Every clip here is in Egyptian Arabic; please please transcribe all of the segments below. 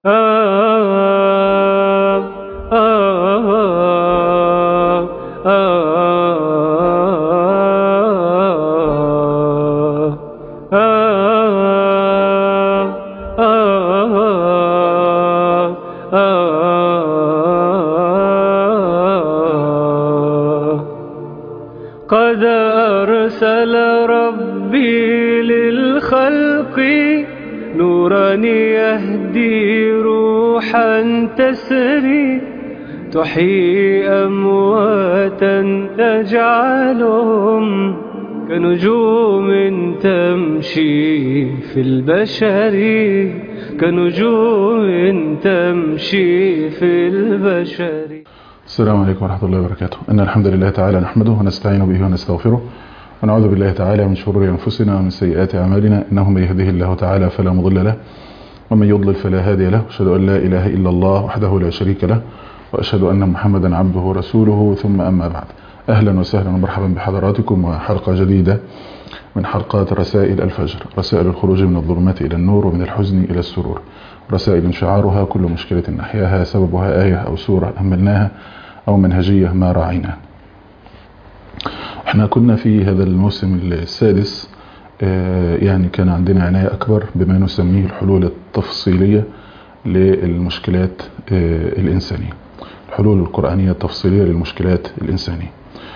قد أرسل ربي للخلق نورا يهدي روحا تسري تحيي أمواتا تجعلهم كنجوم تمشي في البشر كنجوم تمشي في البشر السلام عليكم ورحمة الله وبركاته إن الحمد لله تعالى نحمده ونستعين به ونستغفره ونعوذ بالله تعالى من شرور أنفسنا ومن سيئات أعمالنا إنه من يهده الله تعالى فلا مضل له ومن يضلل فلا هادي له أشهد أن لا إله إلا الله وحده لا شريك له وأشهد أن محمدا عبده ورسوله ثم أما بعد أهلا وسهلا ومرحبا بحضراتكم وحلقة جديدة من حلقات رسائل الفجر رسائل الخروج من الظلمات إلى النور ومن الحزن إلى السرور رسائل شعارها كل مشكلة نحياها سببها آية أو سورة أهملناها أو منهجية ما راعينا احنا كنا في هذا الموسم السادس يعني كان عندنا عناية أكبر بما نسميه الحلول التفصيلية للمشكلات الإنسانية الحلول القرآنية التفصيلية للمشكلات الإنسانية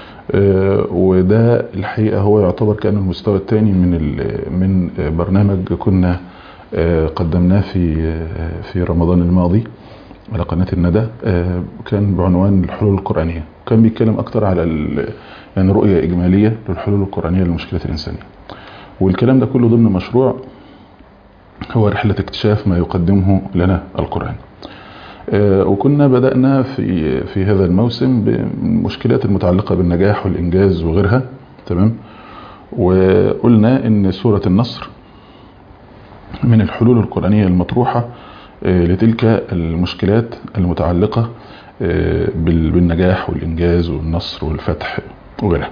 وده الحقيقة هو يعتبر كان المستوى الثاني من من برنامج كنا قدمناه في في رمضان الماضي على قناة الندى كان بعنوان الحلول القرآنية كان بيتكلم أكتر على يعني رؤية إجمالية للحلول القرآنية للمشكلة الإنسانية والكلام ده كله ضمن مشروع هو رحلة اكتشاف ما يقدمه لنا القرآن وكنا بدأنا في في هذا الموسم بالمشكلات المتعلقة بالنجاح والإنجاز وغيرها تمام وقلنا إن سورة النصر من الحلول القرآنية المطروحة لتلك المشكلات المتعلقة بالنجاح والإنجاز والنصر والفتح وغيرها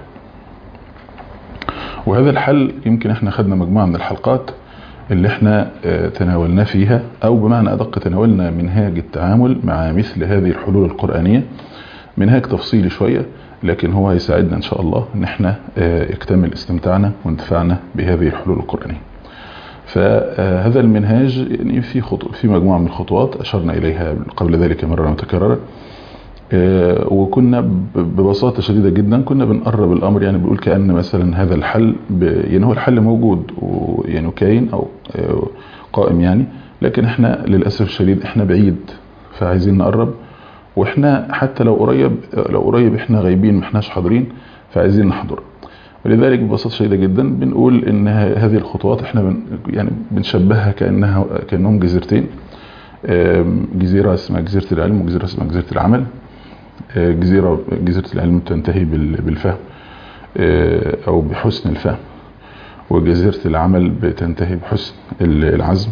وهذا الحل يمكن احنا خدنا مجموعة من الحلقات اللي احنا تناولنا فيها او بمعنى ادق تناولنا منهاج التعامل مع مثل هذه الحلول القرآنية منهاج تفصيلي شوية لكن هو هيساعدنا ان شاء الله ان احنا يكتمل استمتاعنا وانتفاعنا بهذه الحلول القرآنية فهذا المنهاج يعني في خطو في مجموعة من الخطوات أشرنا إليها قبل ذلك مرة متكررة وكنا ببساطة شديدة جدا كنا بنقرب الأمر يعني بنقول كأن مثلا هذا الحل يعني هو الحل موجود ويعني كاين أو قائم يعني لكن احنا للأسف الشديد احنا بعيد فعايزين نقرب واحنا حتى لو قريب لو قريب احنا غايبين ما احناش حاضرين فعايزين نحضر ولذلك ببساطة شديدة جدا بنقول ان هذه الخطوات احنا بن يعني بنشبهها كأنها كأنهم جزيرتين جزيرة اسمها جزيرة العلم وجزيرة اسمها جزيرة العمل جزيرة جزيرة العلم تنتهي بالفهم او بحسن الفهم وجزيرة العمل بتنتهي بحسن العزم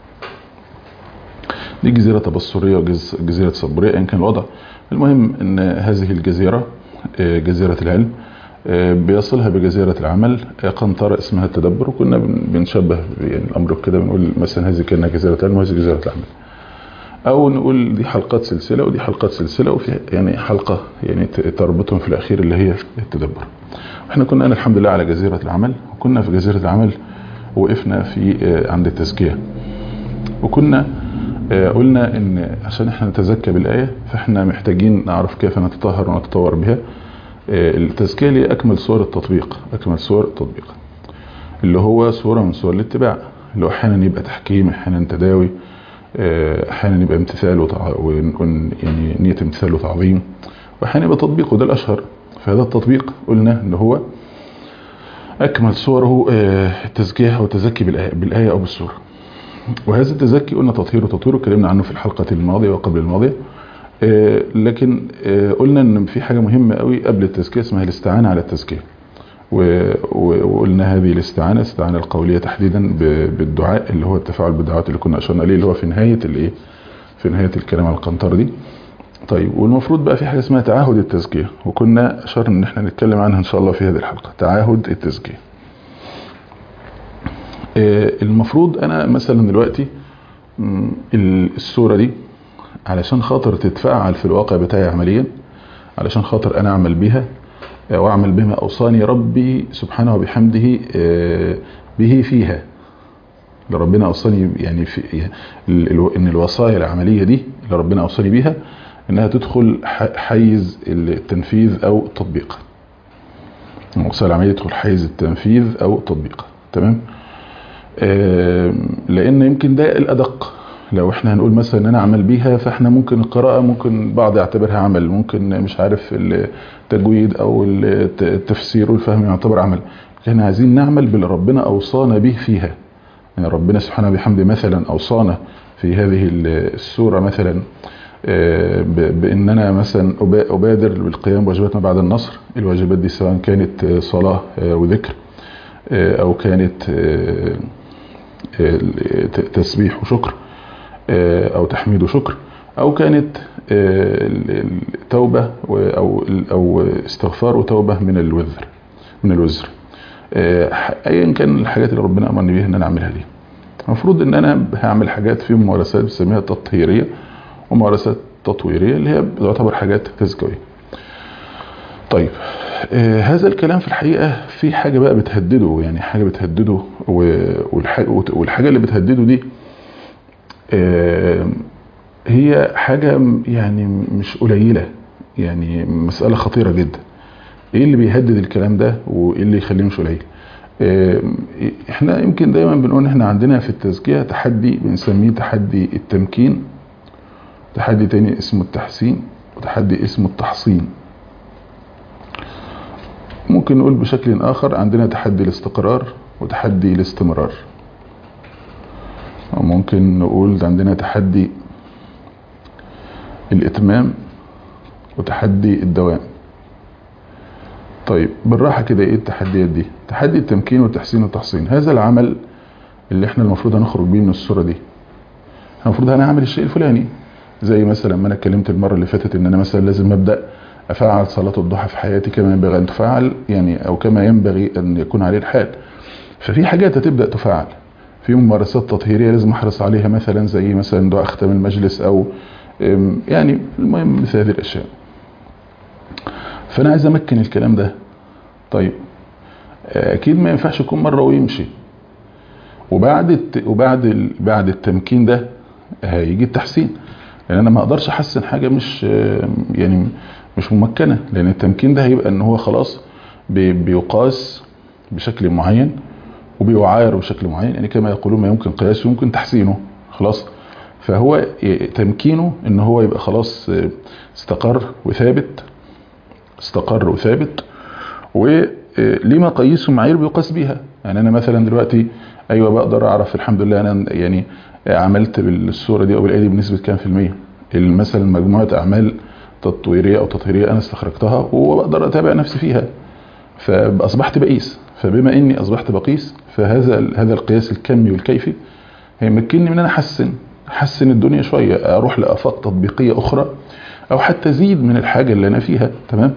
دي جزيرة تبصرية وجزيرة صبرية ان كان الوضع المهم ان هذه الجزيرة جزيرة العلم بيصلها بجزيرة العمل قنطرة اسمها التدبر وكنا بنشبه يعني الأمر كده بنقول مثلا هذه كأنها جزيرة العلم وهذه جزيرة العمل أو نقول دي حلقات سلسلة ودي حلقات سلسلة وفي يعني حلقة يعني تربطهم في الأخير اللي هي التدبر احنا كنا أنا الحمد لله على جزيرة العمل وكنا في جزيرة العمل وقفنا في عند التزكية وكنا قلنا ان عشان احنا نتزكى بالآية فاحنا محتاجين نعرف كيف نتطهر ونتطور بها التزكية ليه أكمل صور التطبيق أكمل صور التطبيق اللي هو صورة من صور الاتباع اللي هو أحيانا يبقى تحكيم أحيانا تداوي أحيانا يبقى امتثال وتع... ونكون يعني نية امتثال وتعظيم وأحيانا يبقى تطبيق وده الأشهر فهذا التطبيق قلنا إن هو أكمل صوره التزكية أو التزكي بالآية, بالآية أو بالسورة وهذا التزكي قلنا تطهير وتطوير اتكلمنا عنه في الحلقة الماضية وقبل الماضية لكن قلنا ان في حاجة مهمة قوي قبل التزكية اسمها الاستعانة على التزكية وقلنا هذه الاستعانة الاستعانة القولية تحديدا بالدعاء اللي هو التفاعل بالدعوات اللي كنا اشرنا اليه اللي هو في نهاية الايه في نهاية الكلام على القنطرة دي طيب والمفروض بقى في حاجة اسمها تعاهد التزكية وكنا اشرنا ان احنا نتكلم عنها ان شاء الله في هذه الحلقة تعاهد التزكية المفروض انا مثلا دلوقتي م، ال- الصورة دي علشان خاطر تتفعل في الواقع بتاعي عمليا علشان خاطر انا اعمل بيها آه، واعمل بما اوصاني ربي سبحانه وبحمده آه، به فيها اللي ربنا اوصاني يعني في ال- ال- ان الوصايا العمليه دي اللي ربنا اوصاني بيها انها تدخل ح- حيز التنفيذ او التطبيق الوصايا العمليه تدخل حيز التنفيذ او التطبيق تمام آم، لان يمكن ده الادق لو احنا هنقول مثلا ان انا اعمل بيها فاحنا ممكن القراءه ممكن بعض يعتبرها عمل ممكن مش عارف التجويد او الت- التفسير والفهم يعتبر عمل احنا عايزين نعمل باللي ربنا اوصانا به فيها يعني ربنا سبحانه وبحمده مثلا اوصانا في هذه ال- السوره مثلا آه، ب- بان انا مثلا أبا- ابادر بالقيام بواجبات ما بعد النصر الواجبات دي سواء كانت آه، صلاه آه، وذكر آه، او كانت آه، آه، ت- تسبيح وشكر آه، او تحميد وشكر او كانت آه، ال- ال- توبه و- او او استغفار وتوبه من الوزر من الوزر آه، ح- ايا كان الحاجات اللي ربنا امرني بيها ان انا اعملها دي المفروض ان انا هعمل حاجات في ممارسات بنسميها تطهيريه وممارسات تطويريه اللي هي بتعتبر حاجات تزكويه طيب آه هذا الكلام في الحقيقه في حاجه بقى بتهدده يعني حاجه بتهدده و- والح- والحاجه اللي بتهدده دي آه هي حاجه م- يعني مش قليله يعني مساله خطيره جدا ايه اللي بيهدد الكلام ده وايه اللي يخليه مش قليل آه، احنا يمكن دايما بنقول ان احنا عندنا في التزكيه تحدي بنسميه تحدي التمكين تحدي تاني اسمه التحسين وتحدي اسمه التحصين ممكن نقول بشكل آخر عندنا تحدي الاستقرار وتحدي الاستمرار أو ممكن نقول عندنا تحدي الإتمام وتحدي الدوام طيب بالراحة كده ايه التحديات دي تحدي التمكين والتحسين والتحصين هذا العمل اللي احنا المفروض هنخرج بيه من الصورة دي المفروض انا اعمل الشيء الفلاني زي مثلا ما انا اتكلمت المرة اللي فاتت ان انا مثلا لازم ابدأ افعل صلاة الضحى في حياتي كما ينبغي ان تفعل يعني او كما ينبغي ان يكون عليه الحال ففي حاجات هتبدأ تفعل في ممارسات تطهيرية لازم احرص عليها مثلا زي مثلا دعاء ختام المجلس او ام، يعني المهم مثل هذه الاشياء فانا عايز امكن الكلام ده طيب اكيد ما ينفعش يكون مره ويمشي وبعد الت... وبعد ال... بعد التمكين ده هيجي التحسين لان انا ما اقدرش احسن حاجه مش يعني مش ممكنه لان التمكين ده هيبقى ان هو خلاص بي... بيقاس بشكل معين وبيعاير بشكل معين يعني كما يقولون ما يمكن قياسه يمكن تحسينه خلاص فهو تمكينه ان هو يبقى خلاص استقر وثابت استقر وثابت وليه مقاييس ومعايير بيقاس بيها يعني انا مثلا دلوقتي ايوه بقدر اعرف الحمد لله انا يعني عملت بالصوره دي او بالايه دي بنسبه كام في الميه مثلا مجموعه اعمال تطويريه او تطهيريه انا استخرجتها وبقدر اتابع نفسي فيها فاصبحت بقيس فبما اني اصبحت بقيس فهذا هذا القياس الكمي والكيفي هيمكنني من ان انا احسن احسن الدنيا شويه اروح لافاق تطبيقيه اخرى او حتى ازيد من الحاجه اللي انا فيها تمام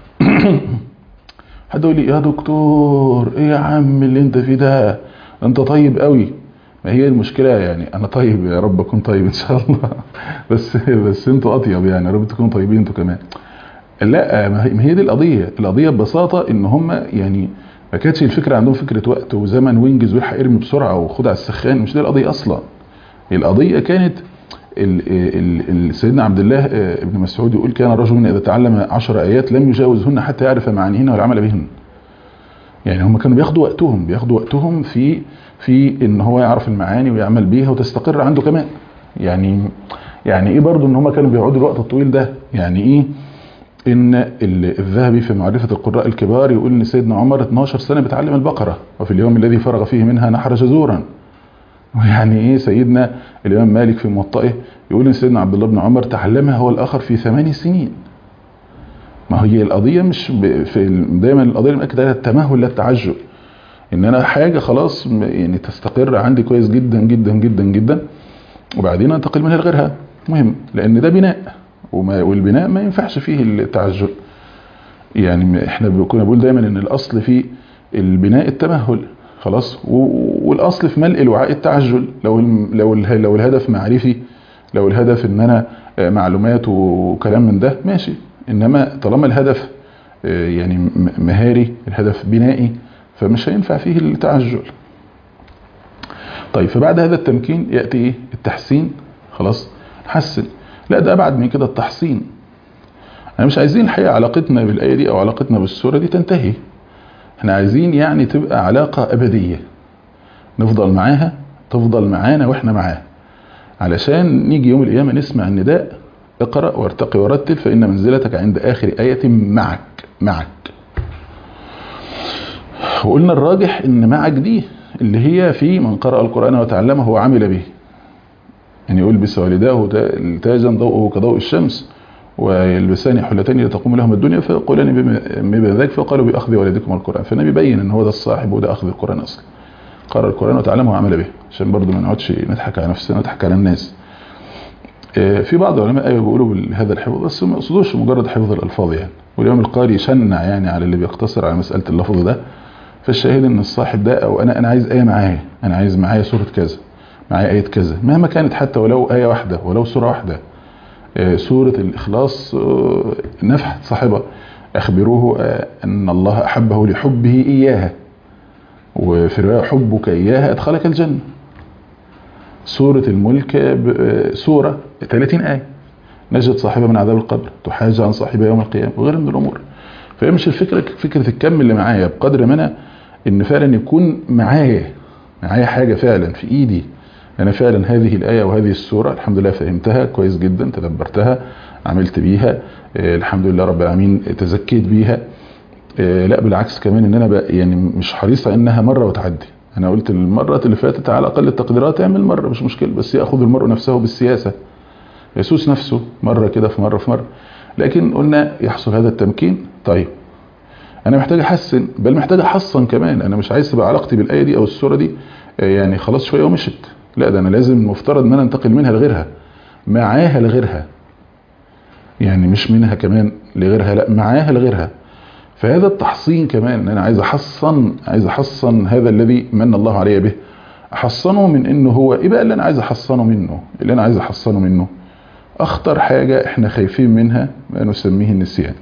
حد يقول لي يا دكتور ايه يا عم اللي انت فيه ده انت طيب قوي ما هي المشكله يعني انا طيب يا رب اكون طيب ان شاء الله بس بس انتوا اطيب يعني يا رب تكونوا طيبين انتوا كمان لا ما هي دي القضيه القضيه ببساطه ان هم يعني ما كانتش الفكره عندهم فكره وقت وزمن وينجز ويلحق يرمي بسرعه وخد على السخان مش دي القضيه اصلا القضيه كانت ال ال ال سيدنا عبد الله ابن مسعود يقول كان رجل اذا تعلم عشر ايات لم يجاوزهن حتى يعرف معانيهن والعمل بهن يعني هم كانوا بياخدوا وقتهم بياخدوا وقتهم في في ان هو يعرف المعاني ويعمل بيها وتستقر عنده كمان يعني يعني ايه برضو ان هم كانوا بيقعدوا الوقت الطويل ده يعني ايه ان الذهبي في معرفة القراء الكبار يقول ان سيدنا عمر 12 سنة بيتعلم البقرة وفي اليوم الذي فرغ فيه منها نحر جزورا ويعني ايه سيدنا الامام مالك في موطئه يقول ان سيدنا عبد الله بن عمر تعلمها هو الاخر في ثمان سنين ما هي القضيه مش في دايما القضيه اللي مأكد عليها التمهل لا التعجل ان انا حاجه خلاص يعني تستقر عندي كويس جدا جدا جدا جدا وبعدين انتقل منها لغيرها مهم لان ده بناء وما والبناء ما ينفعش فيه التعجل يعني احنا كنا بنقول دايما ان الاصل في البناء التمهل خلاص و- والاصل في ملء الوعاء التعجل لو الم- لو اله- لو الهدف معرفي لو الهدف ان انا آه، معلومات وكلام من ده ماشي انما طالما الهدف آه، يعني م- مهاري الهدف بنائي فمش هينفع فيه التعجل طيب فبعد هذا التمكين ياتي ايه التحسين خلاص حسن لا ده ابعد من كده التحصين احنا مش عايزين الحقيقه علاقتنا بالايه دي او علاقتنا بالسوره دي تنتهي احنا عايزين يعني تبقى علاقه ابديه نفضل معاها تفضل معانا واحنا معاها علشان نيجي يوم القيامه نسمع النداء اقرا وارتقي ورتل فان منزلتك عند اخر ايه معك معك وقلنا الراجح ان معك دي اللي هي في من قرأ القرآن وتعلمه وعمل به يعني يلبس والداه تا- تاجا ضوءه كضوء الشمس ويلبسان حلتين لتقوم لهم الدنيا فيقولان بما بما ذاك فقالوا بأخذ والدكم القرآن فالنبي بين ان هو ده الصاحب وده أخذ القرآن أصلا قرأ القرآن وتعلمه وعمل به عشان برضو ما نقعدش نضحك على نفسنا نضحك على الناس آه، في بعض العلماء ايوه بيقولوا بهذا الحفظ بس ما يقصدوش مجرد حفظ الالفاظ يعني واليوم القاري شنع يعني على اللي بيقتصر على مساله اللفظ ده فالشاهد ان الصاحب ده او انا انا عايز ايه معايا انا عايز معايا سوره كذا معايا ايه كذا مهما كانت حتى ولو ايه واحده ولو سوره واحده آه، سوره الاخلاص آه، نفحت صاحبها اخبروه آه، ان الله احبه لحبه اياها وفي روايه حبك اياها ادخلك الجنه سورة الملك ب- سورة 30 آية نجت صاحبها من عذاب القبر تحاج عن صاحبها يوم القيامة وغير من الأمور فهي مش الفكرة فكرة الكم اللي معايا بقدر ما أنا إن فعلا يكون معايا معايا حاجة فعلا في إيدي أنا فعلا هذه الآية وهذه السورة الحمد لله فهمتها كويس جدا تدبرتها عملت بيها آه، الحمد لله رب العالمين تزكيت بيها آه، لا بالعكس كمان ان انا بقى يعني مش حريص على انها مره وتعدي انا قلت المرات اللي فاتت على اقل التقديرات اعمل مره مش مشكله بس ياخذ المرء نفسه بالسياسه يسوس نفسه مره كده في مره في مره لكن قلنا يحصل هذا التمكين طيب انا محتاج احسن بل محتاج احصن كمان انا مش عايز تبقى علاقتي بالايه دي او السوره دي آه، يعني خلاص شويه ومشت لا ده انا لازم المفترض ان انا انتقل منها لغيرها معاها لغيرها يعني مش منها كمان لغيرها لا معاها لغيرها فهذا التحصين كمان ان انا عايز احصن عايز احصن هذا الذي من الله علي به احصنه من انه هو ايه بقى اللي انا عايز احصنه منه اللي انا عايز احصنه منه اخطر حاجة احنا خايفين منها ما نسميه النسيان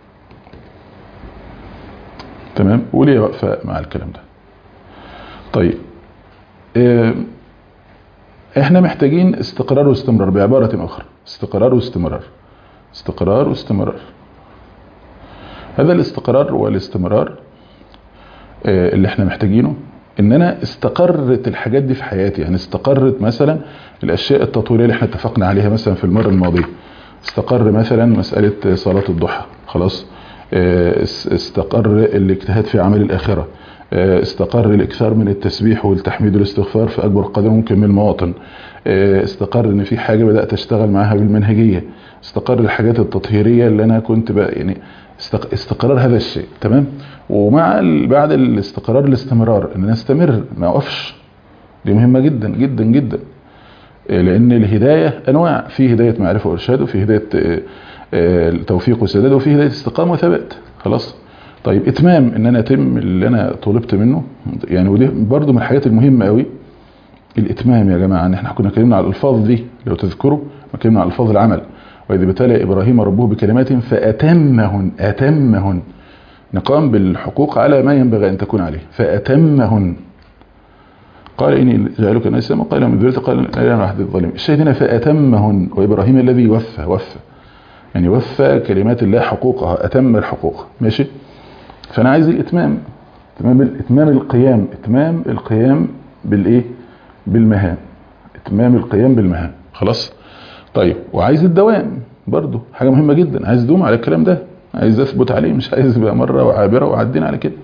تمام وليه واقفة مع الكلام ده طيب اه احنا محتاجين استقرار واستمرار بعبارة اخرى استقرار واستمرار استقرار واستمرار هذا الاستقرار والاستمرار آه، اللي احنا محتاجينه ان انا استقرت الحاجات دي في حياتي يعني استقرت مثلا الاشياء التطويريه اللي احنا اتفقنا عليها مثلا في المره الماضيه استقر مثلا مساله صلاه الضحى خلاص آه، اس- استقر الاجتهاد في عمل الاخره آه، استقر الاكثار من التسبيح والتحميد والاستغفار في اكبر قدر ممكن من المواطن آه، استقر ان في حاجه بدات اشتغل معاها بالمنهجيه استقر الحاجات التطهيريه اللي انا كنت بقى يعني استق- استقرار هذا الشيء تمام ومع ال- بعد الاستقرار الاستمرار ان انا استمر ما اقفش دي مهمه جدا جدا جدا آه، لان الهدايه انواع في هدايه معرفه وارشاد وفي هدايه آه، آه، توفيق وسداد وفي هدايه استقامه وثبات خلاص طيب اتمام ان انا اتم اللي انا طلبت منه يعني ودي برضو من الحاجات المهمه قوي الاتمام يا جماعه ان احنا كنا اتكلمنا على الالفاظ دي لو تذكروا اتكلمنا على الفاظ العمل واذ ابتلى ابراهيم ربه بكلمات فاتمهن اتمهن نقام بالحقوق على ما ينبغي ان تكون عليه فاتمهن قال اني جعلك ناسا وقال من ذريتي قال لا انا احد الظالمين الشاهد هنا فاتمهن وابراهيم الذي وفى وفى يعني وفى كلمات الله حقوقها اتم الحقوق ماشي فانا عايز الاتمام اتمام اتمام القيام اتمام القيام بالايه بالمهام اتمام القيام بالمهام خلاص طيب وعايز الدوام برضو حاجه مهمه جدا عايز ادوم على الكلام ده عايز اثبت عليه مش عايز يبقى مره وعابره وعدينا على كده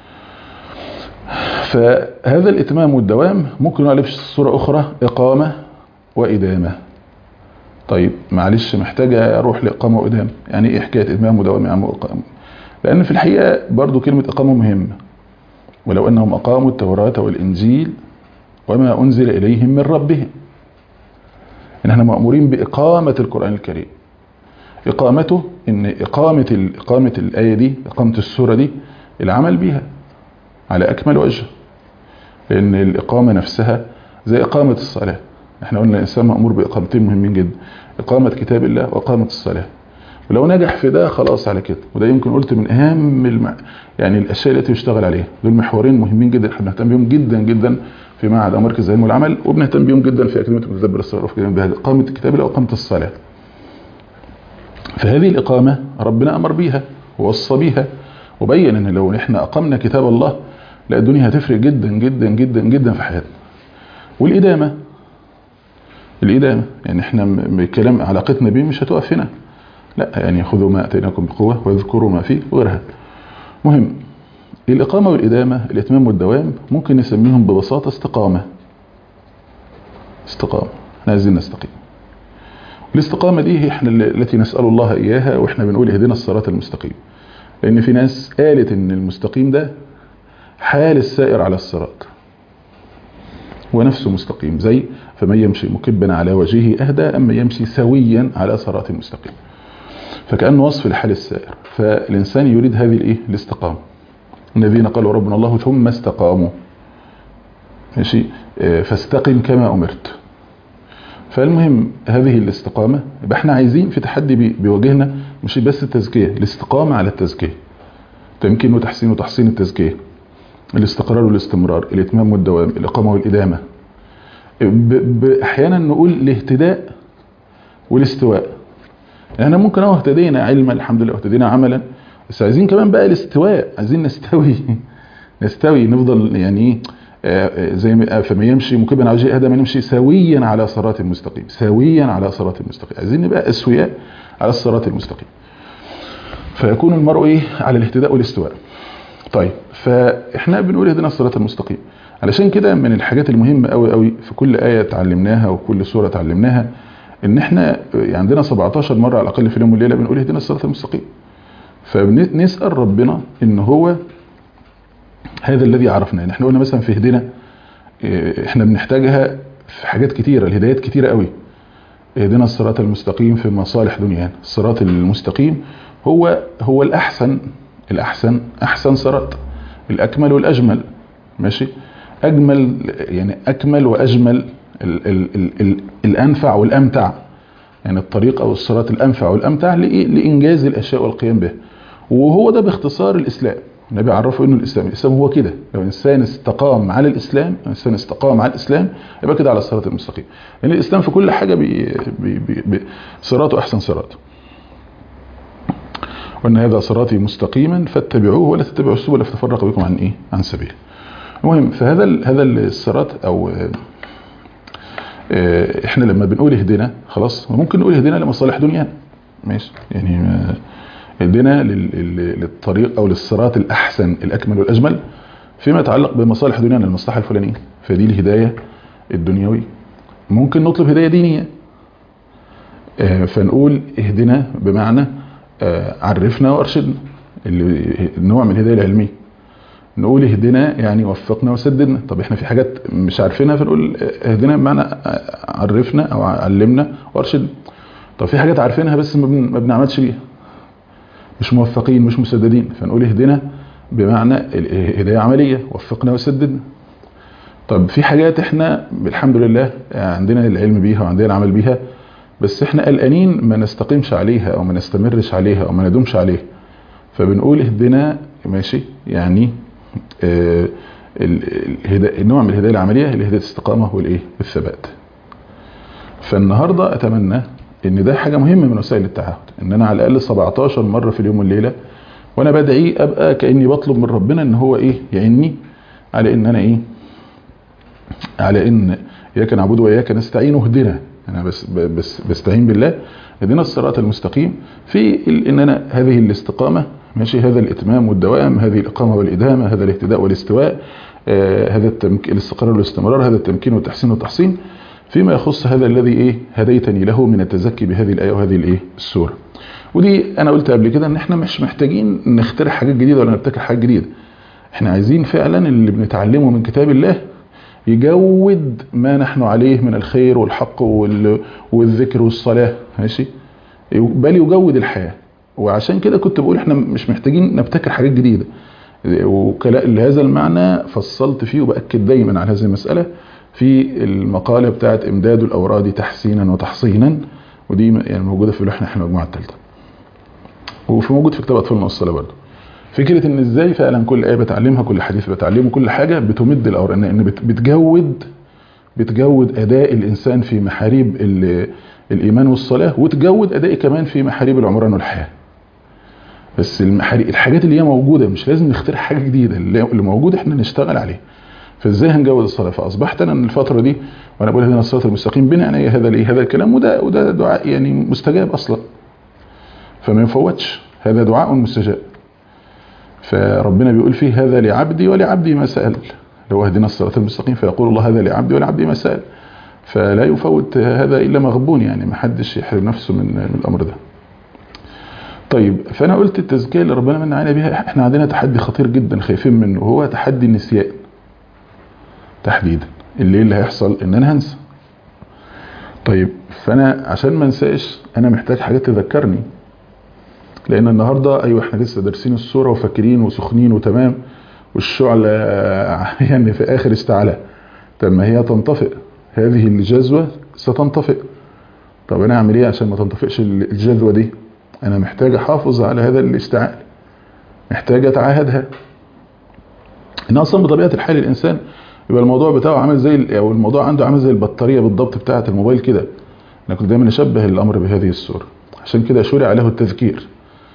فهذا الاتمام والدوام ممكن نقول في صوره اخرى اقامه وادامه طيب معلش محتاجه اروح لاقامه وادامه يعني ايه حكايه اتمام ودوام يا عم واقامه لان في الحقيقه برضو كلمه اقامه مهمه ولو انهم اقاموا التوراه والانجيل وما انزل اليهم من ربهم ان احنا مامورين باقامه القران الكريم اقامته ان اقامه اقامه الايه دي اقامه السوره دي العمل بيها على اكمل وجه لان الاقامه نفسها زي اقامه الصلاه احنا قلنا الانسان مامور باقامتين مهمين جدا اقامه كتاب الله واقامه الصلاه ولو نجح في ده خلاص على كده وده يمكن قلت من اهم الم... يعني الاشياء التي يشتغل عليها دول محورين مهمين جدا احنا بنهتم بيهم جدا جدا في معهد او مركز العلم والعمل وبنهتم بيهم جدا في اكاديميه المتدبر الصغير في بهذه اقامه الكتاب الله واقامه الصلاه فهذه الاقامه ربنا امر بيها ووصى بيها وبين ان لو احنا اقمنا كتاب الله لا الدنيا هتفرق جدا جدا جدا جدا في حياتنا والادامه الادامه يعني احنا بكلام علاقتنا بيه مش هتقف هنا لا يعني خذوا ما اتيناكم بقوه واذكروا ما فيه وغيرها مهم الاقامه والادامه الاتمام والدوام ممكن نسميهم ببساطه استقامه استقامه احنا عايزين نستقيم الاستقامه دي هي احنا التي نسال الله اياها واحنا بنقول اهدنا الصراط المستقيم لان في ناس قالت ان المستقيم ده حال السائر على الصراط ونفسه مستقيم زي فمن يمشي مكبا على وجهه اهدى اما يمشي سويا على صراط مستقيم فكانه وصف الحال السائر فالانسان يريد هذه الايه الاستقامه الذين قالوا ربنا الله ثم استقاموا ماشي فاستقم كما امرت فالمهم هذه الاستقامة يبقى احنا عايزين في تحدي بيواجهنا مش بس التزكية الاستقامة على التزكية تمكين وتحسين وتحسين التزكية الاستقرار والاستمرار الاتمام والدوام الإقامة والإدامة احيانا نقول الاهتداء والاستواء يعني ممكن اه اهتدينا علما الحمد لله اهتدينا عملا بس عايزين كمان بقى الاستواء عايزين نستوي نستوي نفضل يعني ايه زي ما فما يمشي مكبا على وجهه هذا ما نمشي سويا على صراط المستقيم سويا على صراط المستقيم عايزين نبقى اسوياء على الصراط المستقيم فيكون المرء ايه على الاهتداء والاستواء طيب فاحنا بنقول اهدنا الصراط المستقيم علشان كده من الحاجات المهمه قوي قوي في كل ايه اتعلمناها وكل سوره اتعلمناها ان احنا عندنا 17 مره على الاقل في اليوم والليله بنقول اهدنا الصراط المستقيم فبنسال ربنا ان هو هذا الذي عرفناه يعني احنا قلنا مثلا في هدينا احنا بنحتاجها في حاجات كتيرة الهدايات كتيرة قوي اهدنا الصراط المستقيم في مصالح دنيانا الصراط المستقيم هو هو الأحسن الأحسن أحسن صراط الأكمل والأجمل ماشي أجمل يعني أكمل وأجمل ال ال ال ال الأنفع والأمتع يعني الطريق أو الصراط الأنفع والأمتع لإنجاز الأشياء والقيام به وهو ده باختصار الإسلام النبي عرفه انه الاسلام الاسلام هو كده لو انسان استقام على الاسلام لو انسان استقام على الاسلام يبقى كده على الصراط المستقيم لان يعني الاسلام في كل حاجه بي بي بي صراطه احسن صراط وان هذا صراطي مستقيما فاتبعوه ولا تتبعوا السبل فتفرق بكم عن ايه عن سبيله المهم فهذا هذا الصراط او احنا لما بنقول اهدنا خلاص ممكن نقول اهدنا لمصالح دنيانا ماشي يعني اهدنا للطريق او للصراط الاحسن الاكمل والاجمل فيما يتعلق بمصالح دنيانا المصلحه الفلانيه فدي الهدايه الدنيويه ممكن نطلب هدايه دينيه فنقول اهدنا بمعنى عرفنا وارشدنا اللي نوع من الهدايه العلميه نقول اهدنا يعني وفقنا وسددنا طب احنا في حاجات مش عارفينها فنقول اهدنا بمعنى عرفنا او علمنا وارشدنا طب في حاجات عارفينها بس ما بنعملش بيها مش موفقين مش مسددين فنقول اهدنا بمعنى هداية عملية وفقنا وسددنا طب في حاجات احنا الحمد لله عندنا العلم بيها وعندنا العمل بيها بس احنا قلقانين ما نستقيمش عليها او ما نستمرش عليها او ما ندومش عليها فبنقول اهدنا ماشي يعني اه النوع من الهداية العملية اللي هي الاستقامة والايه الثبات فالنهاردة اتمنى ان ده حاجة مهمة من وسائل التعهد ان انا على الاقل 17 مرة في اليوم والليلة وانا بدعي ابقى كاني بطلب من ربنا ان هو ايه يعني على ان انا ايه على ان اياك نعبد واياك نستعين اهدنا انا بس بس بستعين بالله اهدنا الصراط المستقيم في ان انا هذه الاستقامه ماشي هذا الاتمام والدوام هذه الاقامه والادامه هذا الاهتداء والاستواء آه هذا التمك... الاستقرار والاستمرار هذا التمكين والتحسين والتحصين فيما يخص هذا الذي ايه هديتني له من التزكي بهذه الايه وهذه الايه السوره ودي انا قلت قبل كده ان احنا مش محتاجين نخترع حاجات جديده ولا نبتكر حاجات جديده احنا عايزين فعلا اللي بنتعلمه من كتاب الله يجود ما نحن عليه من الخير والحق والذكر والصلاه ماشي بل يجود الحياه وعشان كده كنت بقول احنا مش محتاجين نبتكر حاجات جديده ولهذا المعنى فصلت فيه وبأكد دايما على هذه المسألة في المقالة بتاعت إمداد الأوراد تحسينا وتحصينا ودي يعني موجودة في لوحنا احنا المجموعة الثالثة وفي موجود في كتاب أطفال الموصلة برضه فكرة ان ازاي فعلا كل آية بتعلمها كل حديث بتعلمه كل حاجة بتمد الأوراد ان بتجود بتجود أداء الإنسان في محاريب الإيمان والصلاة وتجود أدائي كمان في محاريب العمران والحياة بس المحاريب الحاجات اللي هي موجودة مش لازم نخترع حاجة جديدة اللي موجودة احنا نشتغل عليه فازاي هنجود الصلاة فأصبحت أنا الفترة دي وأنا بقول هنا الصراط المستقيم بين يعني هذا ليه هذا الكلام وده وده دعاء يعني مستجاب أصلا فما يفوتش هذا دعاء مستجاب فربنا بيقول فيه هذا لعبدي ولعبدي ما سأل لو اهدنا الصراط المستقيم فيقول الله هذا لعبدي ولعبدي ما سأل فلا يفوت هذا إلا مغبون يعني ما حدش يحرم نفسه من, من الأمر ده طيب فأنا قلت التزكية اللي ربنا من علينا بيها احنا عندنا تحدي خطير جدا خايفين منه وهو تحدي النسيان تحديدا اللي اللي هيحصل ان انا هنسى طيب فانا عشان ما انساش انا محتاج حاجات تذكرني لان النهارده ايوه احنا لسه دارسين الصوره وفاكرين وسخنين وتمام والشعلة يعني في اخر استعلاء طب ما هي تنطفئ هذه الجذوه ستنطفئ طب انا اعمل ايه عشان ما تنطفئش الجذوه دي انا محتاج احافظ على هذا الاستعال محتاج اتعاهدها ان اصلا بطبيعه الحال الانسان يبقى الموضوع بتاعه عامل زي او الموضوع عنده عامل زي البطاريه بالضبط بتاعه الموبايل كده انا كنت دايما اشبه الامر بهذه الصوره عشان كده شرع له التذكير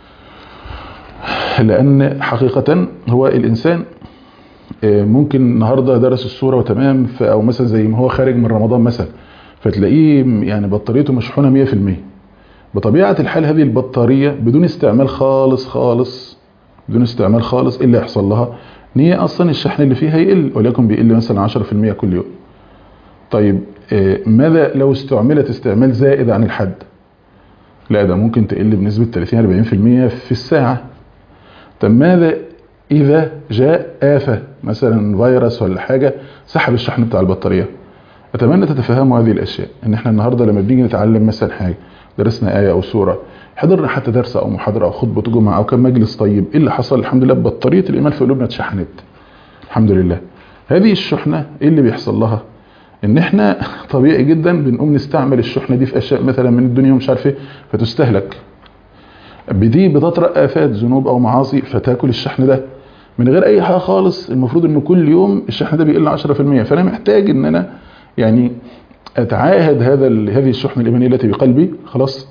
لان حقيقه هو الانسان ممكن النهارده درس الصوره وتمام او مثلا زي ما هو خارج من رمضان مثلا فتلاقيه يعني بطاريته مشحونه 100% بطبيعه الحال هذه البطاريه بدون استعمال خالص خالص بدون استعمال خالص ايه اللي يحصل لها ان هي اصلا الشحن اللي فيها يقل وليكن بيقل مثلا 10% كل يوم طيب ماذا لو استعملت استعمال زائد عن الحد لا ده ممكن تقل بنسبة 30 40% في الساعة طب ماذا اذا جاء آفة مثلا فيروس ولا حاجة سحب الشحن بتاع البطارية اتمنى تتفهموا هذه الاشياء ان احنا النهاردة لما بنيجي نتعلم مثلا حاجة درسنا آية او سورة حضرنا حتى درس او محاضرة او خطبة جمعة او كان مجلس طيب ايه اللي حصل الحمد لله بطارية الايمان في قلوبنا اتشحنت الحمد لله هذه الشحنة ايه اللي بيحصل لها ان احنا طبيعي جدا بنقوم نستعمل الشحنة دي في اشياء مثلا من الدنيا ومش عارف ايه فتستهلك بدي بتطرق افات ذنوب او معاصي فتاكل الشحن ده من غير اي حاجة خالص المفروض ان كل يوم الشحن ده بيقل 10% فانا محتاج ان انا يعني اتعاهد هذا هذه الشحنة الايمانية التي بقلبي خلاص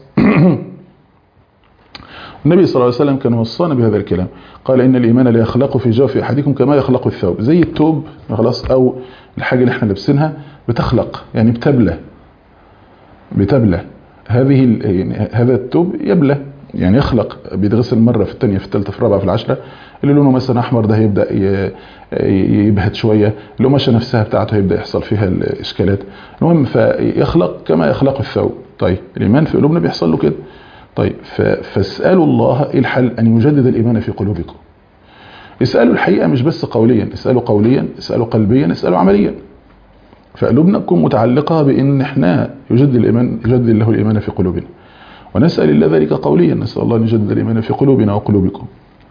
النبي صلى الله عليه وسلم كان وصانا بهذا الكلام قال إن الإيمان لا يخلق في جوف أحدكم كما يخلق الثوب زي الثوب خلاص أو الحاجة اللي احنا لابسينها بتخلق يعني بتبلى بتبلى هذه يعني هذا الثوب يبلى يعني يخلق بيتغسل مرة في الثانية في الثالثة في الرابعة في العشرة اللي لونه مثلا أحمر ده هيبدأ يبهت شوية القماشة نفسها بتاعته هيبدأ يحصل فيها الإشكالات المهم فيخلق كما يخلق الثوب طيب الإيمان في قلوبنا بيحصل له كده طيب فاسألوا الله ايه الحل أن يجدد الإيمان في قلوبكم اسألوا الحقيقة مش بس قوليا اسألوا قوليا اسألوا قلبيا اسألوا عمليا فقلوبنا تكون متعلقة بأن احنا يجدد الإيمان يجدد الله الإيمان في قلوبنا ونسأل الله ذلك قوليا نسأل الله أن يجدد الإيمان في قلوبنا وقلوبكم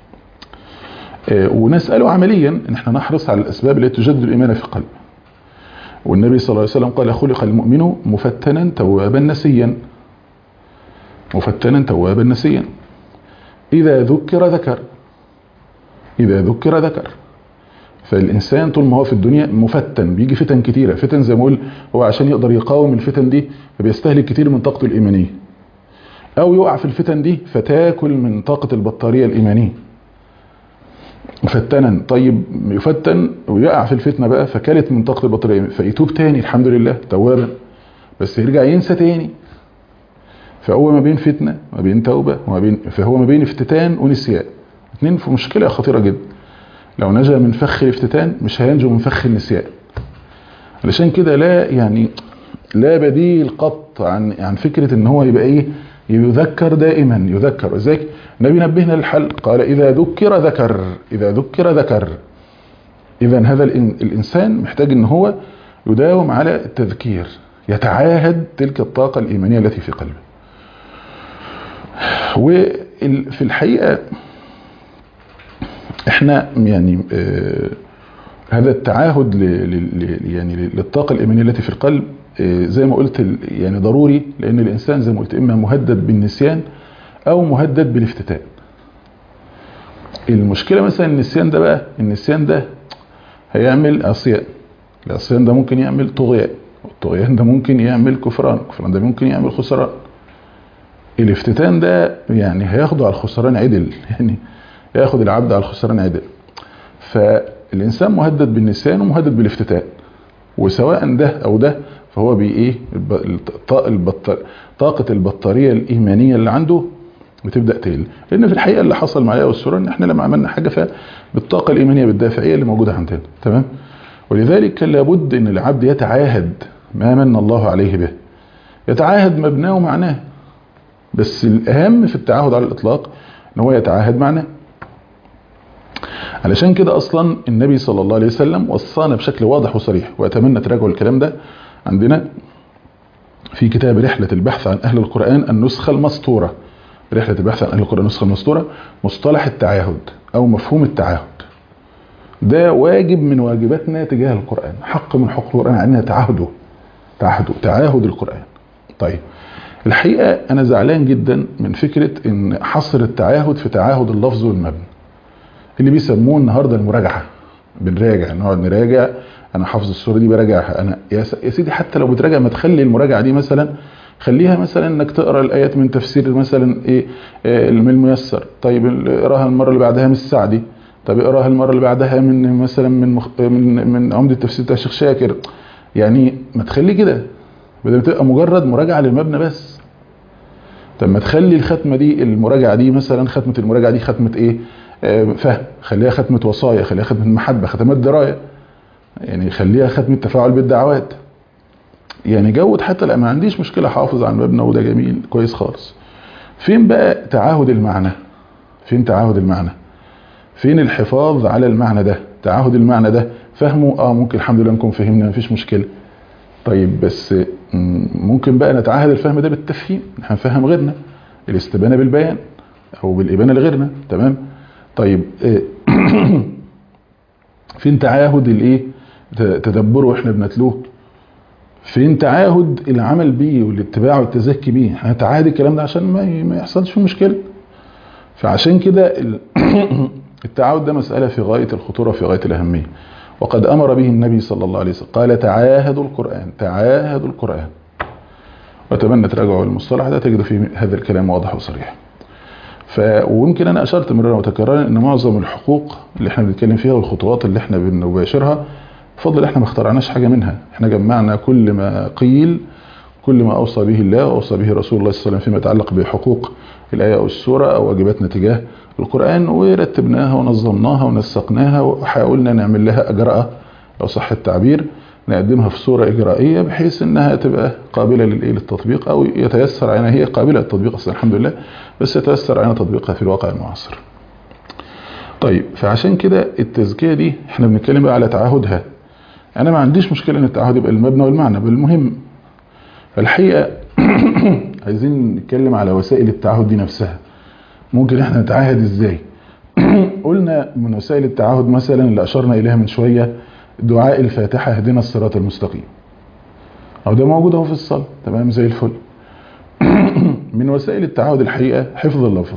ونسأله عمليا ان احنا نحرص على الأسباب التي تجدد الإيمان في قلب والنبي صلى الله عليه وسلم قال خلق المؤمن مفتنا توابا نسيا مفتنا توابا نسيا إذا ذكر ذكر إذا ذكر ذكر فالإنسان طول ما هو في الدنيا مفتن بيجي فتن كتيرة فتن زي ما اقول هو عشان يقدر يقاوم الفتن دي فبيستهلك كتير من طاقته الإيمانية أو يقع في الفتن دي فتاكل من طاقة البطارية الإيمانية مفتنا طيب يفتن ويقع في الفتنة بقى فكلت من طاقة البطارية فيتوب تاني الحمد لله توابا بس يرجع ينسى تاني فهو ما بين فتنة ما بين توبة وما بين فهو ما بين افتتان ونسيان اثنين في مشكلة خطيرة جدا لو نجا من فخ الافتتان مش هينجو من فخ النسيان علشان كده لا يعني لا بديل قط عن عن فكرة ان هو يبقى ايه يذكر دائما يذكر ازاي النبي نبهنا للحل قال اذا ذكر ذكر اذا ذكر ذكر اذا هذا الانسان محتاج ان هو يداوم على التذكير يتعاهد تلك الطاقة الإيمانية التي في قلبه وفي الحقيقة احنا يعني آه هذا التعاهد ل ل يعني للطاقة الإيمانية التي في القلب آه زي ما قلت يعني ضروري لأن الإنسان زي ما قلت إما مهدد بالنسيان أو مهدد بالافتتان المشكلة مثلا النسيان ده بقى النسيان ده هيعمل عصيان العصيان ده ممكن يعمل طغيان والطغيان ده ممكن يعمل كفران الكفران ده ممكن يعمل خسران الافتتان ده يعني هياخده على الخسران عدل يعني ياخد العبد على الخسران عدل فالإنسان مهدد بالنسيان ومهدد بالافتتان وسواء ده أو ده فهو بإيه طاقة البطارية الإيمانية اللي عنده بتبدا تقل لان في الحقيقه اللي حصل معايا والسوره ان احنا لما عملنا حاجه فبالطاقه الايمانيه بالدافعيه اللي موجوده عندنا تمام ولذلك كان لابد ان العبد يتعاهد ما من الله عليه به يتعاهد مبناه ومعناه بس الاهم في التعاهد على الاطلاق ان هو يتعاهد معناه علشان كده اصلا النبي صلى الله عليه وسلم وصانا بشكل واضح وصريح واتمنى تراجعوا الكلام ده عندنا في كتاب رحله البحث عن اهل القران النسخه المسطوره رحلة البحث عن أهل القرآن النسخة المسطورة مصطلح التعاهد أو مفهوم التعاهد ده واجب من واجباتنا تجاه القرآن حق من حقوق القرآن علينا تعاهده تعاهده تعاهد القرآن طيب الحقيقة أنا زعلان جدا من فكرة إن حصر التعاهد في تعاهد اللفظ والمبنى اللي بيسموه النهاردة المراجعة بنراجع نقعد نراجع أنا حافظ السورة دي براجعها أنا يا سيدي حتى لو بتراجع ما تخلي المراجعة دي مثلا خليها مثلا انك تقرا الايات من تفسير مثلا ايه من الميسر طيب اقراها المره اللي بعدها من السعدي طب اقراها المره اللي بعدها من مثلا من مخ من من عمده التفسير بتاع الشيخ شاكر يعني ما تخلي كده بدل ما تبقى مجرد مراجعه للمبنى بس طب ما تخلي الختمه دي المراجعه دي مثلا ختمه المراجعه دي ختمه ايه آه فهم خليها ختمه وصايا خليها ختمه محبه ختمات درايه يعني خليها ختمه تفاعل بالدعوات يعني جود حتى لا ما عنديش مشكلة حافظ على المبنى وده جميل كويس خالص فين بقى تعاهد المعنى فين تعاهد المعنى فين الحفاظ على المعنى ده تعاهد المعنى ده فهمه اه ممكن الحمد لله نكون فهمنا مفيش مشكلة طيب بس ممكن بقى نتعاهد الفهم ده بالتفهيم هنفهم غيرنا الاستبانة بالبيان او بالابانة لغيرنا تمام طيب فين تعاهد الايه تدبره واحنا بنتلوه فين تعاهد العمل بيه والاتباع والتزكي بيه هنتعاهد الكلام ده عشان ما ما يحصلش فيه مشكله فعشان كده التعاهد ده مسألة في غاية الخطورة في غاية الأهمية وقد أمر به النبي صلى الله عليه وسلم قال تعاهدوا القرآن تعاهدوا القرآن وأتمنى تراجعوا المصطلح ده تجدوا فيه هذا الكلام واضح وصريح ف ويمكن انا اشرت مرارا وتكرارا ان معظم الحقوق اللي احنا بنتكلم فيها والخطوات اللي احنا بنباشرها بفضل احنا ما اخترعناش حاجه منها احنا جمعنا كل ما قيل كل ما اوصى به الله واوصى به رسول الله صلى الله عليه وسلم فيما يتعلق بحقوق الايه او السوره او واجباتنا تجاه القران ورتبناها ونظمناها ونسقناها وحاولنا نعمل لها اجراء لو صح التعبير نقدمها في صوره اجرائيه بحيث انها تبقى قابله للايه للتطبيق او يتيسر علينا هي قابله للتطبيق اصلا الحمد لله بس يتيسر علينا تطبيقها في الواقع المعاصر. طيب فعشان كده التزكيه دي احنا بنتكلم بقى على تعهدها. انا ما عنديش مشكله ان التعهد يبقى المبنى والمعنى بل المهم فالحقيقه عايزين نتكلم على وسائل التعهد دي نفسها. ممكن احنا نتعاهد ازاي؟ قلنا من وسائل التعهد مثلا اللي اشرنا اليها من شويه دعاء الفاتحة اهدنا الصراط المستقيم أو ده موجود اهو في الصلاة تمام زي الفل من وسائل التعاهد الحقيقة حفظ اللفظ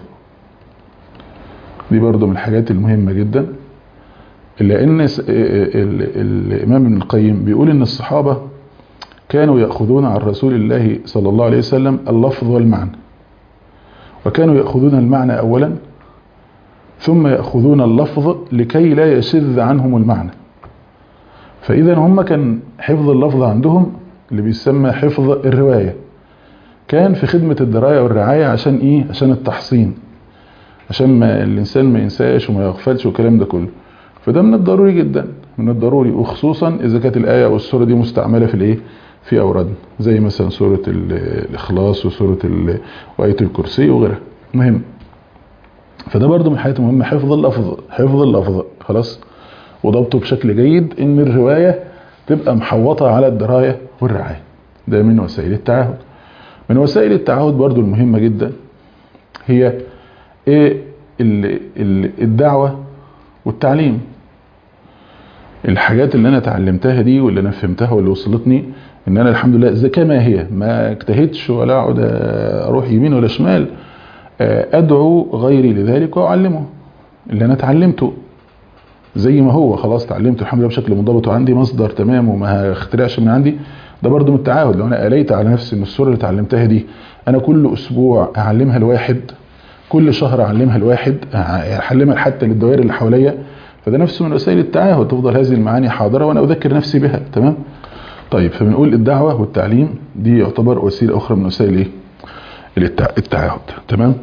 دي برضو من الحاجات المهمة جدا لأن الإمام ابن القيم بيقول إن الصحابة كانوا يأخذون عن رسول الله صلى الله عليه وسلم اللفظ والمعنى وكانوا يأخذون المعنى أولا ثم يأخذون اللفظ لكي لا يشذ عنهم المعنى فإذا هم كان حفظ اللفظ عندهم اللي بيسمى حفظ الرواية كان في خدمة الدراية والرعاية عشان إيه؟ عشان التحصين عشان ما الإنسان ما ينساش وما يغفلش والكلام ده كله فده من الضروري جدا من الضروري وخصوصا إذا كانت الآية أو السورة دي مستعملة في الإيه؟ في أوراد زي مثلا سورة الإخلاص وسورة وآية الكرسي وغيرها مهم فده برضو من الحاجات المهمة حفظ اللفظ حفظ اللفظ خلاص وضبطه بشكل جيد ان الرواية تبقى محوطة على الدراية والرعاية ده من وسائل التعاهد من وسائل التعاهد برضو المهمة جدا هي ايه الدعوة والتعليم الحاجات اللي انا اتعلمتها دي واللي انا فهمتها واللي وصلتني ان انا الحمد لله زي كما هي ما اجتهدش ولا اقعد اروح يمين ولا شمال ادعو غيري لذلك واعلمه اللي انا اتعلمته زي ما هو خلاص اتعلمت الحمد لله بشكل منضبط وعندي مصدر تمام وما اخترعش من عندي ده برضو من التعاهد لو انا قليت على نفسي ان السوره اللي اتعلمتها دي انا كل اسبوع اعلمها لواحد كل شهر اعلمها لواحد اعلمها حتى للدوائر اللي حواليا فده نفسه من وسائل التعاهد تفضل هذه المعاني حاضره وانا اذكر نفسي بها تمام طيب فبنقول الدعوه والتعليم دي يعتبر وسيله اخرى من وسائل ايه التعاهد تمام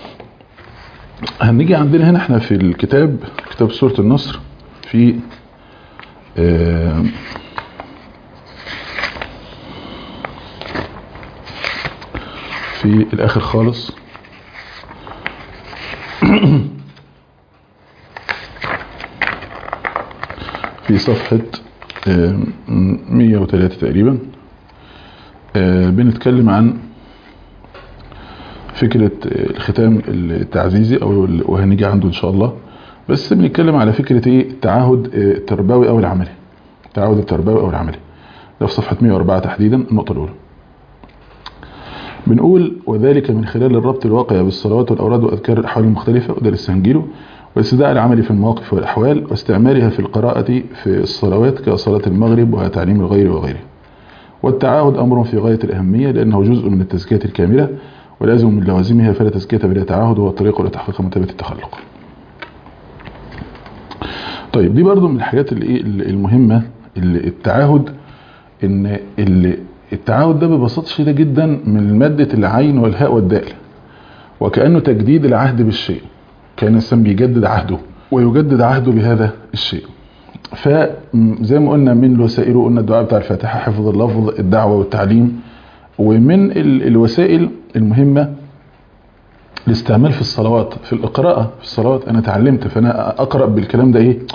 هنيجي عندنا هنا احنا في الكتاب كتاب سوره النصر في آه في الاخر خالص في صفحة 103 تقريبا بنتكلم عن فكرة الختام التعزيزي او وهنيجي عنده ان شاء الله بس بنتكلم على فكرة ايه التعهد التربوي او العملي التعهد التربوي او العملي ده في صفحة 104 تحديدا النقطة الاولى بنقول وذلك من خلال الربط الواقع بالصلوات والأوراد وأذكار الأحوال المختلفة وده لسه هنجيله والاستدعاء العملي في المواقف والأحوال واستعمالها في القراءة في الصلوات كصلاة المغرب وتعليم الغير وغيره والتعاهد أمر في غاية الأهمية لأنه جزء من التزكية الكاملة ولازم من لوازمها فلا تزكية بلا تعاهد هو الطريق لتحقيق مرتبة التخلق طيب دي برضو من الحاجات اللي المهمة اللي التعاهد ان اللي التعاهد ده ببساطة شديدة جدا من مادة العين والهاء والدال وكأنه تجديد العهد بالشيء كان الإنسان بيجدد عهده ويجدد عهده بهذا الشيء فزي ما قلنا من الوسائل قلنا الدعاء بتاع الفاتحة حفظ اللفظ الدعوة والتعليم ومن الوسائل المهمة الاستعمال في الصلوات في القراءة في الصلوات أنا تعلمت فأنا أقرأ بالكلام ده إيه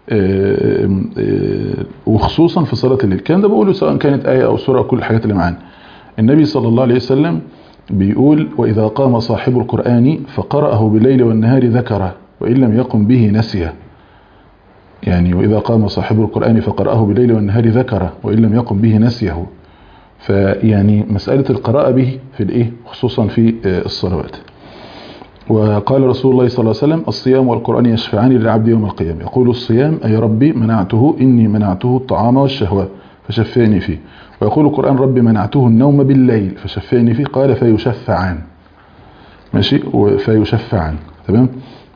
وخصوصا في صلاة الليل الكلام ده بقوله سواء كانت آية أو سورة أو كل الحاجات اللي معانا النبي صلى الله عليه وسلم بيقول وإذا قام صاحب القرآن فقرأه بالليل والنهار ذكره وإن لم يقم به نسيه يعني وإذا قام صاحب القرآن فقرأه بالليل والنهار ذكره وإن لم يقم به نسيه فيعني مسألة القراءة به في الإيه خصوصا في الصلوات وقال رسول الله صلى الله عليه وسلم الصيام والقرآن يشفعان للعبد يوم القيامة يقول الصيام أي ربي منعته إني منعته الطعام والشهوة فشفعني فيه ويقول القرآن ربي منعته النوم بالليل فشفعني فيه قال فيشفعان ماشي فيشفعان تمام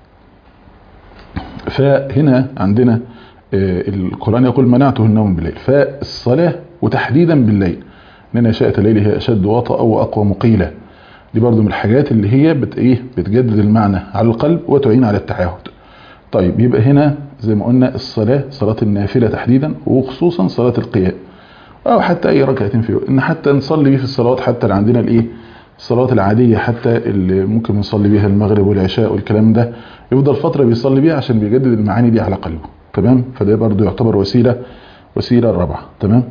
فهنا عندنا القرآن يقول منعته النوم بالليل فالصلاة وتحديدا بالليل لأن نشاءة الليل هي أشد وطأ وأقوى مقيلة دي برضو من الحاجات اللي هي بت ايه بتجدد المعنى على القلب وتعين على التعاهد طيب يبقى هنا زي ما قلنا الصلاة صلاة النافلة تحديدا وخصوصا صلاة القيام او حتى اي ركعتين فيه ان حتى نصلي بيه في الصلوات حتى اللي عندنا الايه الصلوات العادية حتى اللي ممكن نصلي بيها المغرب والعشاء والكلام ده يفضل فترة بيصلي بيها عشان بيجدد المعاني دي على قلبه تمام فده برضو يعتبر وسيلة وسيلة رابعة تمام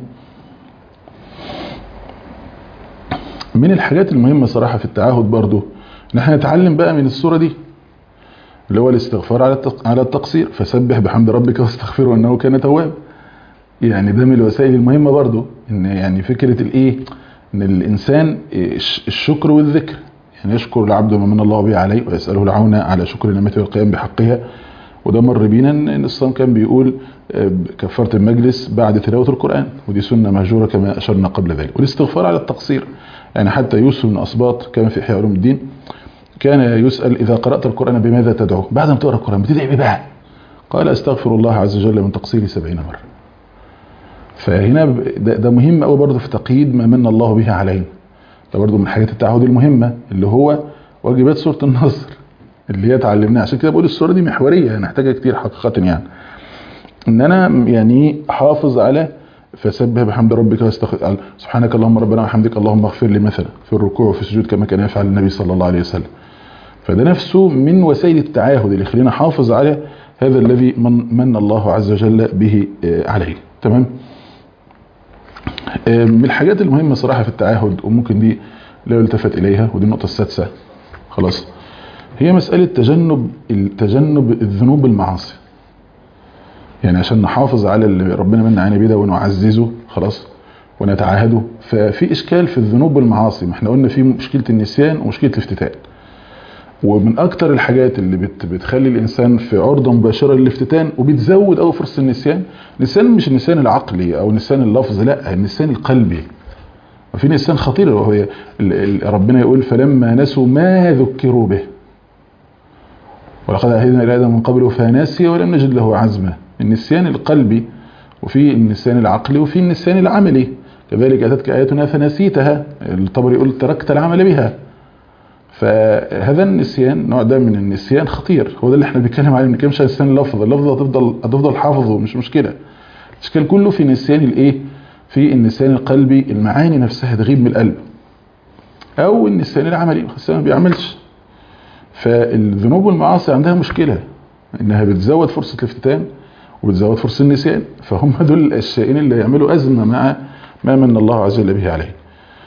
من الحاجات المهمة صراحة في التعاهد برضو ان احنا نتعلم بقى من الصورة دي اللي هو الاستغفار على على التقصير فسبح بحمد ربك واستغفره انه كان تواب يعني ده من الوسائل المهمة برضو ان يعني فكرة الايه ان الانسان الشكر والذكر يعني يشكر العبد ما من الله به عليه ويسأله العون على شكر نعمته والقيام بحقها وده مر بينا ان الصوم كان بيقول كفارة المجلس بعد تلاوة القرآن ودي سنة مهجورة كما أشرنا قبل ذلك والاستغفار على التقصير يعني حتى يوسف بن أسباط كما في إحياء علوم الدين كان يسأل إذا قرأت القرآن بماذا تدعو بعد ما تقرأ القرآن بتدعي بيه بقى قال أستغفر الله عز وجل من تقصيري سبعين مرة فهنا ده, ده مهم قوي برضه في تقييد ما من الله به علينا ده برضه من حاجات التعهد المهمة اللي هو واجبات سورة النصر اللي هي اتعلمناها عشان كده بقول السورة دي محورية نحتاجها كتير حقيقة يعني ان انا يعني حافظ على فسبح بحمد ربك واستغفر سبحانك اللهم ربنا وحمدك اللهم اغفر لي مثلا في الركوع وفي السجود كما كان يفعل النبي صلى الله عليه وسلم فده نفسه من وسائل التعاهد اللي يخلينا حافظ على هذا الذي من, من الله عز وجل به عليه تمام من الحاجات المهمة صراحة في التعاهد وممكن دي لا يلتفت إليها ودي النقطة السادسة خلاص هي مسألة تجنب تجنب الذنوب المعاصي يعني عشان نحافظ على اللي ربنا من علينا بيه ده ونعززه خلاص ونتعاهده ففي اشكال في الذنوب والمعاصي ما احنا قلنا في مشكله النسيان ومشكله الافتتان ومن اكتر الحاجات اللي بت بتخلي الانسان في عرضه مباشره للافتتان وبتزود قوي فرصه النسيان النسيان مش النسيان العقلي او النسيان اللفظي لا النسيان القلبي وفي نسيان خطير وهو ال- ال- ربنا يقول فلما نسوا ما ذكروا به ولقد عهدنا الى ادم من قبل فنسي ولم نجد له عزما النسيان القلبي وفي النسيان العقلي وفي النسيان العملي كذلك اتتك اياتنا فنسيتها الطبري يقول تركت العمل بها فهذا النسيان نوع ده من النسيان خطير هو ده اللي احنا بنتكلم عليه ما بنتكلمش على النسيان اللفظ اللفظ هتفضل هتفضل حافظه مش مشكله الاشكال كله في نسيان الايه في النسيان القلبي المعاني نفسها تغيب من القلب او النسيان العملي الانسان ما بيعملش فالذنوب والمعاصي عندها مشكله انها بتزود فرصه الافتتان وبتزود فرصه النسيان فهم دول الشيئين اللي يعملوا ازمه مع ما من الله عز وجل به عليه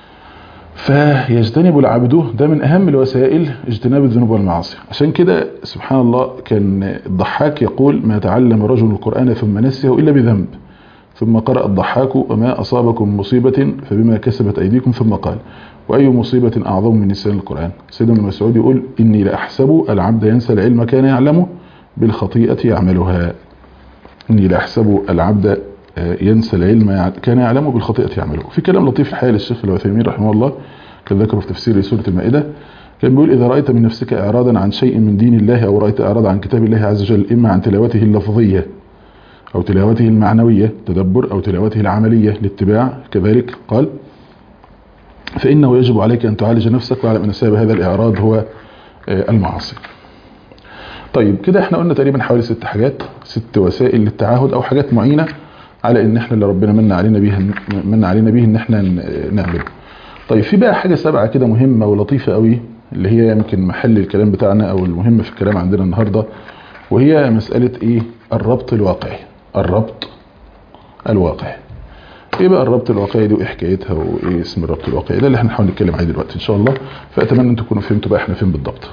فيجتنب العبد ده من اهم الوسائل اجتناب الذنوب والمعاصي عشان كده سبحان الله كان الضحاك يقول ما تعلم رجل القرآن ثم نسيه إلا بذنب ثم قرأ الضحاك وما أصابكم من مصيبة فبما كسبت أيديكم ثم قال وأي مصيبة أعظم من نسيان القرآن سيدنا ابن مسعود يقول إني لأحسب العبد ينسى العلم كان يعلمه بالخطيئة يعملها إني لأحسب العبد ينسى العلم كان يعلمه بالخطيئة يعمله في كلام لطيف الحقيقة للشيخ الوثيمين رحمه الله كان ذكره في تفسير سورة المائدة كان بيقول إذا رأيت من نفسك إعراضا عن شيء من دين الله أو رأيت إعراضا عن كتاب الله عز وجل إما عن تلاوته اللفظية أو تلاوته المعنوية تدبر أو تلاوته العملية لاتباع كذلك قال فإنه يجب عليك أن تعالج نفسك وعلى أن سبب هذا الإعراض هو المعاصي طيب كده احنا قلنا تقريبا حوالي ست حاجات ست وسائل للتعاهد أو حاجات معينة على ان احنا اللي ربنا من علينا بيها من علينا بيه ان احنا نعمله طيب في بقى حاجة سبعة كده مهمة ولطيفة قوي اللي هي يمكن محل الكلام بتاعنا او المهم في الكلام عندنا النهاردة وهي مسألة ايه الربط الواقعي الربط الواقعي ايه بقى الربط الواقعي دي وايه حكايتها وايه اسم الربط الواقعي ده اللي احنا هنحاول نتكلم عليه دلوقتي ان شاء الله فاتمنى ان تكونوا فهمتوا بقى احنا فين بالضبط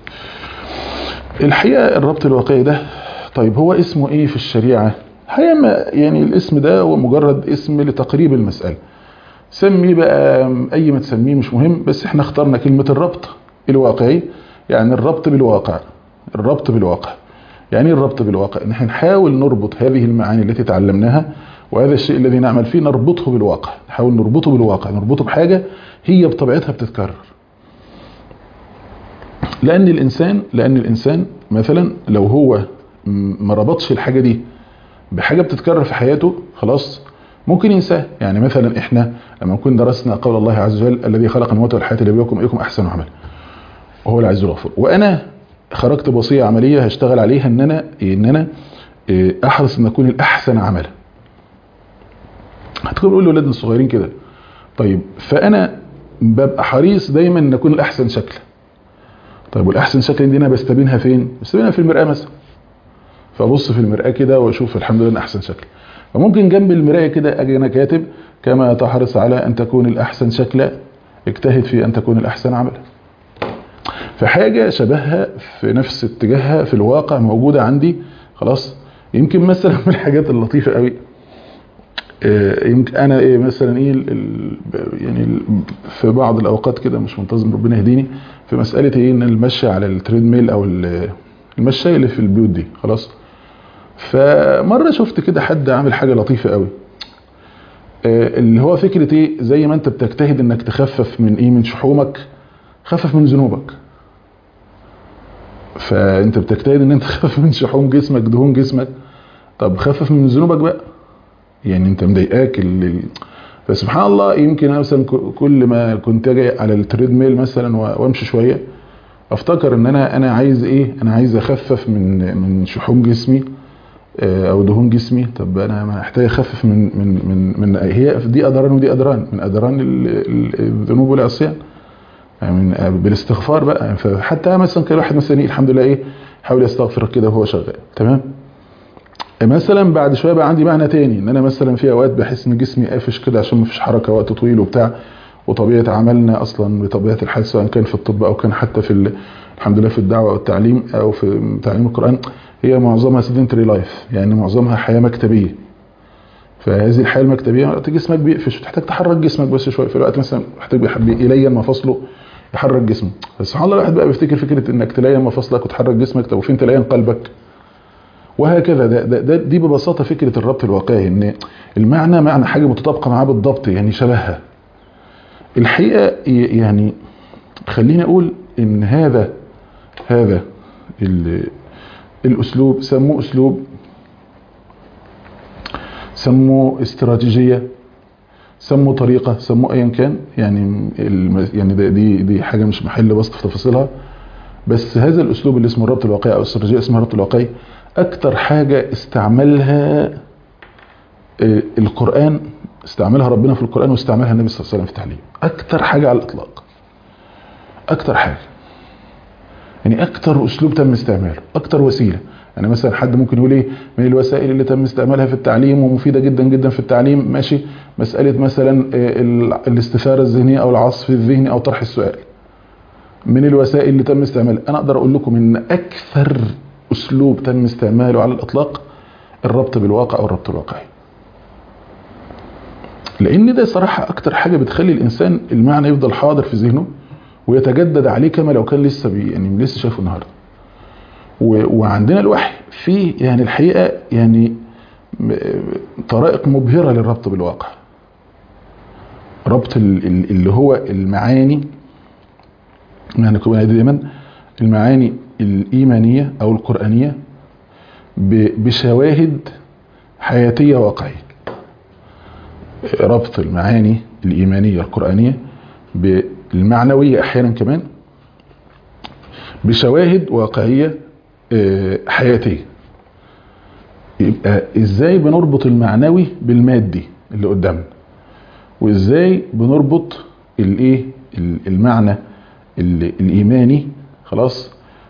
الحقيقة الربط الواقعي ده طيب هو اسمه ايه في الشريعة الحقيقة يعني الاسم ده هو مجرد اسم لتقريب المسألة سميه بقى اي ما تسميه مش مهم بس احنا اخترنا كلمة الربط الواقعي يعني الربط بالواقع الربط بالواقع يعني الربط بالواقع ان احنا نحاول نربط هذه المعاني التي تعلمناها وهذا الشيء الذي نعمل فيه نربطه بالواقع نحاول نربطه بالواقع نربطه بحاجة هي بطبيعتها بتتكرر لان الانسان لان الانسان مثلا لو هو ما ربطش الحاجة دي بحاجة بتتكرر في حياته خلاص ممكن ينساه يعني مثلا احنا لما نكون درسنا قول الله عز وجل الذي خلق الموت والحياة ليبلوكم ايكم احسن عملا وهو العز الغفور وانا خرجت بوصية عملية هشتغل عليها ان انا ان انا احرص ان اكون الاحسن عملا هتكون بقول لاولادنا الصغيرين كده طيب فانا ببقى حريص دايما ان اكون الاحسن شكلا طيب والاحسن شكلا دي انا بستبينها فين بستبينها في المرآة مثلا فابص في المرآة كده واشوف الحمد لله احسن شكل فممكن جنب المراية كده اجي انا كاتب كما تحرص على ان تكون الاحسن شكلا اجتهد في ان تكون الاحسن عملا فحاجة شبهها في نفس اتجاهها في الواقع موجودة عندي خلاص يمكن مثلا من الحاجات اللطيفة قوي يمكن انا ايه مثلا ايه يعني في بعض الاوقات كده مش منتظم ربنا يهديني في مسألة ايه ان المشي على التريد ميل او المشاية اللي في البيوت دي خلاص فمرة شفت كده حد عامل حاجة لطيفة قوي اللي هو فكرة ايه زي ما انت بتجتهد انك تخفف من ايه من شحومك خفف من ذنوبك فانت بتجتهد ان انت تخفف من شحوم جسمك دهون جسمك طب خفف من ذنوبك بقى يعني انت مضايقاك اللي فسبحان الله يمكن انا مثلا كل ما كنت اجي على التريد ميل مثلا وامشي شويه افتكر ان انا انا عايز ايه انا عايز اخفف من من شحوم جسمي او دهون جسمي طب انا محتاج اخفف من من من من هي دي اضران ودي اضران من اضران الذنوب والعصيان يعني بالاستغفار بقى فحتى مثلا كان واحد مثلا الحمد لله ايه حاول يستغفر كده وهو شغال تمام مثلا بعد شويه بقى عندي معنى تاني ان انا مثلا في اوقات بحس ان جسمي قافش كده عشان مفيش حركه وقت طويل وبتاع وطبيعه عملنا اصلا بطبيعه الحال سواء كان في الطب او كان حتى في الحمد لله في الدعوه والتعليم او في تعليم القران هي معظمها سيدنتري لايف يعني معظمها حياه مكتبيه فهذه الحياه المكتبيه وقت جسمك بيقفش بتحتاج تحرك جسمك بس شويه في الوقت مثلا محتاج بيحب يلين مفاصله يحرك جسمه بس سبحان الله الواحد بقى بيفتكر فكره انك تلين مفاصلك وتحرك جسمك طب وفين تلين قلبك وهكذا ده, ده, ده دي ببساطه فكره الربط الواقعي ان المعنى معنى حاجه متطابقه معاه بالضبط يعني شبهها الحقيقه يعني خليني اقول ان هذا هذا الاسلوب سموه اسلوب سموه استراتيجيه سموا طريقه سموا ايا كان يعني يعني ده دي دي حاجه مش محل بسط في تفاصيلها بس هذا الاسلوب اللي اسمه الربط الواقعي او استراتيجيه اسمها الربط الواقعي اكتر حاجه استعملها القران استعملها ربنا في القران واستعملها النبي صلى الله عليه وسلم في التعليم اكتر حاجه على الاطلاق اكتر حاجه يعني اكتر اسلوب تم استعماله اكتر وسيله يعني مثلا حد ممكن يقول ايه من الوسائل اللي تم استعمالها في التعليم ومفيده جدا جدا في التعليم ماشي مساله مثلا الاستثاره الذهنيه او العصف الذهني او طرح السؤال من الوسائل اللي تم استعمالها انا اقدر اقول لكم ان اكثر اسلوب تم استعماله على الاطلاق الربط بالواقع او الربط الواقعي لان ده صراحه اكتر حاجه بتخلي الانسان المعنى يفضل حاضر في ذهنه ويتجدد عليه كما لو كان لسه بي يعني لسه شايفه النهارده وعندنا الوحي فيه يعني الحقيقه يعني طرائق مبهره للربط بالواقع ربط اللي هو المعاني يعني كنا دايما المعاني الايمانيه او القرانيه بشواهد حياتيه واقعيه ربط المعاني الايمانيه القرانيه بالمعنويه احيانا كمان بشواهد واقعيه حياتيه يبقى ازاي بنربط المعنوي بالمادي اللي قدامنا وازاي بنربط الايه المعنى الايماني خلاص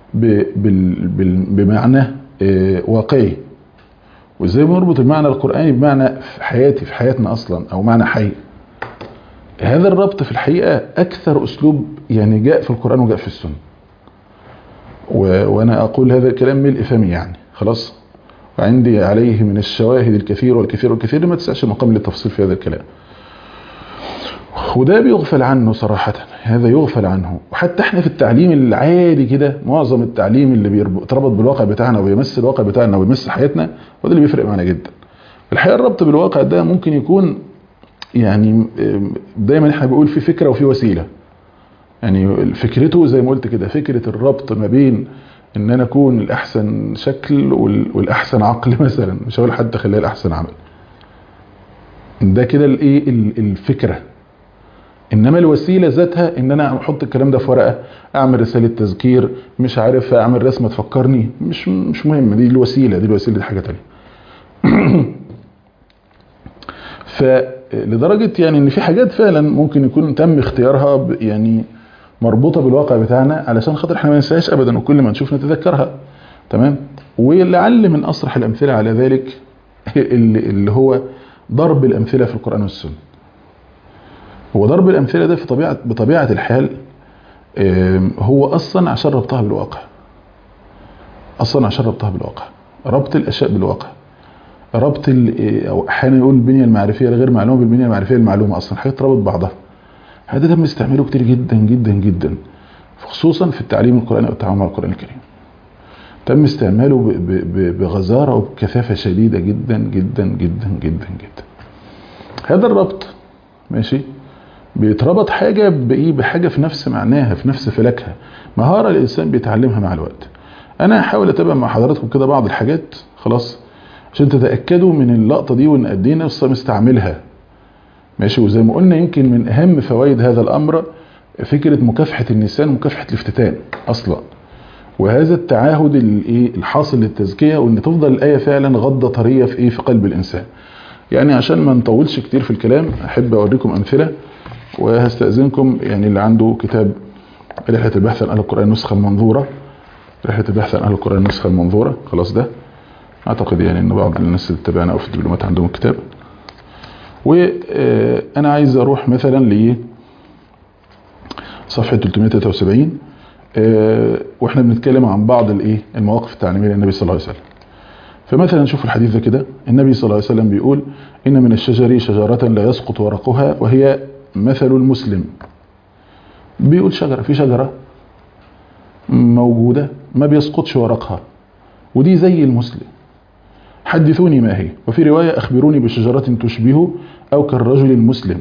بمعنى واقعي وازاي بنربط المعنى القراني بمعنى في حياتي في حياتنا اصلا او معنى حي هذا الربط في الحقيقه اكثر اسلوب يعني جاء في القران وجاء في السنه وانا اقول هذا الكلام ملء فمي يعني خلاص وعندي عليه من الشواهد الكثير والكثير والكثير ما تسعش مقام للتفصيل في هذا الكلام وده بيغفل عنه صراحة هذا يغفل عنه وحتى احنا في التعليم العادي كده معظم التعليم اللي بيرتبط بالواقع بتاعنا وبيمس الواقع بتاعنا وبيمس حياتنا وده اللي بيفرق معنا جدا الحقيقة الربط بالواقع ده ممكن يكون يعني دايما احنا بنقول في فكرة وفي وسيلة يعني فكرته زي ما قلت كده فكرة الربط ما بين ان انا اكون الاحسن شكل والاحسن عقل مثلا مش هقول حد خليها الاحسن عمل ده كده الايه الفكره انما الوسيله ذاتها ان انا احط الكلام ده في ورقه اعمل رساله تذكير مش عارف اعمل رسمه تفكرني مش مش مهم دي الوسيله دي الوسيله دي حاجه ثانيه فلدرجه يعني ان في حاجات فعلا ممكن يكون تم اختيارها يعني مربوطه بالواقع بتاعنا علشان خاطر احنا ما ننساهاش ابدا وكل ما نشوف نتذكرها تمام ولعل من اصرح الامثله على ذلك اللي هو ضرب الامثله في القران والسنه هو ضرب الامثله ده في طبيعه بطبيعه الحال هو اصلا عشان ربطها بالواقع اصلا عشان ربطها بالواقع ربط الاشياء بالواقع ربط او احيانا يقول البنيه المعرفيه الغير معلومه بالبنيه المعرفيه المعلومه اصلا حاجات تربط بعضها هذا تم استعماله كتير جدا جدا جدا خصوصا في التعليم القراني والتعامل مع القران الكريم تم استعماله بغزاره وبكثافه شديده جدا جدا جدا جدا جدا هذا الربط ماشي بيتربط حاجه بايه بحاجه في نفس معناها في نفس فلكها مهاره الانسان بيتعلمها مع الوقت انا هحاول اتابع مع حضراتكم كده بعض الحاجات خلاص عشان تتاكدوا من اللقطه دي وان قد ايه نفس مستعملها ماشي وزي ما قلنا يمكن من اهم فوائد هذا الامر فكره مكافحه النسيان مكافحه الافتتان اصلا وهذا التعاهد الايه الحاصل للتزكيه وان تفضل الايه فعلا غضه طريه في ايه في قلب الانسان يعني عشان ما نطولش كتير في الكلام احب اوريكم امثله وهستاذنكم يعني اللي عنده كتاب رحله البحث عن اهل القران النسخه المنظوره رحله البحث عن اهل القران النسخه المنظوره خلاص ده اعتقد يعني ان بعض الناس اللي تابعنا او في الدبلومات عندهم الكتاب وانا عايز اروح مثلا ل صفحه 373 آه، واحنا بنتكلم عن بعض الايه المواقف التعليميه للنبي صلى الله عليه وسلم فمثلا نشوف الحديث ده كده النبي صلى الله عليه وسلم بيقول ان من الشجر شجره لا يسقط ورقها وهي مثل المسلم بيقول شجره في شجره موجوده ما بيسقطش ورقها ودي زي المسلم حدثوني ما هي وفي روايه اخبروني بشجره تشبه او كالرجل المسلم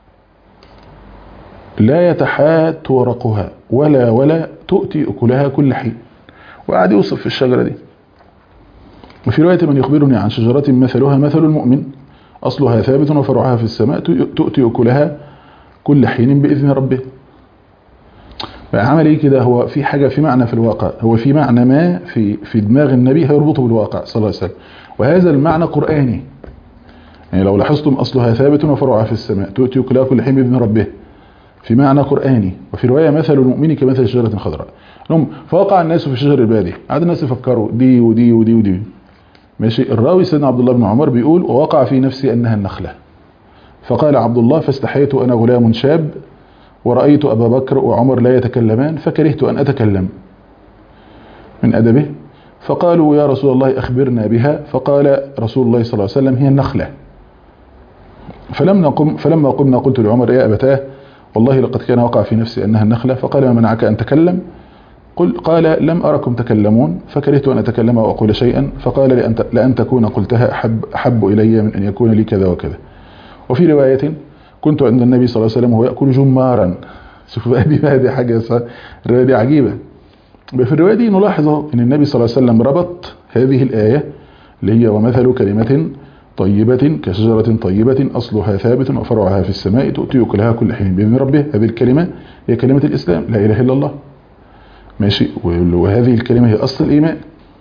لا يتحات ورقها ولا ولا تؤتي أكلها كل حين وقعد يوصف في الشجرة دي وفي رواية من يخبرني عن شجرة مثلها مثل المؤمن أصلها ثابت وفرعها في السماء تؤتي أكلها كل حين بإذن ربه عمل ايه كده هو في حاجة في معنى في الواقع هو في معنى ما في في دماغ النبي هيربطه بالواقع صلى الله عليه وسلم وهذا المعنى قرآني يعني لو لاحظتم أصلها ثابت وفرعها في السماء تؤتي أكلها كل حين بإذن ربه في معنى قرآني وفي رواية مثل المؤمن كمثل شجرة خضراء لهم فوقع الناس في شجر البادية قعد الناس يفكروا دي ودي ودي ودي ماشي الراوي سيدنا عبد الله بن عمر بيقول ووقع في نفسي أنها النخلة فقال عبد الله فاستحيت أنا غلام شاب ورأيت أبا بكر وعمر لا يتكلمان فكرهت أن أتكلم من أدبه فقالوا يا رسول الله أخبرنا بها فقال رسول الله صلى الله عليه وسلم هي النخلة فلم نقم فلما قمنا قلت لعمر يا أبتاه والله لقد كان وقع في نفسي أنها النخلة فقال ما منعك أن تكلم قل قال لم أركم تكلمون فكرهت أن أتكلم وأقول شيئا فقال لأن, لأن تكون قلتها أحب, أحب إلي من أن يكون لي كذا وكذا وفي رواية كنت عند النبي صلى الله عليه وسلم وهو يأكل جمارا شوف بقى دي بقى دي حاجة الرواية دي عجيبة في الرواية دي نلاحظ أن النبي صلى الله عليه وسلم ربط هذه الآية اللي هي ومثل كلمة طيبة كشجرة طيبة أصلها ثابت وفرعها في السماء تؤتي أكلها كل حين بإذن ربه هذه الكلمة هي كلمة الإسلام لا إله إلا الله ماشي وهذه الكلمة هي أصل الإيمان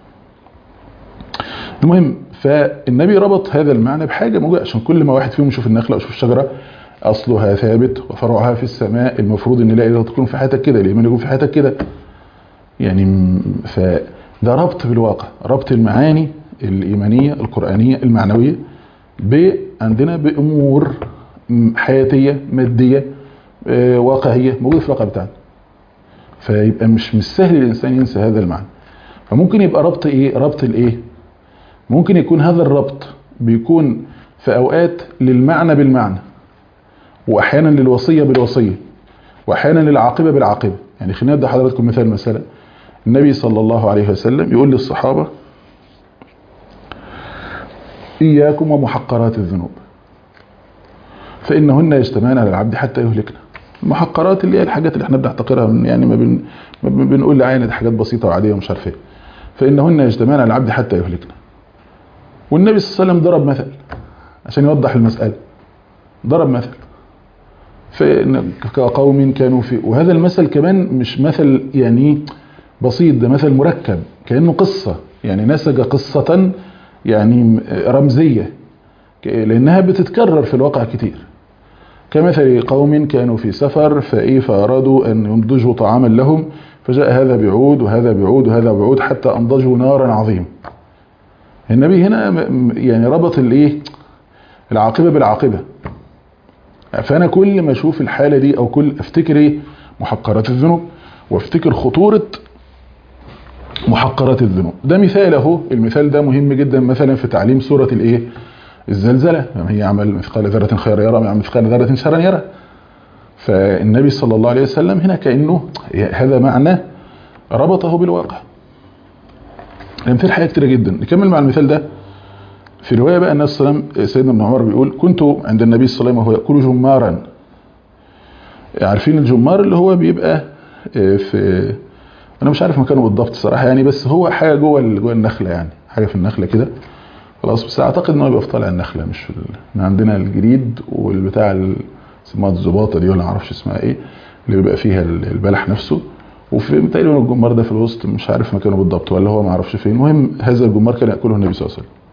المهم فالنبي ربط هذا المعنى بحاجة موجودة عشان كل ما واحد فيهم يشوف النخلة أو يشوف الشجرة أصلها ثابت وفرعها في السماء المفروض أن لا إله تكون في حياتك كده الإيمان يكون في حياتك كده يعني فده ربط بالواقع ربط المعاني الإيمانية القرآنية المعنوية عندنا بأمور حياتية مادية واقعية موجودة في الواقع بتاعنا فيبقى مش مش سهل الإنسان ينسى هذا المعنى فممكن يبقى ربط إيه ربط الإيه ممكن يكون هذا الربط بيكون في أوقات للمعنى بالمعنى وأحيانا للوصية بالوصية وأحيانا للعاقبة بالعاقبة يعني خلينا ندي حضراتكم مثال مثلا النبي صلى الله عليه وسلم يقول للصحابة إياكم ومحقرات الذنوب فإنهن يجتمعن على العبد حتى يهلكنا المحقرات اللي هي الحاجات اللي احنا بنعتقرها من يعني ما, بن ما بنقول لعين دي حاجات بسيطة وعادية ومش عارف ايه فإنهن يجتمعن على العبد حتى يهلكنا والنبي صلى الله عليه وسلم ضرب مثل عشان يوضح المسألة ضرب مثل كقوم كانوا في وهذا المثل كمان مش مثل يعني بسيط ده مثل مركب كأنه قصة يعني نسج قصة يعني رمزية لأنها بتتكرر في الواقع كتير كمثل قوم كانوا في سفر فإيه فأرادوا أن ينضجوا طعاما لهم فجاء هذا بعود وهذا بعود وهذا بعود حتى أنضجوا نارا عظيم النبي هنا يعني ربط الايه العاقبة بالعاقبة فأنا كل ما أشوف الحالة دي أو كل أفتكر إيه محقرات الذنوب وافتكر خطورة محقرات الذنوب ده مثال اهو المثال ده مهم جدا مثلا في تعليم سورة الايه الزلزلة يعني هي عمل مثقال ذرة خير يرى ويعمل مثقال ذرة شرا يرى فالنبي صلى الله عليه وسلم هنا كأنه هذا معنى ربطه بالواقع الامثال حاجة كتيرة جدا نكمل مع المثال ده في رواية بقى النبي صلى الله عليه وسلم سيدنا ابن عمر بيقول كنت عند النبي صلى الله عليه وسلم وهو يأكل جمارا عارفين الجمار اللي هو بيبقى في انا مش عارف مكانه بالضبط صراحة يعني بس هو حاجة جوه جوه النخلة يعني حاجة في النخلة كده خلاص بس اعتقد ان هو بيبقى في طالع النخلة مش في ال... عندنا الجريد والبتاع اسمها الزباطة دي ولا معرفش اسمها ايه اللي بيبقى فيها البلح نفسه وفي تقريبا الجمار ده في الوسط مش عارف مكانه بالضبط ولا هو ما اعرفش فين المهم هذا الجمار كان ياكله النبي صلى الله عليه وسلم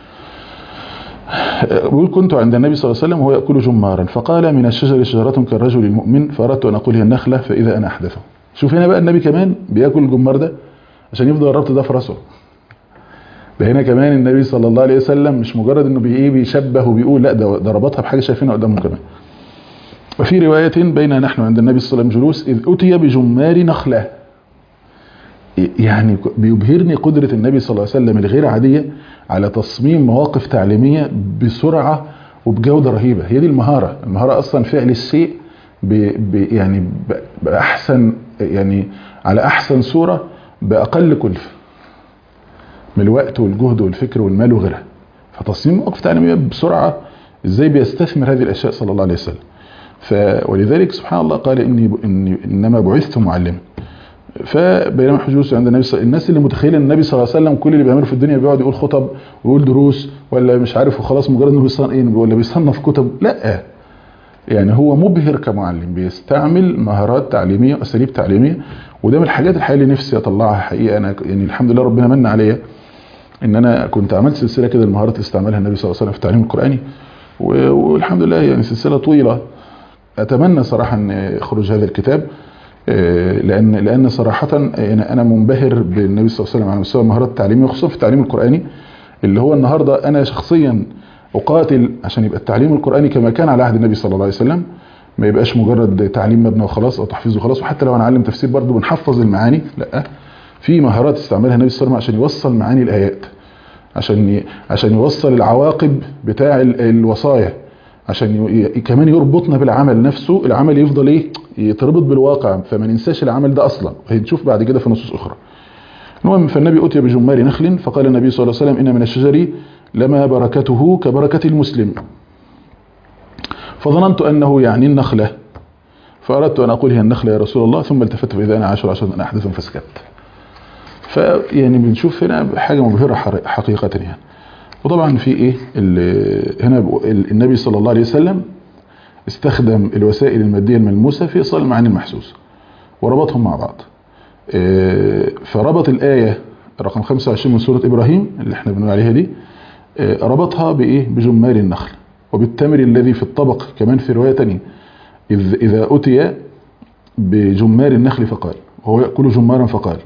بيقول كنت عند النبي صلى الله عليه وسلم وهو ياكل جمارا فقال من الشجر شجرة كالرجل المؤمن فاردت ان اقول هي النخلة فاذا انا احدثه شوف هنا بقى النبي كمان بياكل الجمار ده عشان يفضل الربط ده في راسه ده هنا كمان النبي صلى الله عليه وسلم مش مجرد انه بي بيشبه وبيقول لا ده ده ربطها بحاجه شايفينها قدامهم كمان وفي رواية بين نحن عند النبي صلى الله عليه وسلم جلوس إذ أتي بجمار نخلة يعني بيبهرني قدرة النبي صلى الله عليه وسلم الغير عادية على تصميم مواقف تعليمية بسرعة وبجودة رهيبة هي دي المهارة المهارة أصلا فعل الشيء ب ب يعني ب بأحسن يعني على أحسن صورة بأقل كلفة من الوقت والجهد والفكر والمال وغيرها فتصميم مواقف تعليمية بسرعة ازاي بيستثمر هذه الأشياء صلى الله عليه وسلم ف ولذلك سبحان الله قال إني, إني إنما بعثت معلما فبينما حجوز عند النبي صلى الناس اللي متخيله ان النبي صلى الله عليه وسلم كل اللي بيعمله في الدنيا بيقعد يقول خطب ويقول دروس ولا مش عارف وخلاص مجرد انه بيصنف ايه ولا بيصنف كتب لا يعني هو مبهر كمعلم بيستعمل مهارات تعليميه واساليب تعليميه وده من الحاجات الحقيقه اللي نفسي اطلعها حقيقه انا يعني الحمد لله ربنا من عليا ان انا كنت عملت سلسله كده المهارات اللي استعملها النبي صلى الله عليه وسلم في التعليم القراني والحمد لله يعني سلسله طويله اتمنى صراحه ان يخرج هذا الكتاب لان لان صراحه انا انا منبهر بالنبي صلى الله عليه وسلم على مستوى المهارات التعليميه وخصوصا في التعليم القراني اللي هو النهارده انا شخصيا اقاتل عشان يبقى التعليم القراني كما كان على عهد النبي صلى الله عليه وسلم ما يبقاش مجرد تعليم مبنى وخلاص او تحفيظ وخلاص وحتى لو هنعلم تفسير برضه بنحفظ المعاني لا في مهارات استعملها النبي صلى الله عليه وسلم عشان يوصل معاني الايات عشان ي... عشان يوصل العواقب بتاع الوصايا عشان ي... كمان يربطنا بالعمل نفسه العمل يفضل ايه يتربط بالواقع فما ننساش العمل ده اصلا وهنشوف بعد كده في نصوص اخرى المهم فالنبي اتي بجمار نخل فقال النبي صلى الله عليه وسلم ان من الشجر لما بركته كبركه المسلم فظننت انه يعني النخله فاردت ان اقول هي النخله يا رسول الله ثم التفت فاذا انا عشر عشر احدث فسكت فيعني بنشوف هنا حاجه مبهره حقيقه يعني وطبعا في ايه هنا النبي صلى الله عليه وسلم استخدم الوسائل المادية الملموسة في إيصال المعاني المحسوسة وربطهم مع بعض فربط الآية رقم 25 من سورة إبراهيم اللي احنا بنقول عليها دي ربطها بإيه بجمال النخل وبالتمر الذي في الطبق كمان في رواية تانية إذ إذا أتي بجمار النخل فقال وهو يأكل جمارا فقال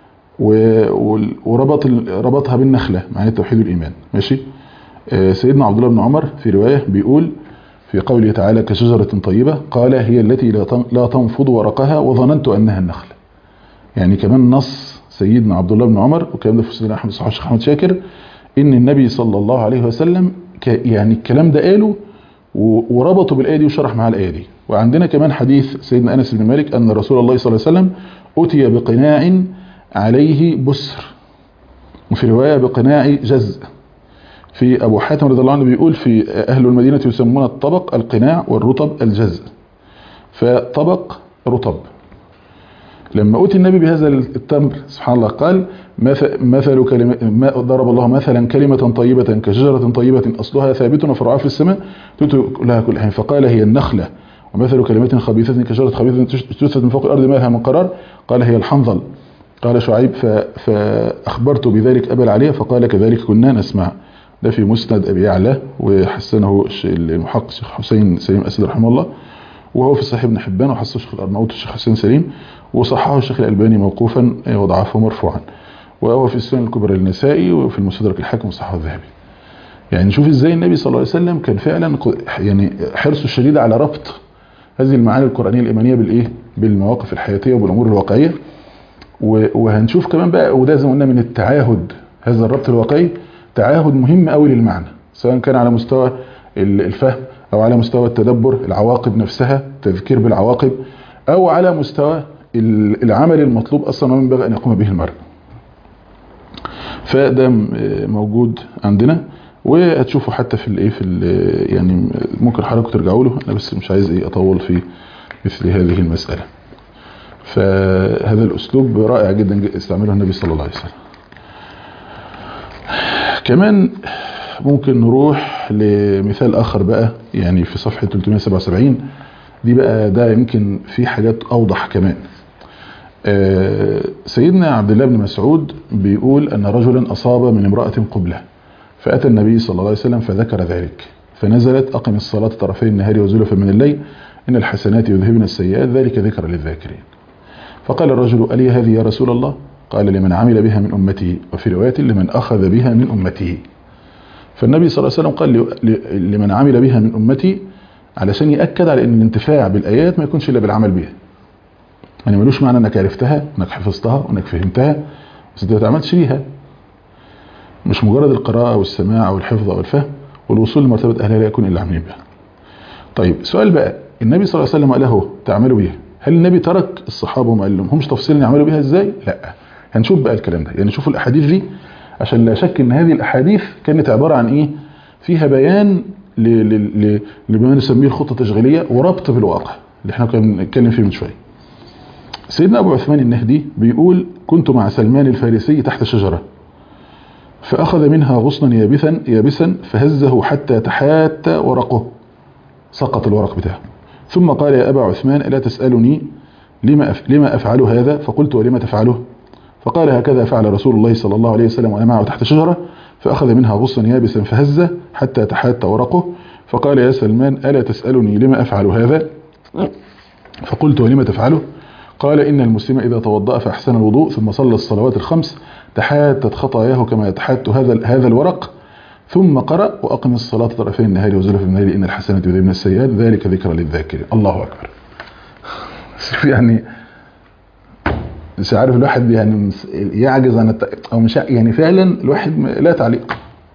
وربط ربطها بالنخلة معنى توحيد الإيمان ماشي سيدنا عبد الله بن عمر في رواية بيقول في قوله تعالى كشجرة طيبة قال هي التي لا تنفض ورقها وظننت أنها النخل يعني كمان نص سيدنا عبد الله بن عمر وكلام ده في سيدنا أحمد صحيح الشيخ أحمد شاكر إن النبي صلى الله عليه وسلم يعني الكلام ده قاله وربطه بالآية دي وشرح معاه الآية دي وعندنا كمان حديث سيدنا أنس بن مالك أن رسول الله صلى الله عليه وسلم أتي بقناع عليه بسر وفي رواية بقناع جزء في أبو حاتم رضي الله عنه بيقول في أهل المدينة يسمون الطبق القناع والرطب الجزء فطبق رطب لما أوتي النبي بهذا التمر سبحان الله قال مثل كلمة ما ضرب الله مثلا كلمة طيبة كشجرة طيبة أصلها ثابت وفرعها في السماء تؤتي لها كل حين فقال هي النخلة ومثل كلمة خبيثة كشجرة خبيثة تجثت من فوق الأرض ما لها من قرار قال هي الحنظل قال شعيب فأخبرت بذلك أبا العليا فقال كذلك كنا نسمع ده في مسند أبي يعلى وحسنه المحقق الشيخ حسين سليم أسد رحمه الله وهو في صحيح ابن حبان وحسنه الشيخ الأرناؤوط الشيخ حسين سليم وصححه الشيخ الألباني موقوفا وضعفه مرفوعا وهو في السنن الكبرى للنسائي وفي المستدرك الحاكم وصححه الذهبي يعني نشوف ازاي النبي صلى الله عليه وسلم كان فعلا يعني حرصه الشديد على ربط هذه المعاني القرآنية الإيمانية بالإيه بالمواقف الحياتية وبالأمور الواقعية وهنشوف كمان بقى وده زي ما قلنا من التعاهد هذا الربط الواقعي تعاهد مهم قوي للمعنى سواء كان على مستوى الفهم او على مستوى التدبر العواقب نفسها تذكير بالعواقب او على مستوى العمل المطلوب اصلا ومن ينبغي ان يقوم به المرء فده موجود عندنا وهتشوفوا حتى في الايه في يعني ممكن حضراتكم ترجعوا له انا بس مش عايز ايه اطول في مثل هذه المساله فهذا الاسلوب رائع جدا استعمله النبي صلى الله عليه وسلم كمان ممكن نروح لمثال اخر بقى يعني في صفحة 377 دي بقى ده يمكن في حاجات اوضح كمان سيدنا عبد الله بن مسعود بيقول ان رجلا اصاب من امرأة قبلة فاتى النبي صلى الله عليه وسلم فذكر ذلك فنزلت اقم الصلاة طرفي النهار وزلفا من الليل ان الحسنات يذهبن السيئات ذلك ذكر للذاكرين فقال الرجل ألي هذه يا رسول الله قال لمن عمل بها من أمته وفي رواية لمن أخذ بها من أمته فالنبي صلى الله عليه وسلم قال لمن عمل بها من أمتي علشان يأكد على أن الانتفاع بالآيات ما يكونش إلا بالعمل بها يعني ملوش معنى انك عرفتها انك حفظتها وانك فهمتها بس انت ما تعملش بيها مش مجرد القراءة والسماع او الحفظ او الفهم والوصول لمرتبة اهلها لا يكون الا عاملين بها طيب سؤال بقى النبي صلى الله عليه وسلم قال له تعملوا بيها هل النبي ترك الصحابة وما قال لهمش تفصيلا يعملوا بيها ازاي لا هنشوف بقى الكلام ده يعني شوفوا الاحاديث دي عشان لا شك ان هذه الاحاديث كانت عبارة عن ايه فيها بيان ل- ل- ل- لما نسميه الخطة التشغيلية وربط بالواقع اللي احنا كنا بنتكلم فيه من شوية سيدنا ابو عثمان النهدي بيقول كنت مع سلمان الفارسي تحت شجرة فأخذ منها غصنا يابسا يابسا فهزه حتى تحات ورقه سقط الورق بتاعه ثم قال يا أبا عثمان ألا تسألني لما, أف... لما أفعل هذا فقلت ولما تفعله فقال هكذا فعل رسول الله صلى الله عليه وسلم وأنا معه تحت شجرة فأخذ منها غصا يابسا فهزه حتى تحات ورقه فقال يا سلمان ألا تسألني لما أفعل هذا فقلت ولما تفعله قال إن المسلم إذا توضأ فأحسن الوضوء ثم صلى الصلوات الخمس تحاتت خطاياه كما يتحات هذا هذا الورق ثم قرأ وأقم الصلاة طرفي النهار وزلف النهار إن الحسنات يذهبن السيئات ذلك ذكرى للذاكرين الله أكبر يعني مش عارف الواحد يعني يعجز عن الت... أو مش يعني فعلا الواحد لا تعليق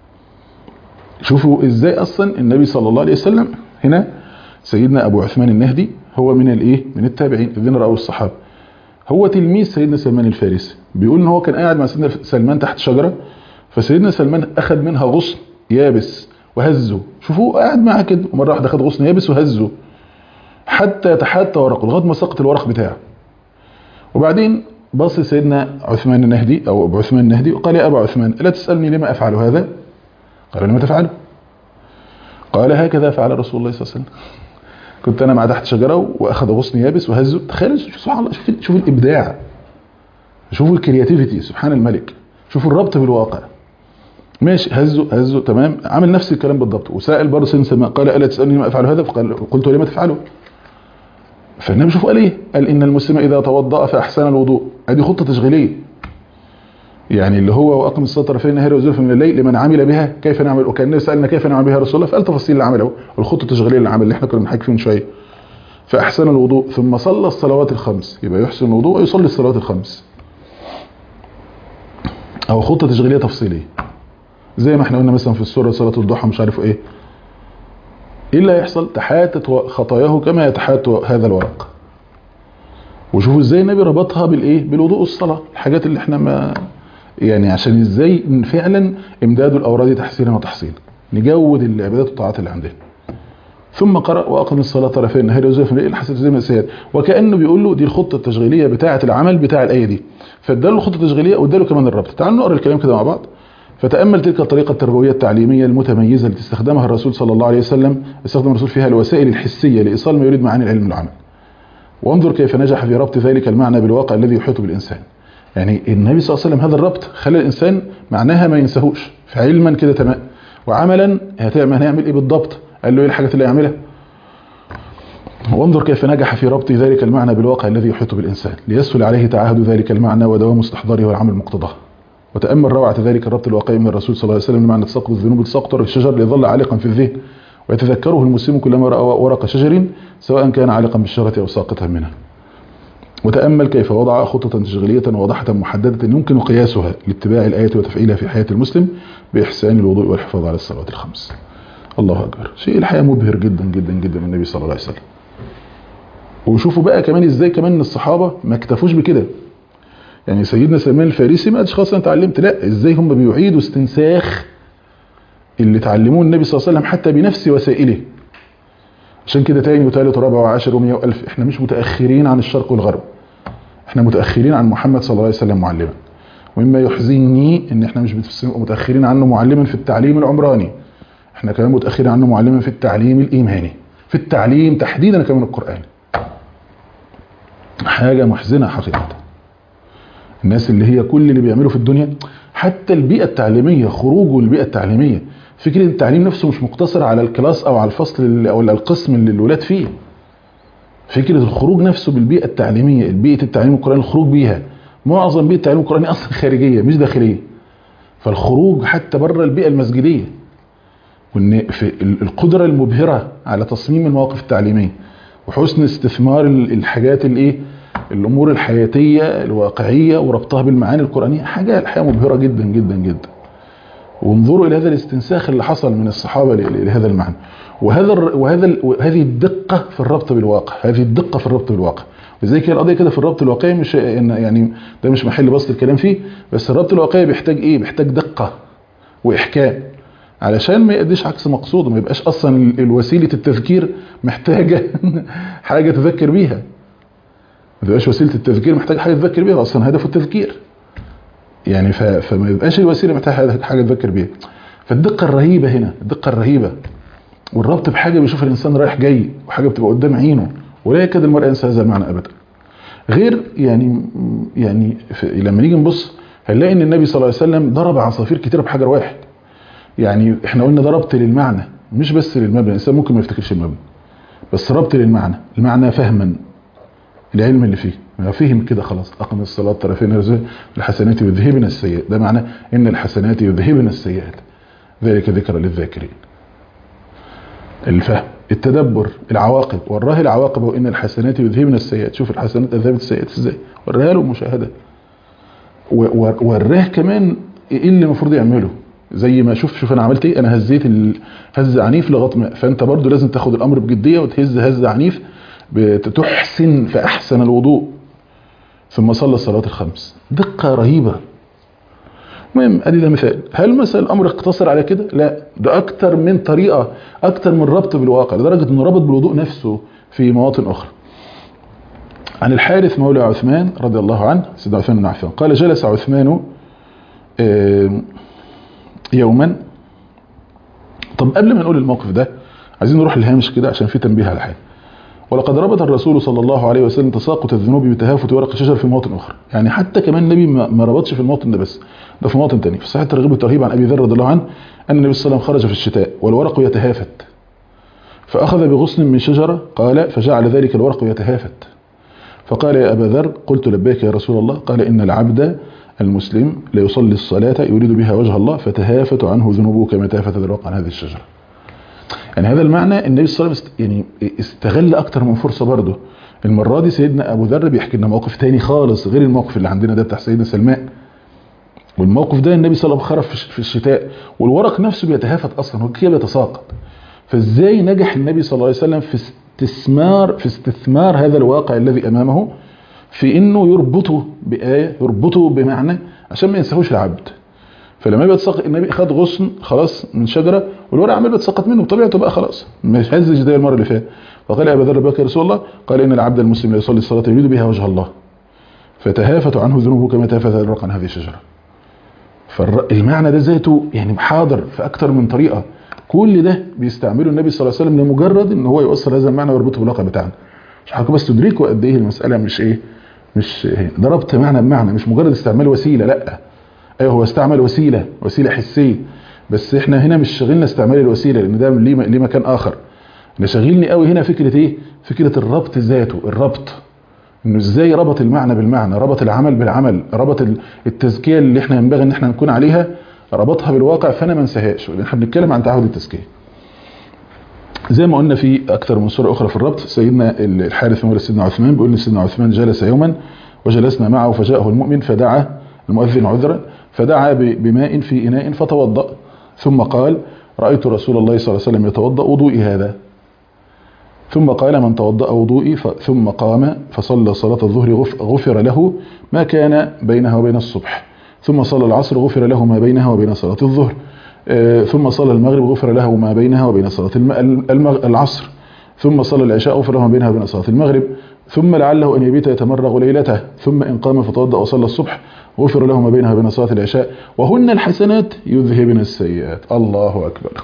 شوفوا ازاي اصلا النبي صلى الله عليه وسلم هنا سيدنا ابو عثمان النهدي هو من الايه من التابعين الذين راوا الصحابه هو تلميذ سيدنا سلمان الفارسي بيقول ان هو كان قاعد مع سيدنا سلمان تحت شجره فسيدنا سلمان اخذ منها غصن يابس وهزه شوفوا قاعد معاه كده ومره واحده اخذ غصن يابس وهزه حتى يتحاتى ورقه لغايه ما سقط الورق بتاعه وبعدين بص سيدنا عثمان النهدي او ابو عثمان النهدي وقال يا ابا عثمان الا تسالني لما افعل هذا قال لما تفعله قال هكذا فعل رسول الله صلى الله عليه وسلم كنت انا مع تحت شجره واخذ غصن يابس وهزه تخيل سبحان الله شوف شوف الابداع شوفوا الكرياتيفيتي سبحان الملك شوفوا الربط بالواقع ماشي هزه هزه تمام عمل نفس الكلام بالضبط وسائل برضه سيدنا سلمان قال الا تسالني ما افعل هذا فقال قلت لما تفعله فالنبي شوف قال ايه قال ان المسلم اذا توضا فاحسن الوضوء ادي خطه تشغيليه يعني اللي هو واقم الصلاه طرفي النهار وزلفا من الليل لمن عمل بها كيف نعمل وكان النبي سالنا كيف نعمل بها رسول الله فقال تفاصيل اللي عمله الخطه التشغيليه اللي عمل اللي احنا كنا بنحكي فيه من شويه فاحسن الوضوء ثم صلى الصلوات الخمس يبقى يحسن الوضوء ويصلي الصلوات الخمس او خطه تشغيليه تفصيليه زي ما احنا قلنا مثلا في السوره صلاه الضحى مش عارف ايه ايه اللي هيحصل تحاتت خطاياه كما يتحات هذا الورق وشوفوا ازاي النبي ربطها بالايه بالوضوء والصلاه الحاجات اللي احنا ما يعني عشان ازاي فعلا امداد الاوراد تحسينا وتحصيلا نجود العبادات والطاعات اللي عندنا ثم قرأ وأقم الصلاة طرفي النهار وزلف الليل الحسنة زي ما السيئات وكأنه بيقول له دي الخطة التشغيلية بتاعة العمل بتاع الآية دي فاداله الخطة التشغيلية واداله كمان الربط تعالوا نقرأ الكلام كده مع بعض فتأمل تلك الطريقة التربوية التعليمية المتميزة التي استخدمها الرسول صلى الله عليه وسلم استخدم الرسول فيها الوسائل الحسية لإيصال ما يريد معاني العلم والعمل وانظر كيف نجح في ربط ذلك المعنى بالواقع الذي يحيط بالإنسان يعني النبي صلى الله عليه وسلم هذا الربط خلى الإنسان معناها ما ينساهوش فعلما كده تمام وعملا هتعمل هنعمل ايه بالضبط قال له ايه الحاجات اللي يعملها وانظر كيف نجح في ربط ذلك المعنى بالواقع الذي يحيط بالإنسان ليسهل عليه تعاهد ذلك المعنى ودوام استحضاره والعمل مقتضاه وتأمل روعة ذلك الربط الواقعي من الرسول صلى الله عليه وسلم لمعنى تساقط الذنوب تساقط الشجر ليظل عالقا في الذهن ويتذكره المسلم كلما رأى ورق شجر سواء كان عالقا بالشجرة أو ساقطا منها وتأمل كيف وضع خطة تشغيلية واضحة محددة يمكن قياسها لاتباع الآية وتفعيلها في حياة المسلم بإحسان الوضوء والحفاظ على الصلوات الخمس الله أكبر شيء الحقيقة مبهر جدا جدا جدا من النبي صلى الله عليه وسلم وشوفوا بقى كمان ازاي كمان الصحابة ما اكتفوش بكده يعني سيدنا سلمان الفارسي ما قالش خلاص انا اتعلمت لا ازاي هم بيعيدوا استنساخ اللي اتعلموه النبي صلى الله عليه وسلم حتى بنفس وسائله عشان كده تاني وتالت ورابع وعاشر ومية والف احنا مش متأخرين عن الشرق والغرب احنا متأخرين عن محمد صلى الله عليه وسلم معلما ومما يحزنني ان احنا مش متأخرين عنه معلما في التعليم العمراني احنا كمان متأخرين عنه معلما في التعليم الايماني في التعليم تحديدا كمان القرآن حاجة محزنة حقيقة الناس اللي هي كل اللي بيعمله في الدنيا حتى البيئة التعليمية خروجه البيئة التعليمية فكرة التعليم نفسه مش مقتصر على الكلاس او على الفصل او القسم اللي الولاد فيه فكرة الخروج نفسه بالبيئة التعليمية بيئة التعليم القرآني الخروج بيها معظم بيئة التعليم القرآني اصلا خارجية مش داخلية فالخروج حتى بره البيئة المسجدية وان في القدرة المبهرة على تصميم المواقف التعليمية وحسن استثمار الحاجات الايه الامور الحياتيه الواقعيه وربطها بالمعاني القرانيه حاجه الحقيقه مبهره جدا جدا جدا وانظروا الى هذا الاستنساخ اللي حصل من الصحابه ل- لهذا المعنى وهذا الر- وهذا ال- وهذه الدقه في الربط بالواقع هذه الدقه في الربط بالواقع وزي كده القضيه كده في الربط الواقعي مش إن- يعني ده مش محل بسط الكلام فيه بس الربط الواقعي بيحتاج ايه بيحتاج دقه واحكام علشان ما يأديش عكس مقصوده ما يبقاش اصلا ال- الوسيله التفكير محتاجه حاجه تذكر بيها ما تبقاش وسيله التفكير محتاجه حاجه تذكر بيها اصلا هدفه التفكير يعني ف... فما يبقاش الوسيله محتاجه حاجه تذكر بيها فالدقه الرهيبه هنا الدقه الرهيبه والربط بحاجه بيشوف الانسان رايح جاي وحاجه بتبقى قدام عينه ولا يكاد المرء ينسى هذا المعنى ابدا غير يعني يعني في لما نيجي نبص هنلاقي ان النبي صلى الله عليه وسلم ضرب عصافير كتيره بحجر واحد يعني احنا قلنا ده ربط للمعنى مش بس للمبنى الانسان ممكن ما يفتكرش المبنى بس ربط للمعنى المعنى فهما العلم اللي فيه ما فهم كده خلاص اقم الصلاه طرفين الرزق الحسنات يذهبن السيئات ده معنى ان الحسنات يذهبن السيئات ذلك ذكرى للذاكرين الفهم التدبر العواقب وراه العواقب وان الحسنات يذهبن السيئات شوف الحسنات اذهبت السيئات ازاي وراها له مشاهده و- و- وراه كمان ايه اللي المفروض يعمله زي ما شوف شوف انا عملت ايه انا هزيت الهز عنيف لغايه ما فانت برضو لازم تاخد الامر بجديه وتهز هز عنيف بتحسن في احسن الوضوء ثم صلى الصلاه الخمس دقه رهيبه المهم ادي ده مثال هل مثلا الامر اقتصر على كده لا ده اكتر من طريقه اكتر من ربط بالواقع لدرجه انه ربط بالوضوء نفسه في مواطن اخرى عن الحارث مولى عثمان رضي الله عنه سيدنا عثمان بن عفان قال جلس عثمان آه، يوما طب قبل ما نقول الموقف ده عايزين نروح للهامش كده عشان في تنبيه على حاجه ولقد ربط الرسول صلى الله عليه وسلم تساقط الذنوب بتهافت ورق الشجر في مواطن اخرى يعني حتى كمان النبي ما ما ربطش في الموطن ده بس ده في مواطن تاني في صحيح الترغيب والترهيب عن ابي ذر رضي الله عنه ان النبي صلى الله عليه وسلم خرج في الشتاء والورق يتهافت فاخذ بغصن من شجره قال فجعل ذلك الورق يتهافت فقال يا ابا ذر قلت لبيك يا رسول الله قال ان العبد المسلم ليصلي الصلاه يريد بها وجه الله فتهافت عنه ذنوبه كما تهافت الورق عن هذه الشجره يعني هذا المعنى النبي صلى الله عليه وسلم است- يعني استغل اكتر من فرصه برضه المره دي سيدنا ابو ذر بيحكي لنا موقف تاني خالص غير الموقف اللي عندنا ده بتاع سيدنا سلمان والموقف ده النبي صلى الله عليه وسلم خرف في الش- في الشتاء والورق نفسه بيتهافت اصلا هو كده بيتساقط فازاي نجح النبي صلى الله عليه وسلم في استثمار في استثمار هذا الواقع الذي امامه في انه يربطه بايه يربطه بمعنى عشان ما ينساهوش العبد فلما بيتساقط النبي خد غصن خلاص من شجره والورق عمال بيتساقط منه بطبيعته بقى خلاص مش هزج زي المره اللي فاتت فقال يا ابا ذر بك يا رسول الله قال ان العبد المسلم لا يصلي الصلاه يريد بها وجه الله فتهافت عنه ذنوبه كما تهافت الورق عن هذه الشجره فالمعنى ده ذاته يعني حاضر في اكتر من طريقه كل ده بيستعمله النبي صلى الله عليه وسلم لمجرد ان هو يوصل هذا المعنى ويربطه بالواقع بتاعنا مش حضرتك بس تدركوا قد ايه المساله مش ايه مش ده ربط معنى بمعنى مش مجرد استعمال وسيله لا ايوه هو استعمل وسيله وسيله حسيه بس احنا هنا مش شاغلنا استعمال الوسيله لان ده ليه ليه مكان اخر اللي شاغلني قوي هنا فكره ايه فكره الربط ذاته الربط انه ازاي ربط المعنى بالمعنى ربط العمل بالعمل ربط ال- التزكيه اللي احنا ينبغي ان احنا نكون عليها ربطها بالواقع فانا ما انساهاش لان احنا بنتكلم عن تعهد التزكيه زي ما قلنا في اكثر من صوره اخرى في الربط سيدنا الحارث مولى سيدنا عثمان بيقول ان سيدنا عثمان جلس يوما وجلسنا معه فجاءه المؤمن فدعا المؤذن عذرا فدعا ب- بماء في اناء فتوضا ثم قال رايت رسول الله صلى الله عليه وسلم يتوضا وضوئي هذا ثم قال من توضأ وضوئي ف- ثم قام فصلى صلاة الظهر غف- غفر له ما كان بينها وبين الصبح ثم صلى العصر غفر له ما بينها وبين صلاة الظهر آه، ثم صلى المغرب غفر له ما بينها وبين صلاة الم- المغ- العصر ثم صلى العشاء غفر له ما بينها وبين صلاة المغرب ثم لعله أن يبيت يتمرغ ليلته ثم إن قام فتوضأ وصلى الصبح غفر له ما بينها وبين صلاة العشاء وهن الحسنات يذهبن السيئات الله أكبر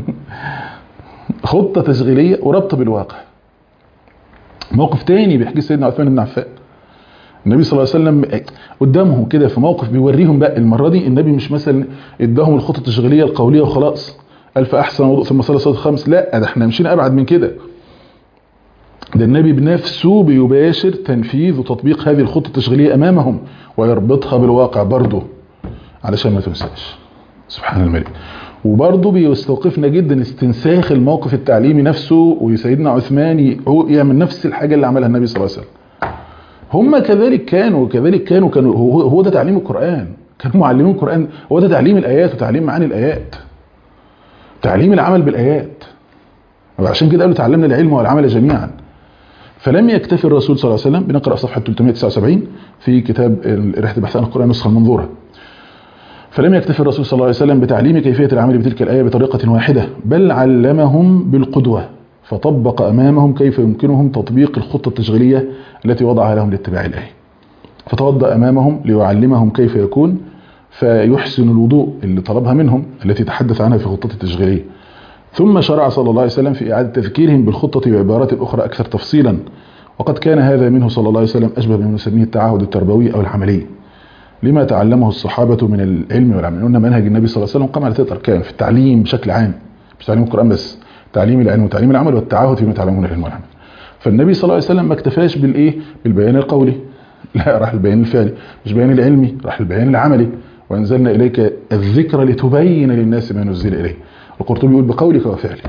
خطة تشغيلية وربط بالواقع موقف تاني بيحكي سيدنا عثمان بن عفان النبي صلى الله عليه وسلم قدامهم كده في موقف بيوريهم بقى المرة دي النبي مش مثلا اداهم الخطة التشغيلية القولية وخلاص ألف أحسن وضوء ثم صلى صلاة الخمس لا ده احنا مشينا أبعد من كده ده النبي بنفسه بيباشر تنفيذ وتطبيق هذه الخطة التشغيلية أمامهم ويربطها بالواقع برضه علشان ما تنساش سبحان الملك وبرضه بيستوقفنا جدا استنساخ الموقف التعليمي نفسه وسيدنا عثمان ي- هو يعمل نفس الحاجة اللي عملها النبي صلى الله عليه وسلم هم كذلك كانوا كذلك كانوا كانوا هو, هو ده تعليم القرآن كانوا معلمين القرآن هو ده تعليم الآيات وتعليم معاني الآيات تعليم العمل بالآيات وعشان كده قالوا تعلمنا العلم والعمل جميعا فلم يكتفي الرسول صلى الله عليه وسلم بنقرأ صفحة 379 في كتاب رحلة البحث عن القرآن النسخة المنظورة فلم يكتفي الرسول صلى الله عليه وسلم بتعليم كيفية العمل بتلك الآية بطريقة واحدة بل علمهم بالقدوة فطبق أمامهم كيف يمكنهم تطبيق الخطة التشغيلية التي وضعها لهم لاتباع الآية فتوضأ أمامهم ليعلمهم كيف يكون فيحسن الوضوء اللي طلبها منهم التي تحدث عنها في خطة التشغيلية ثم شرع صلى الله عليه وسلم في إعادة تذكيرهم بالخطة بعبارات أخرى أكثر تفصيلا وقد كان هذا منه صلى الله عليه وسلم أشبه بما نسميه التعهد التربوي أو العملي لما تعلمه الصحابة من العلم والعمل قلنا منهج النبي صلى الله عليه وسلم قام على ثلاث أركان في التعليم بشكل عام مش تعليم القرآن بس تعليم العلم وتعليم العمل والتعهد فيما يتعلمون العلم والعمل فالنبي صلى الله عليه وسلم ما اكتفاش بالايه بالبيان القولي لا راح البيان الفعلي مش بيان العلمي راح البيان العملي وانزلنا اليك الذكر لتبين للناس ما نزل اليه القرطبي يقول بقولك وفعلك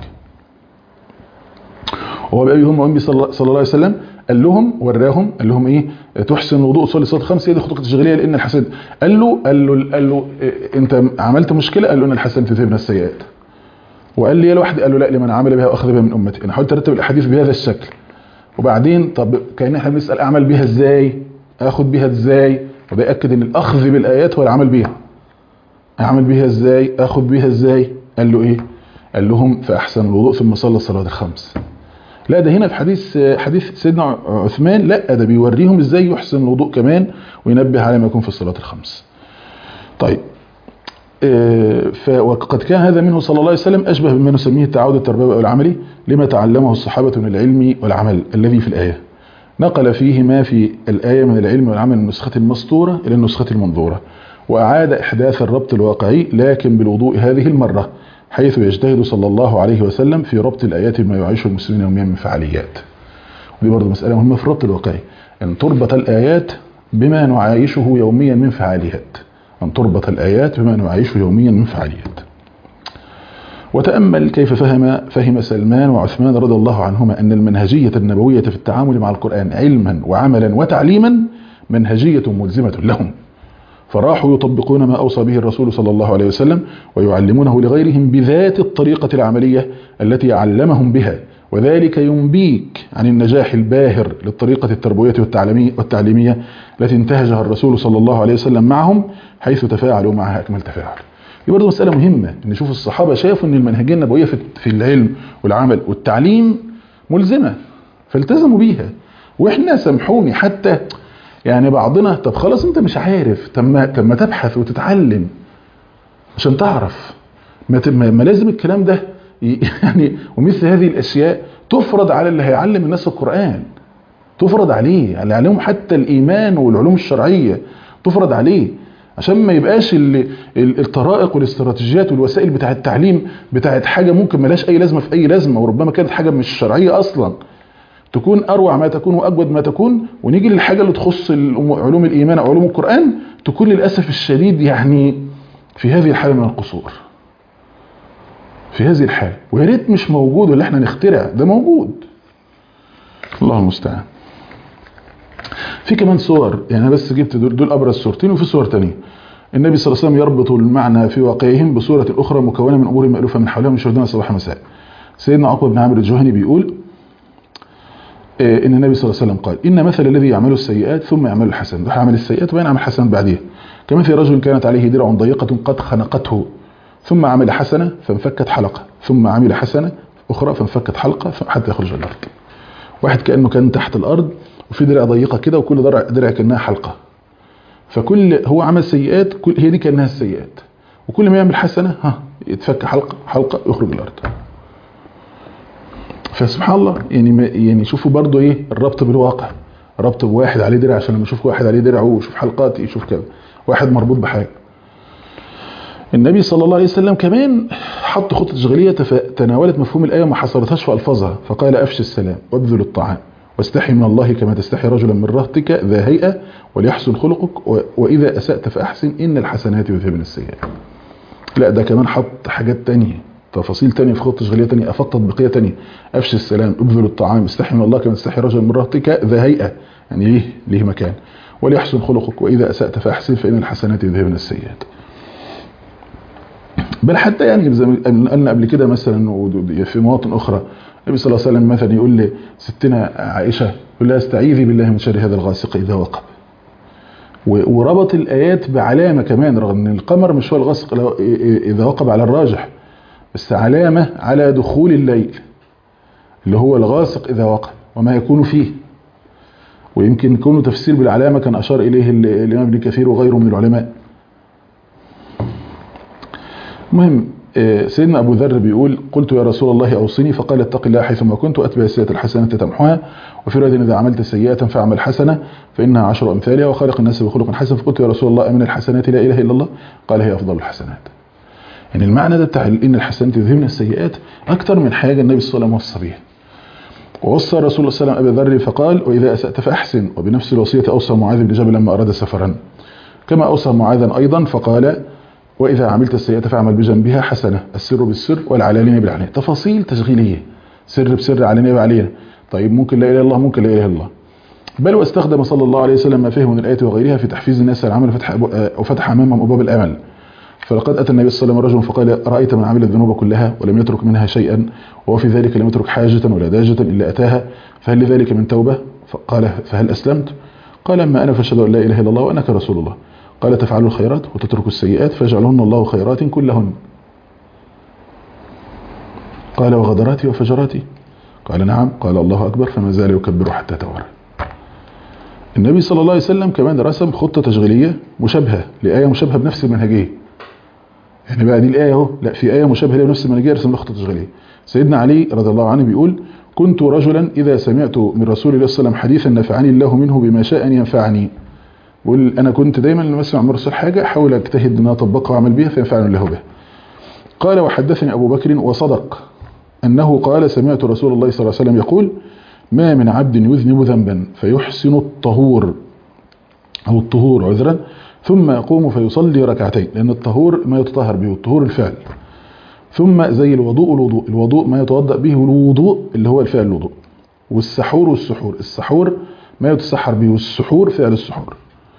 وهو بأبي هم وأمي صلى الله عليه وسلم قال لهم وراهم قال لهم ايه تحسن الوضوء تصلي صلاه خمس هي دي خطوه تشغيليه لان الحسد قال له قال له قال له إيه انت عملت مشكله قال له ان الحسن تذهبنا السيئات وقال لي لوحدي قال له لا لمن عمل بها واخذ بها من امتي انا حاولت ارتب الاحاديث بهذا الشكل وبعدين طب كان احنا بنسال اعمل بيها ازاي اخد بيها ازاي وده ياكد ان الاخذ بالايات هو العمل بيها اعمل بيها ازاي اخد بيها ازاي قال له ايه قال لهم فاحسن الوضوء ثم صلى الصلاه الخمس لا ده هنا في حديث حديث سيدنا عثمان لا ده بيوريهم ازاي يحسن الوضوء كمان وينبه على ما يكون في الصلاه الخمس طيب وقد كان هذا منه صلى الله عليه وسلم أشبه بما نسميه التعود التربوي أو العملي لما تعلمه الصحابة من العلم والعمل الذي في الآية نقل فيه ما في الآية من العلم والعمل من النسخة المسطورة إلى النسخة المنظورة وأعاد إحداث الربط الواقعي لكن بالوضوء هذه المرة حيث يجتهد صلى الله عليه وسلم في ربط الآيات بما يعيشه المسلمين يوميا من فعاليات ودي برضه مسألة مهمة في الربط الواقعي أن تربط الآيات بما نعايشه يوميا من فعاليات أن تربط الآيات بما نعيشه يوميا من فعاليات وتأمل كيف فهم فهم سلمان وعثمان رضي الله عنهما أن المنهجية النبوية في التعامل مع القرآن علما وعملا وتعليما منهجية ملزمة لهم فراحوا يطبقون ما أوصى به الرسول صلى الله عليه وسلم ويعلمونه لغيرهم بذات الطريقة العملية التي علمهم بها وذلك ينبيك عن النجاح الباهر للطريقة التربوية والتعليمية التي انتهجها الرسول صلى الله عليه وسلم معهم حيث تفاعلوا معها أكمل تفاعل دي برضه مسألة مهمة ان نشوف الصحابة شافوا ان المنهجية النبوية في العلم والعمل والتعليم ملزمة فالتزموا بيها واحنا سامحوني حتى يعني بعضنا طب خلاص انت مش عارف طب ما طب ما تبحث وتتعلم عشان تعرف ما, ما لازم الكلام ده يعني ومثل هذه الاشياء تفرض على اللي هيعلم الناس القرآن تفرض عليه اللي عليهم حتى الايمان والعلوم الشرعية تفرض عليه عشان ما يبقاش الطرائق والاستراتيجيات والوسائل بتاعه التعليم بتاعه حاجة ممكن ملاش اي لازمة في اي لازمة وربما كانت حاجة مش شرعية اصلا تكون اروع ما تكون واجود ما تكون ونيجي للحاجة اللي تخص علوم الايمان او علوم القرآن تكون للأسف الشديد يعني في هذه الحالة من القصور في هذه الحالة ويا ريت مش موجود ولا احنا نخترع ده موجود الله المستعان في كمان صور يعني انا بس جبت دول, دول ابرز صورتين وفي صور تانية النبي صلى الله عليه وسلم يربط المعنى في واقعهم بصورة اخرى مكونة من امور مألوفة من حولهم يشهدون صباح مساء سيدنا عقبة بن عامر الجهني بيقول ان النبي صلى الله عليه وسلم قال ان مثل الذي يعمل السيئات ثم يعمل الحسن راح يعمل السيئات وبين عمل حسن بعدها كمثل رجل كانت عليه درع ضيقة قد خنقته ثم عمل حسنة فانفكت حلقة ثم عمل حسنة أخرى فانفكت حلقة حتى يخرج الأرض واحد كأنه كان تحت الأرض وفي درع ضيقة كده وكل درع, درع كأنها حلقة فكل هو عمل سيئات كل هي دي كأنها السيئات وكل ما يعمل حسنة ها يتفك حلقة حلقة يخرج الأرض فسبحان الله يعني يعني شوفوا برضو ايه الربط بالواقع ربط بواحد عليه درع عشان لما اشوف واحد عليه درع ويشوف حلقات يشوف كذا واحد مربوط بحاجه النبي صلى الله عليه وسلم كمان حط خطة تشغيلية تناولت مفهوم الآية وما حصرتهاش في ألفاظها فقال أفش السلام وابذل الطعام واستحي من الله كما تستحي رجلا من رهتك ذا هيئة وليحسن خلقك وإذا أسأت فأحسن إن الحسنات يذهبن السيئات لا ده كمان حط حاجات تانية تفاصيل تانية في خطة تشغيلية تانية أفضل تطبيقية تانية أفش السلام ابذل الطعام استحي من الله كما تستحي رجلا من رهتك ذا هيئة يعني ليه ليه مكان وليحسن خلقك واذا اسات فاحسن فان الحسنات يذهبن السيئات بل حتى يعني زي ما قلنا قبل كده مثلا في مواطن اخرى النبي صلى الله عليه وسلم مثلا يقول لستنا عائشه يقول لها استعيذي بالله من شر هذا الغاسق اذا وقب وربط الايات بعلامه كمان رغم ان القمر مش هو الغاسق اذا وقب على الراجح بس علامه على دخول الليل اللي هو الغاسق اذا وقب وما يكون فيه ويمكن كونه تفسير بالعلامه كان اشار اليه الامام ابن كثير وغيره من العلماء المهم سيدنا أبو ذر بيقول قلت يا رسول الله أوصني فقال اتق الله حيثما كنت أتبع السيئة الحسنة تمحوها وفي رواية إذا عملت سيئة فاعمل حسنة فإنها عشر أمثالها وخالق الناس بخلق حسن فقلت يا رسول الله أمن الحسنات لا إله إلا الله قال هي أفضل الحسنات يعني المعنى ده بتاع إن الحسنات يذهبن السيئات أكتر من حاجة النبي صلى الله عليه وسلم وصى بيها ووصى رسول الله صلى الله عليه وسلم أبي ذر فقال وإذا أسأت فأحسن وبنفس الوصية أوصى معاذ بن جبل لما أراد سفرا كما أوصى معاذا أيضا فقال وإذا عملت السيئة فاعمل بجنبها حسنة السر بالسر والعلانية بالعلانية تفاصيل تشغيلية سر بسر علانية بعلانية طيب ممكن لا إله إلا الله ممكن لا إله إلا الله بل واستخدم صلى الله عليه وسلم ما فيه من الآية وغيرها في تحفيز الناس على العمل وفتح, وفتح أمامهم أبواب الأمل فلقد أتى النبي صلى الله عليه وسلم رجل فقال رأيت من عمل الذنوب كلها ولم يترك منها شيئا وفي ذلك لم يترك حاجة ولا داجة إلا أتاها فهل لذلك من توبة فقال فهل أسلمت قال أما أنا فاشهد أن لا إله إلا الله وأنك رسول الله قال تفعلوا الخيرات وتتركوا السيئات فيجعلهن الله خيرات كلهن قال وغدراتي وفجراتي قال نعم قال الله أكبر فما زال يكبر حتى توارى النبي صلى الله عليه وسلم كمان رسم خطة تشغيلية مشابهة لآية مشابهة بنفس المنهجية يعني بقى دي الآية اهو لا في آية مشابهة لها بنفس المنهجية رسم خطة تشغيلية سيدنا علي رضي الله عنه بيقول كنت رجلا إذا سمعت من رسول الله صلى الله عليه وسلم حديثا نفعني الله منه بما شاء أن ينفعني بقول انا كنت دايما لما اسمع من الرسول حاجه احاول اجتهد ان اطبقها واعمل بيها فينفعني الله بها قال وحدثني ابو بكر وصدق انه قال سمعت رسول الله صلى الله عليه وسلم يقول ما من عبد يذنب ذنبا فيحسن الطهور او الطهور عذرا ثم يقوم فيصلي ركعتين لان الطهور ما يتطهر به الطهور الفعل ثم زي الوضوء الوضوء الوضوء ما يتوضا به الوضوء اللي هو الفعل الوضوء والسحور والسحور السحور ما يتسحر به والسحور فعل السحور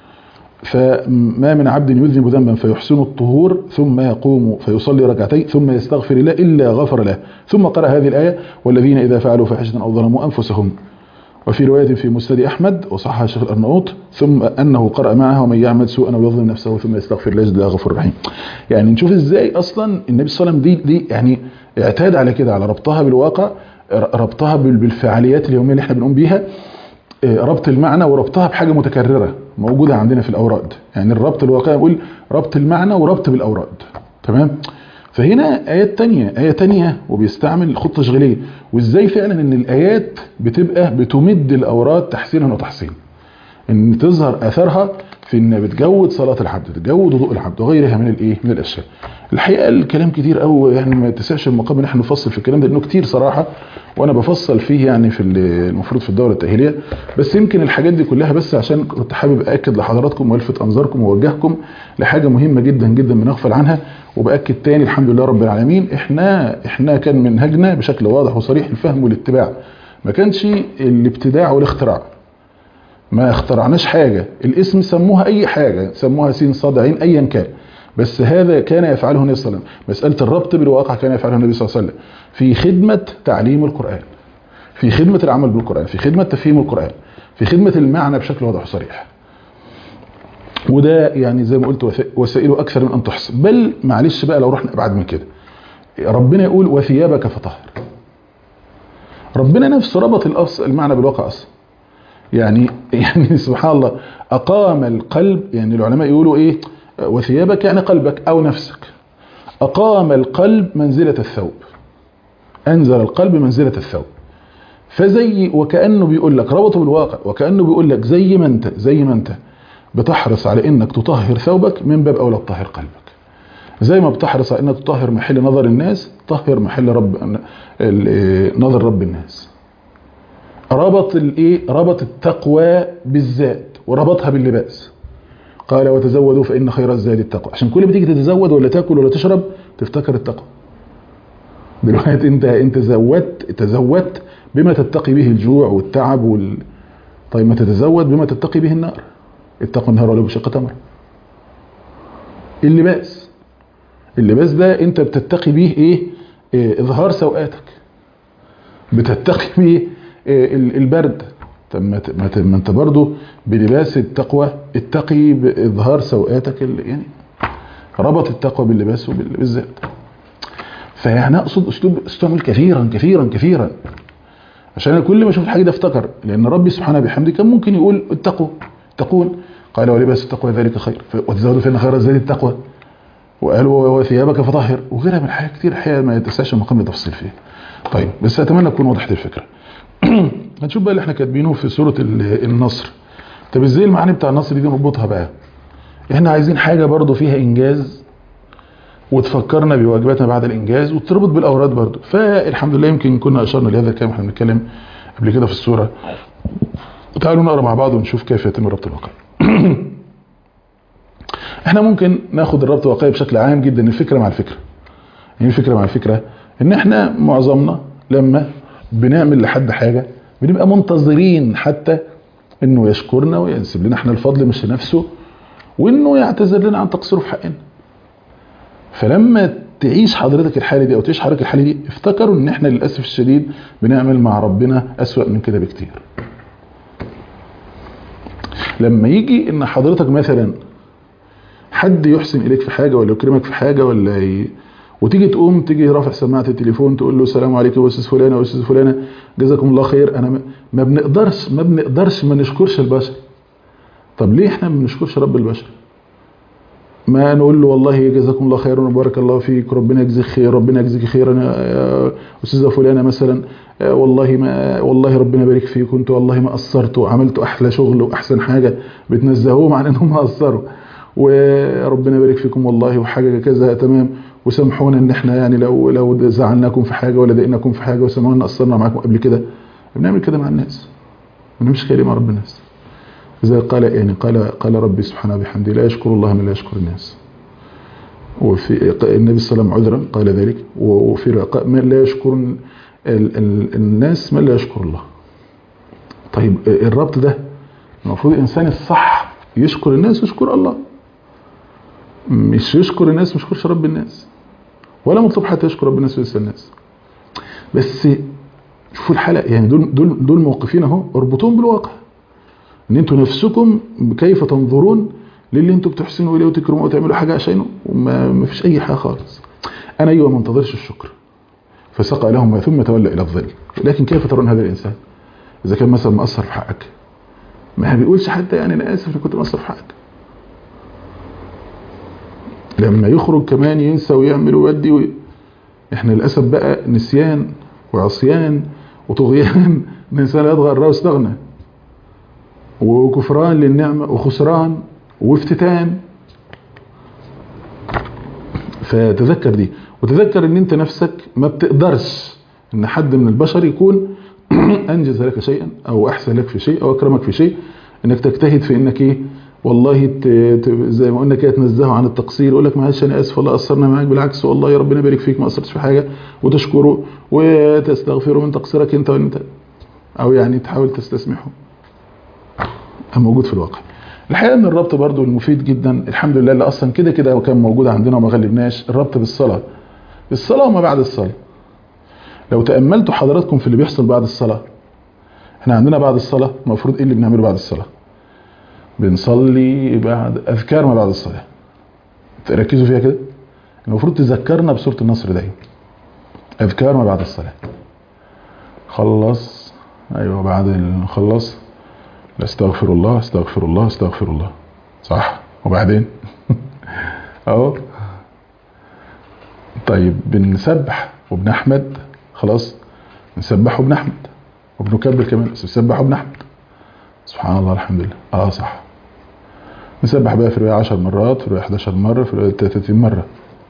فما من عبد يذنب ذنبا فيحسن الطهور ثم يقوم فيصلي ركعتين ثم يستغفر الله إلا غفر له ثم قرأ هذه الآية والذين إذا فعلوا فاحشة أو ظلموا أنفسهم وفي رواية في مسند أحمد وصحها الشيخ الأرناؤوط ثم أنه قرأ معها ومن يعمل سوءا أو يظلم نفسه ثم يستغفر الله يجد غفور رحيم يعني نشوف إزاي أصلا النبي صلى الله عليه وسلم دي, دي يعني اعتاد على كده على ربطها بالواقع ربطها بالفعاليات اليومية اللي احنا بنقوم بيها ربط المعنى وربطها بحاجة متكررة موجودة عندنا في الأوراد يعني الربط الواقعي بيقول ربط المعنى وربط بالأوراد تمام فهنا آيات تانية آية تانية وبيستعمل خطة تشغيلية وإزاي فعلا إن الآيات بتبقى بتمد الأوراد تحسينا وتحسين إن تظهر أثرها في إن بتجود صلاة العبد تجود وضوء العبد وغيرها من الإيه من الأشياء الحقيقة الكلام كتير قوي يعني ما يتسعش المقام إن احنا نفصل في الكلام ده لأنه كتير صراحة وانا بفصل فيه يعني في المفروض في الدوره التاهيليه بس يمكن الحاجات دي كلها بس عشان كنت حابب اكد لحضراتكم والفت انظاركم واوجهكم لحاجه مهمه جدا جدا بنغفل عنها وباكد تاني الحمد لله رب العالمين احنا احنا كان منهجنا بشكل واضح وصريح الفهم والاتباع ما كانش الابتداع والاختراع ما اخترعناش حاجه الاسم سموها اي حاجه سموها سين صاد عين ايا كان بس هذا كان يفعله النبي صلى الله عليه وسلم مسألة الربط بالواقع كان يفعله النبي صلى الله عليه وسلم في خدمة تعليم القرآن في خدمة العمل بالقرآن في خدمة تفهيم القرآن في خدمة المعنى بشكل واضح وصريح وده يعني زي ما قلت وسائله أكثر من أن تحصى بل معلش بقى لو رحنا أبعد من كده ربنا يقول وثيابك فطهر ربنا نفسه ربط الأصل المعنى بالواقع أصلا يعني يعني سبحان الله أقام القلب يعني العلماء يقولوا إيه وثيابك يعني قلبك أو نفسك أقام القلب منزلة الثوب أنزل القلب منزلة الثوب فزي وكأنه بيقول لك ربطه بالواقع وكأنه بيقول لك زي ما أنت زي ما أنت بتحرص على إنك تطهر ثوبك من باب أولى تطهر قلبك زي ما بتحرص على إنك تطهر محل نظر الناس طهر محل رب نظر رب الناس ربط الايه ربط التقوى بالذات وربطها باللباس قال وتزودوا فإن خير الزاد التقوى عشان كل ما تيجي تتزود ولا تاكل ولا تشرب تفتكر التقوى دلوقتي انت انت زودت تزودت بما تتقي به الجوع والتعب وال طيب ما تتزود بما تتقي به النار اتقوا النار ولو بشق تمر اللباس اللباس ده انت بتتقي بيه ايه, إيه اظهار سوءاتك بتتقي بيه إيه البرد طب ما ما انت برضه بلباس التقوى اتقي باظهار سوءاتك يعني ربط التقوى باللباس وبالذات فيعني اقصد اسلوب استعمل كثيرا كثيرا كثيرا عشان انا كل ما اشوف الحاجه ده افتكر لان ربي سبحانه بحمده كان ممكن يقول اتقوا اتقون قال ولباس التقوى ذلك خير وتزودوا فان خير الزاد التقوى وقال وثيابك فطهر وغيرها من حاجات كتير الحقيقه ما يتسعش مقام التفصيل فيها طيب بس اتمنى تكون وضحت الفكره هنشوف بقى اللي احنا كاتبينه في سوره النصر طب ازاي المعاني بتاع النصر دي نربطها بقى احنا عايزين حاجه برضو فيها انجاز وتفكرنا بواجباتنا بعد الانجاز وتربط بالاوراد برضو فالحمد لله يمكن كنا اشرنا لهذا الكلام احنا بنتكلم قبل كده في السوره تعالوا نقرا مع بعض ونشوف كيف يتم الربط الواقعي احنا ممكن ناخد الربط الواقعي بشكل عام جدا الفكره مع الفكره يعني الفكره مع الفكره ان احنا معظمنا لما بنعمل لحد حاجه بنبقى منتظرين حتى انه يشكرنا وينسب لنا احنا الفضل مش لنفسه وانه يعتذر لنا عن تقصيره في حقنا فلما تعيش حضرتك الحاله دي او تعيش حضرتك الحاله دي افتكروا ان احنا للاسف الشديد بنعمل مع ربنا اسوأ من كده بكتير لما يجي ان حضرتك مثلا حد يحسن اليك في حاجه ولا يكرمك في حاجه ولا ي... وتيجي تقوم تيجي رافع سماعه التليفون تقول له السلام عليكم يا استاذ فلانه واستاذ فلانه جزاكم الله خير انا ما بنقدرش ما بنقدرش ما نشكرش البشر طب ليه احنا ما بنشكرش رب البشر ما نقول له والله جزاكم الله خيرا وبارك الله فيك ربنا يجزيك خير ربنا يجزيك خيرا يا استاذه فلانه مثلا والله ما والله ربنا يبارك فيك كنت والله ما قصرتوا وعملتوا احلى شغل واحسن حاجه بتنزهوهم عن انهم قصروا وربنا يبارك فيكم والله وحاجه كذا تمام وسامحونا ان احنا يعني لو لو زعلناكم في حاجه ولا ضايقناكم في حاجه وسامحونا قصرنا معاكم قبل كده بنعمل كده مع الناس ما بنمشي كده مع رب الناس إذا قال يعني قال قال ربي سبحانه بحمده لا يشكر الله من لا يشكر الناس وفي النبي صلى الله عليه وسلم عذرا قال ذلك وفي من لا يشكر ال ال الناس من لا يشكر الله طيب الربط ده المفروض الإنسان الصح يشكر الناس ويشكر الله مش يشكر الناس مش يشكرش رب الناس ولا مطلوب حتى يشكر رب الناس وينسى الناس بس شوفوا الحلقة يعني دول دول دول موقفين اهو اربطوهم بالواقع ان انتوا نفسكم كيف تنظرون للي انتوا بتحسنوا اليه وتكرموا وتعملوا حاجه عشانه وما فيش اي حاجه خالص انا ايوه ما انتظرش الشكر فسقى لهم ثم تولى الى الظل لكن كيف ترون هذا الانسان اذا كان مثلا مقصر في حقك ما بيقولش حتى يعني انا اسف اني كنت مقصر في حقك لما يخرج كمان ينسى ويعمل ويودي وي... احنا للاسف بقى نسيان وعصيان وطغيان الانسان يطغى الرأى واستغنى وكفران للنعمة وخسران وافتتان فتذكر دي وتذكر ان انت نفسك ما بتقدرش ان حد من البشر يكون انجز لك شيئا او احسن لك في شيء او اكرمك في شيء انك تجتهد في انك ايه والله ت... ت... زي ما قلنا كده تنزهه عن التقصير يقول لك معلش انا اسف والله قصرنا معاك بالعكس والله يا ربنا يبارك فيك ما قصرتش في حاجه وتشكره وتستغفره من تقصيرك انت وانت او يعني تحاول تستسمحه موجود في الواقع الحقيقه ان الربط برضو المفيد جدا الحمد لله اللي اصلا كده كده كان موجود عندنا وما غلبناش الربط بالصلاه الصلاه وما بعد الصلاه لو تاملتوا حضراتكم في اللي بيحصل بعد الصلاه احنا عندنا بعد الصلاه المفروض ايه اللي بنعمله بعد الصلاه بنصلي بعد اذكار ما بعد الصلاه ركزوا فيها كده المفروض تذكرنا بسوره النصر دايما اذكار ما بعد الصلاه خلص ايوه بعد خلص استغفر الله استغفر الله استغفر الله صح وبعدين اهو طيب بنسبح وبنحمد خلاص نسبح وبنحمد وبنكبر كمان بس نسبح وبنحمد سبحان الله الحمد لله اه صح نسبح بقى في الرواية 10 مرات في الرواية 11 مرة في الرواية 30 مرة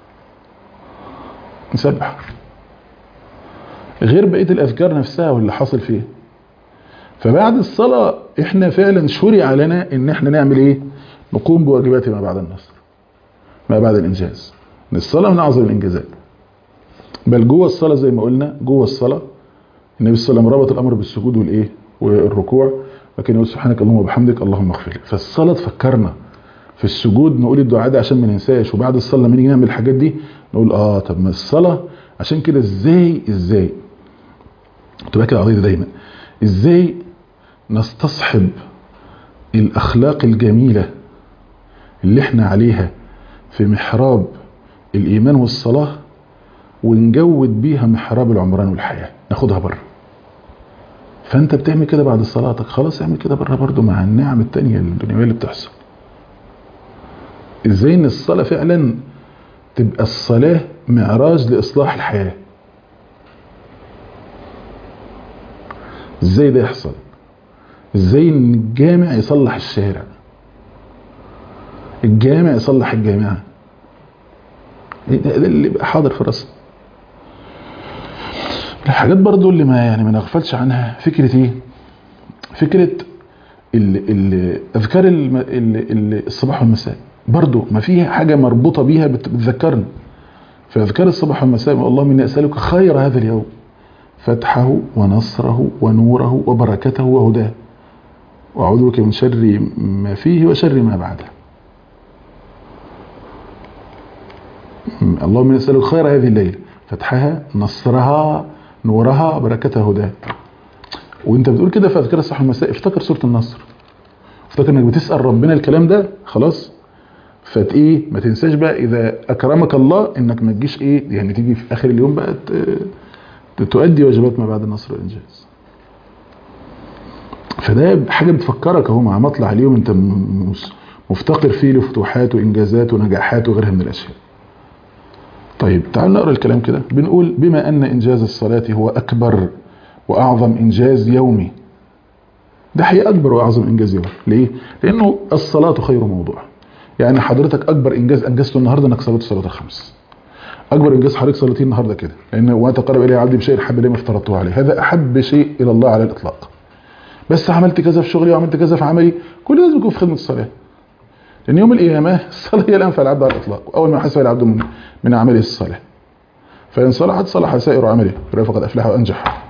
نسبح غير بقية الأذكار نفسها واللي حاصل فيه فبعد الصلاة احنا فعلا شرع لنا ان احنا نعمل ايه نقوم بواجبات ما بعد النصر ما بعد الانجاز ان الصلاة من اعظم الانجازات بل جوه الصلاة زي ما قلنا جوه الصلاة النبي صلى الله عليه وسلم ربط الامر بالسجود والايه والركوع لكن يقول سبحانك اللهم وبحمدك اللهم اغفر لي فالصلاه تفكرنا في السجود نقول الدعاء ده عشان ما ننساش وبعد الصلاه لما نيجي نعمل الحاجات دي نقول اه طب ما الصلاه عشان كده ازاي ازاي كنت باكد القضيه دايما ازاي نستصحب الاخلاق الجميله اللي احنا عليها في محراب الايمان والصلاه ونجود بيها محراب العمران والحياه ناخدها بره فانت بتعمل كده بعد صلاتك خلاص اعمل كده بره برضه مع النعم التانية الدنيوية اللي بتحصل ازاي ان الصلاة فعلا تبقى الصلاة معراج لإصلاح الحياة ازاي ده يحصل ازاي ان الجامع يصلح الشارع الجامع يصلح الجامعة ده ده اللي يبقى حاضر في راسنا الحاجات برضو اللي ما يعني ما نغفلش عنها فكرة ايه فكرة ال ال اذكار الم- ال- ال- الصباح والمساء برضو ما فيها حاجة مربوطة بيها بت- بتذكرنا في اذكار الصباح والمساء اللهم اني اسالك خير هذا اليوم فتحه ونصره ونوره وبركته وهداه واعوذ بك من شر ما فيه وشر ما بعده م- اللهم اني اسالك خير هذه الليله فتحها نصرها نورها بركتها هداه وانت بتقول كده في اذكار الصباح والمساء افتكر سوره النصر افتكر انك بتسال ربنا الكلام ده خلاص فت ايه ما تنساش بقى اذا اكرمك الله انك ما تجيش ايه يعني تيجي في اخر اليوم بقى ت- تؤدي واجبات ما بعد النصر والانجاز فده حاجه بتفكرك اهو مع مطلع اليوم انت م- مس- مفتقر فيه لفتوحات وانجازات ونجاحات وغيرها من الاشياء طيب تعال نقرا الكلام كده بنقول بما ان انجاز الصلاه هو اكبر واعظم انجاز يومي ده حقيقة اكبر واعظم انجاز يومي ليه لانه الصلاه خير موضوع يعني حضرتك اكبر انجاز انجزته النهارده انك صليت الصلاه الخمس اكبر انجاز حضرتك صليتيه النهارده كده لان وتقرب الي عبدي بشيء حب لي ما افترضته عليه هذا احب شيء الى الله على الاطلاق بس عملت كذا في شغلي وعملت كذا في عملي كل ده لازم يكون في خدمه الصلاه لان يوم القيامه الصلاه هي الانفع العبد على الاطلاق واول ما حسب العبد من من عمله الصلاه فان صلحت صلح سائر عمله فقد افلح وانجح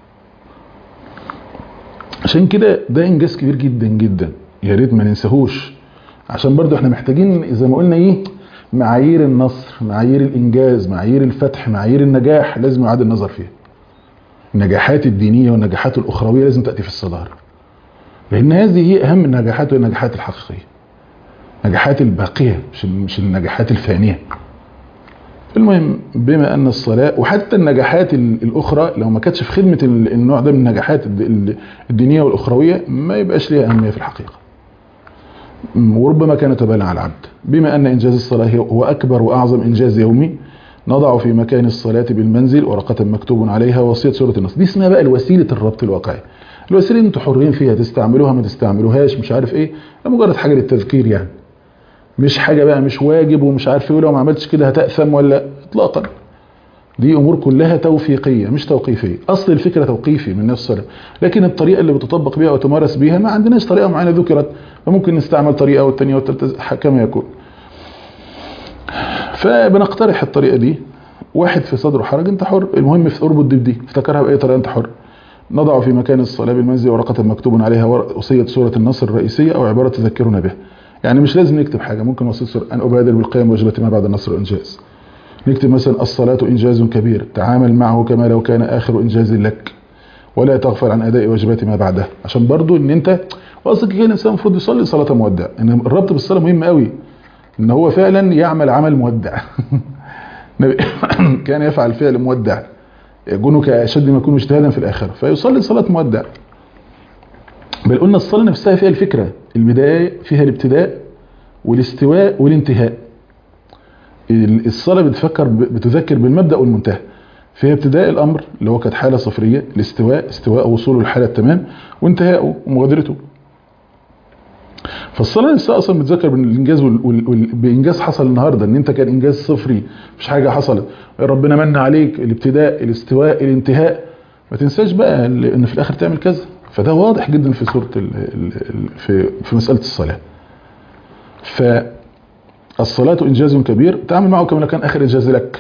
عشان كده ده انجاز كبير جدا جدا يا ريت ما ننساهوش عشان برضو احنا محتاجين زي ما قلنا ايه معايير النصر معايير الانجاز معايير الفتح معايير النجاح لازم يعاد النظر فيها النجاحات الدينيه والنجاحات الاخرويه لازم تاتي في الصداره لان هذه هي اهم النجاحات والنجاحات الحقيقيه النجاحات الباقيه مش مش النجاحات الفانيه المهم بما ان الصلاه وحتى النجاحات ال- الاخرى لو ما كانتش في خدمه ال- النوع ده من النجاحات الد- ال- الدينيه والاخرويه ما يبقاش ليها اهميه في الحقيقه م- وربما كانت وبالا على العبد بما ان انجاز الصلاه هي- هو اكبر واعظم انجاز يومي نضع في مكان الصلاه بالمنزل ورقه مكتوب عليها وصيه سوره النصر دي اسمها بقى الوسيله الربط الواقعي الوسيله اللي انتوا حرين فيها تستعملوها ما تستعملوهاش مش عارف ايه ده مجرد حاجه للتذكير يعني مش حاجه بقى مش واجب ومش عارف ايه ولو ما عملتش كده هتاثم ولا اطلاقا دي امور كلها توفيقيه مش توقيفيه اصل الفكره توقيفي من نفس الصلاه لكن الطريقه اللي بتطبق بيها وتمارس بيها ما عندناش طريقه معينه ذكرت فممكن نستعمل طريقه والثانيه والثالثه كما يكون فبنقترح الطريقه دي واحد في صدره حرج انت حر المهم في اربط دي بدي افتكرها باي طريقه انت حر نضع في مكان الصلاه بالمنزل ورقه مكتوب عليها ور- وصيه سوره النصر الرئيسيه او عباره تذكرنا بها يعني مش لازم نكتب حاجه ممكن وصيه سوره ان ابادر بالقيام بواجبات ما بعد النصر والانجاز نكتب مثلا الصلاه انجاز كبير تعامل معه كما لو كان اخر انجاز لك ولا تغفل عن اداء واجبات ما بعدها عشان برضو ان انت واصل كده الانسان المفروض يصلي صلاه مودع ان الربط بالصلاه مهم قوي ان هو فعلا يعمل عمل مودع النبي كان يفعل فعل مودع يكون كاشد ما يكون اجتهادا في الاخره فيصلي صلاه مودع بل قلنا الصلاه نفسها فيها الفكره البدايه فيها الابتداء والاستواء والانتهاء ال- الصلاه بتفكر ب- بتذكر بالمبدا والمنتهى فيها ابتداء الامر اللي هو كانت حاله صفريه الاستواء استواء وصوله للحاله التمام وانتهاءه ومغادرته فالصلاه نفسها اصلا بتذكر بالانجاز وال... وال... وال... بانجاز حصل النهارده ان انت كان انجاز صفري مفيش حاجه حصلت ربنا من عليك الابتداء الاستواء الانتهاء ما تنساش بقى ال- ان في الاخر تعمل كذا فده واضح جدا في سوره ال... ال... ال... في في مساله الصلاه فالصلاه انجاز كبير تعامل معه كما لو كان اخر انجاز لك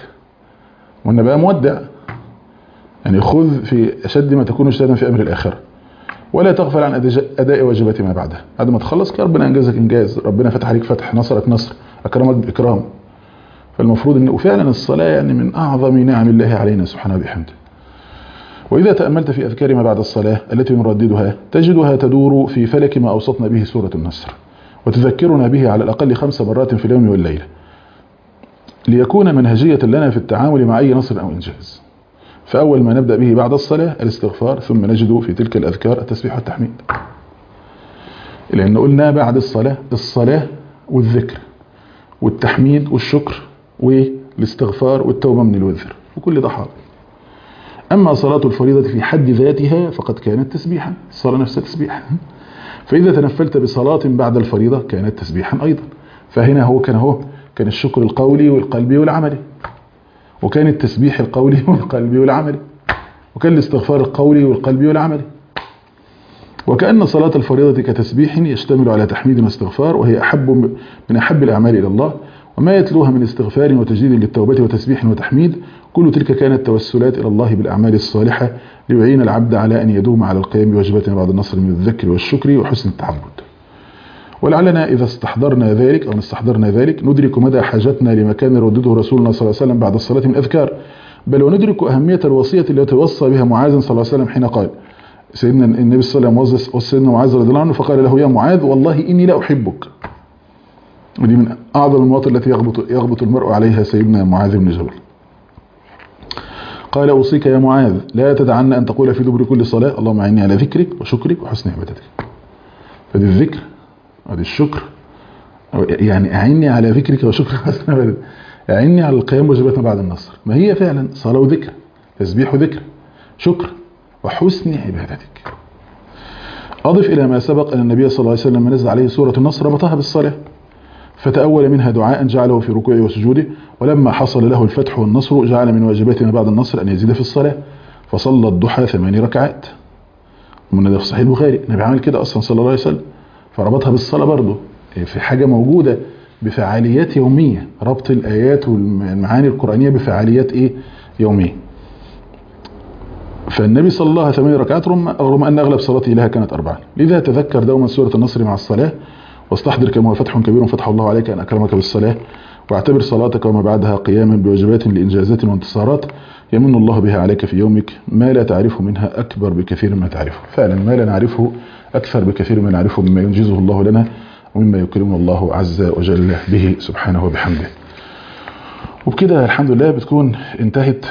وان بقى مودع يعني خذ في اشد ما تكون اجتهادا في امر الاخره ولا تغفل عن اداء واجبات ما بعدها بعد ما تخلص ربنا انجزك انجاز ربنا فتح عليك فتح نصرك نصر اكرمك باكرام فالمفروض ان وفعلا الصلاه يعني من اعظم نعم الله علينا سبحانه وبحمده وإذا تأملت في أذكار ما بعد الصلاة التي نرددها تجدها تدور في فلك ما أوصتنا به سورة النصر وتذكرنا به على الأقل خمس مرات في اليوم والليلة ليكون منهجية لنا في التعامل مع أي نصر أو إنجاز فأول ما نبدأ به بعد الصلاة الاستغفار ثم نجد في تلك الأذكار التسبيح والتحميد لأن قلنا بعد الصلاة الصلاة والذكر والتحميد والشكر والاستغفار والتوبة من الوزر وكل ده حاضر أما صلاة الفريضة في حد ذاتها فقد كانت تسبيحا الصلاة نفسها تسبيحا فإذا تنفلت بصلاة بعد الفريضة كانت تسبيحا أيضا فهنا هو كان هو كان الشكر القولي والقلبي والعملي وكان التسبيح القولي والقلبي والعملي وكان الاستغفار القولي والقلبي والعملي وكأن صلاة الفريضة كتسبيح يشتمل على تحميد واستغفار وهي أحب من أحب الأعمال إلى الله وما يتلوها من استغفار وتجديد للتوبة وتسبيح وتحميد كل تلك كانت توسلات إلى الله بالأعمال الصالحة ليعين العبد على أن يدوم على القيام بواجباتنا بعد النصر من الذكر والشكر وحسن التعبد ولعلنا إذا استحضرنا ذلك أو استحضرنا ذلك ندرك مدى حاجتنا لما كان يردده رسولنا صلى الله عليه وسلم بعد الصلاة من أذكار بل وندرك أهمية الوصية التي وصى بها معاذ صلى الله عليه وسلم حين قال سيدنا النبي صلى الله عليه وسلم وصى سيدنا معاذ رضي الله عنه فقال له يا معاذ والله إني لا أحبك ودي من أعظم المواطن التي يغبط, يغبط المرء عليها سيدنا معاذ بن جبل قال أوصيك يا معاذ لا تدعن أن تقول في دبر كل صلاة اللهم أعني على ذكرك وشكرك وحسن عبادتك فدي الذكر ودي الشكر يعني أعني على ذكرك وشكرك وحسن عبادتك أعني على القيام بواجباتنا بعد النصر ما هي فعلا صلاة وذكر تسبيح وذكر شكر وحسن عبادتك أضف إلى ما سبق أن النبي صلى الله عليه وسلم نزل عليه سورة النصر ربطها بالصلاة فتأول منها دعاء جعله في ركوعه وسجوده ولما حصل له الفتح والنصر جعل من واجباتنا بعد النصر أن يزيد في الصلاة فصلى الضحى ثماني ركعات من ده في صحيح البخاري النبي عمل كده أصلا صلى الله عليه وسلم فربطها بالصلاة برضه في حاجة موجودة بفعاليات يومية ربط الآيات والمعاني القرآنية بفعاليات إيه يومية فالنبي صلى الله عليه ثماني ركعات رغم أن أغلب صلاته لها كانت أربعة لذا تذكر دوما سورة النصر مع الصلاة واستحضر كما هو فتح كبير فتح الله عليك أن أكرمك بالصلاة واعتبر صلاتك وما بعدها قياما بواجبات لإنجازات وانتصارات يمن الله بها عليك في يومك ما لا تعرفه منها أكبر بكثير ما تعرفه فعلا ما لا نعرفه أكثر بكثير ما نعرفه مما ينجزه الله لنا ومما يكرمنا الله عز وجل به سبحانه وبحمده وبكده الحمد لله بتكون انتهت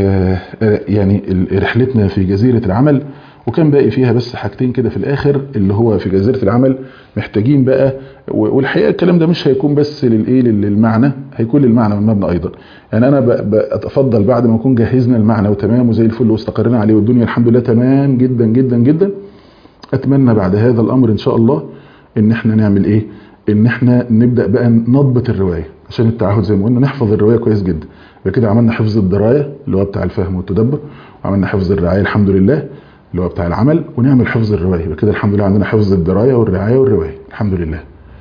يعني رحلتنا في جزيرة العمل وكان باقي فيها بس حاجتين كده في الاخر اللي هو في جزيرة العمل محتاجين بقى والحقيقة الكلام ده مش هيكون بس للايه للمعنى هيكون للمعنى والمبنى ايضا يعني انا بتفضل بعد ما نكون جهزنا المعنى وتمام وزي الفل واستقرينا عليه والدنيا الحمد لله تمام جدا جدا جدا اتمنى بعد هذا الامر ان شاء الله ان احنا نعمل ايه ان احنا نبدأ بقى نضبط الرواية عشان التعهد زي ما قلنا نحفظ الرواية كويس جدا يبقى كده عملنا حفظ الدراية اللي هو بتاع الفهم والتدبر وعملنا حفظ الرعاية الحمد لله اللي هو بتاع العمل ونعمل حفظ الرواية يبقى كده الحمد لله عندنا حفظ الدراية والرعاية والرواية الحمد لله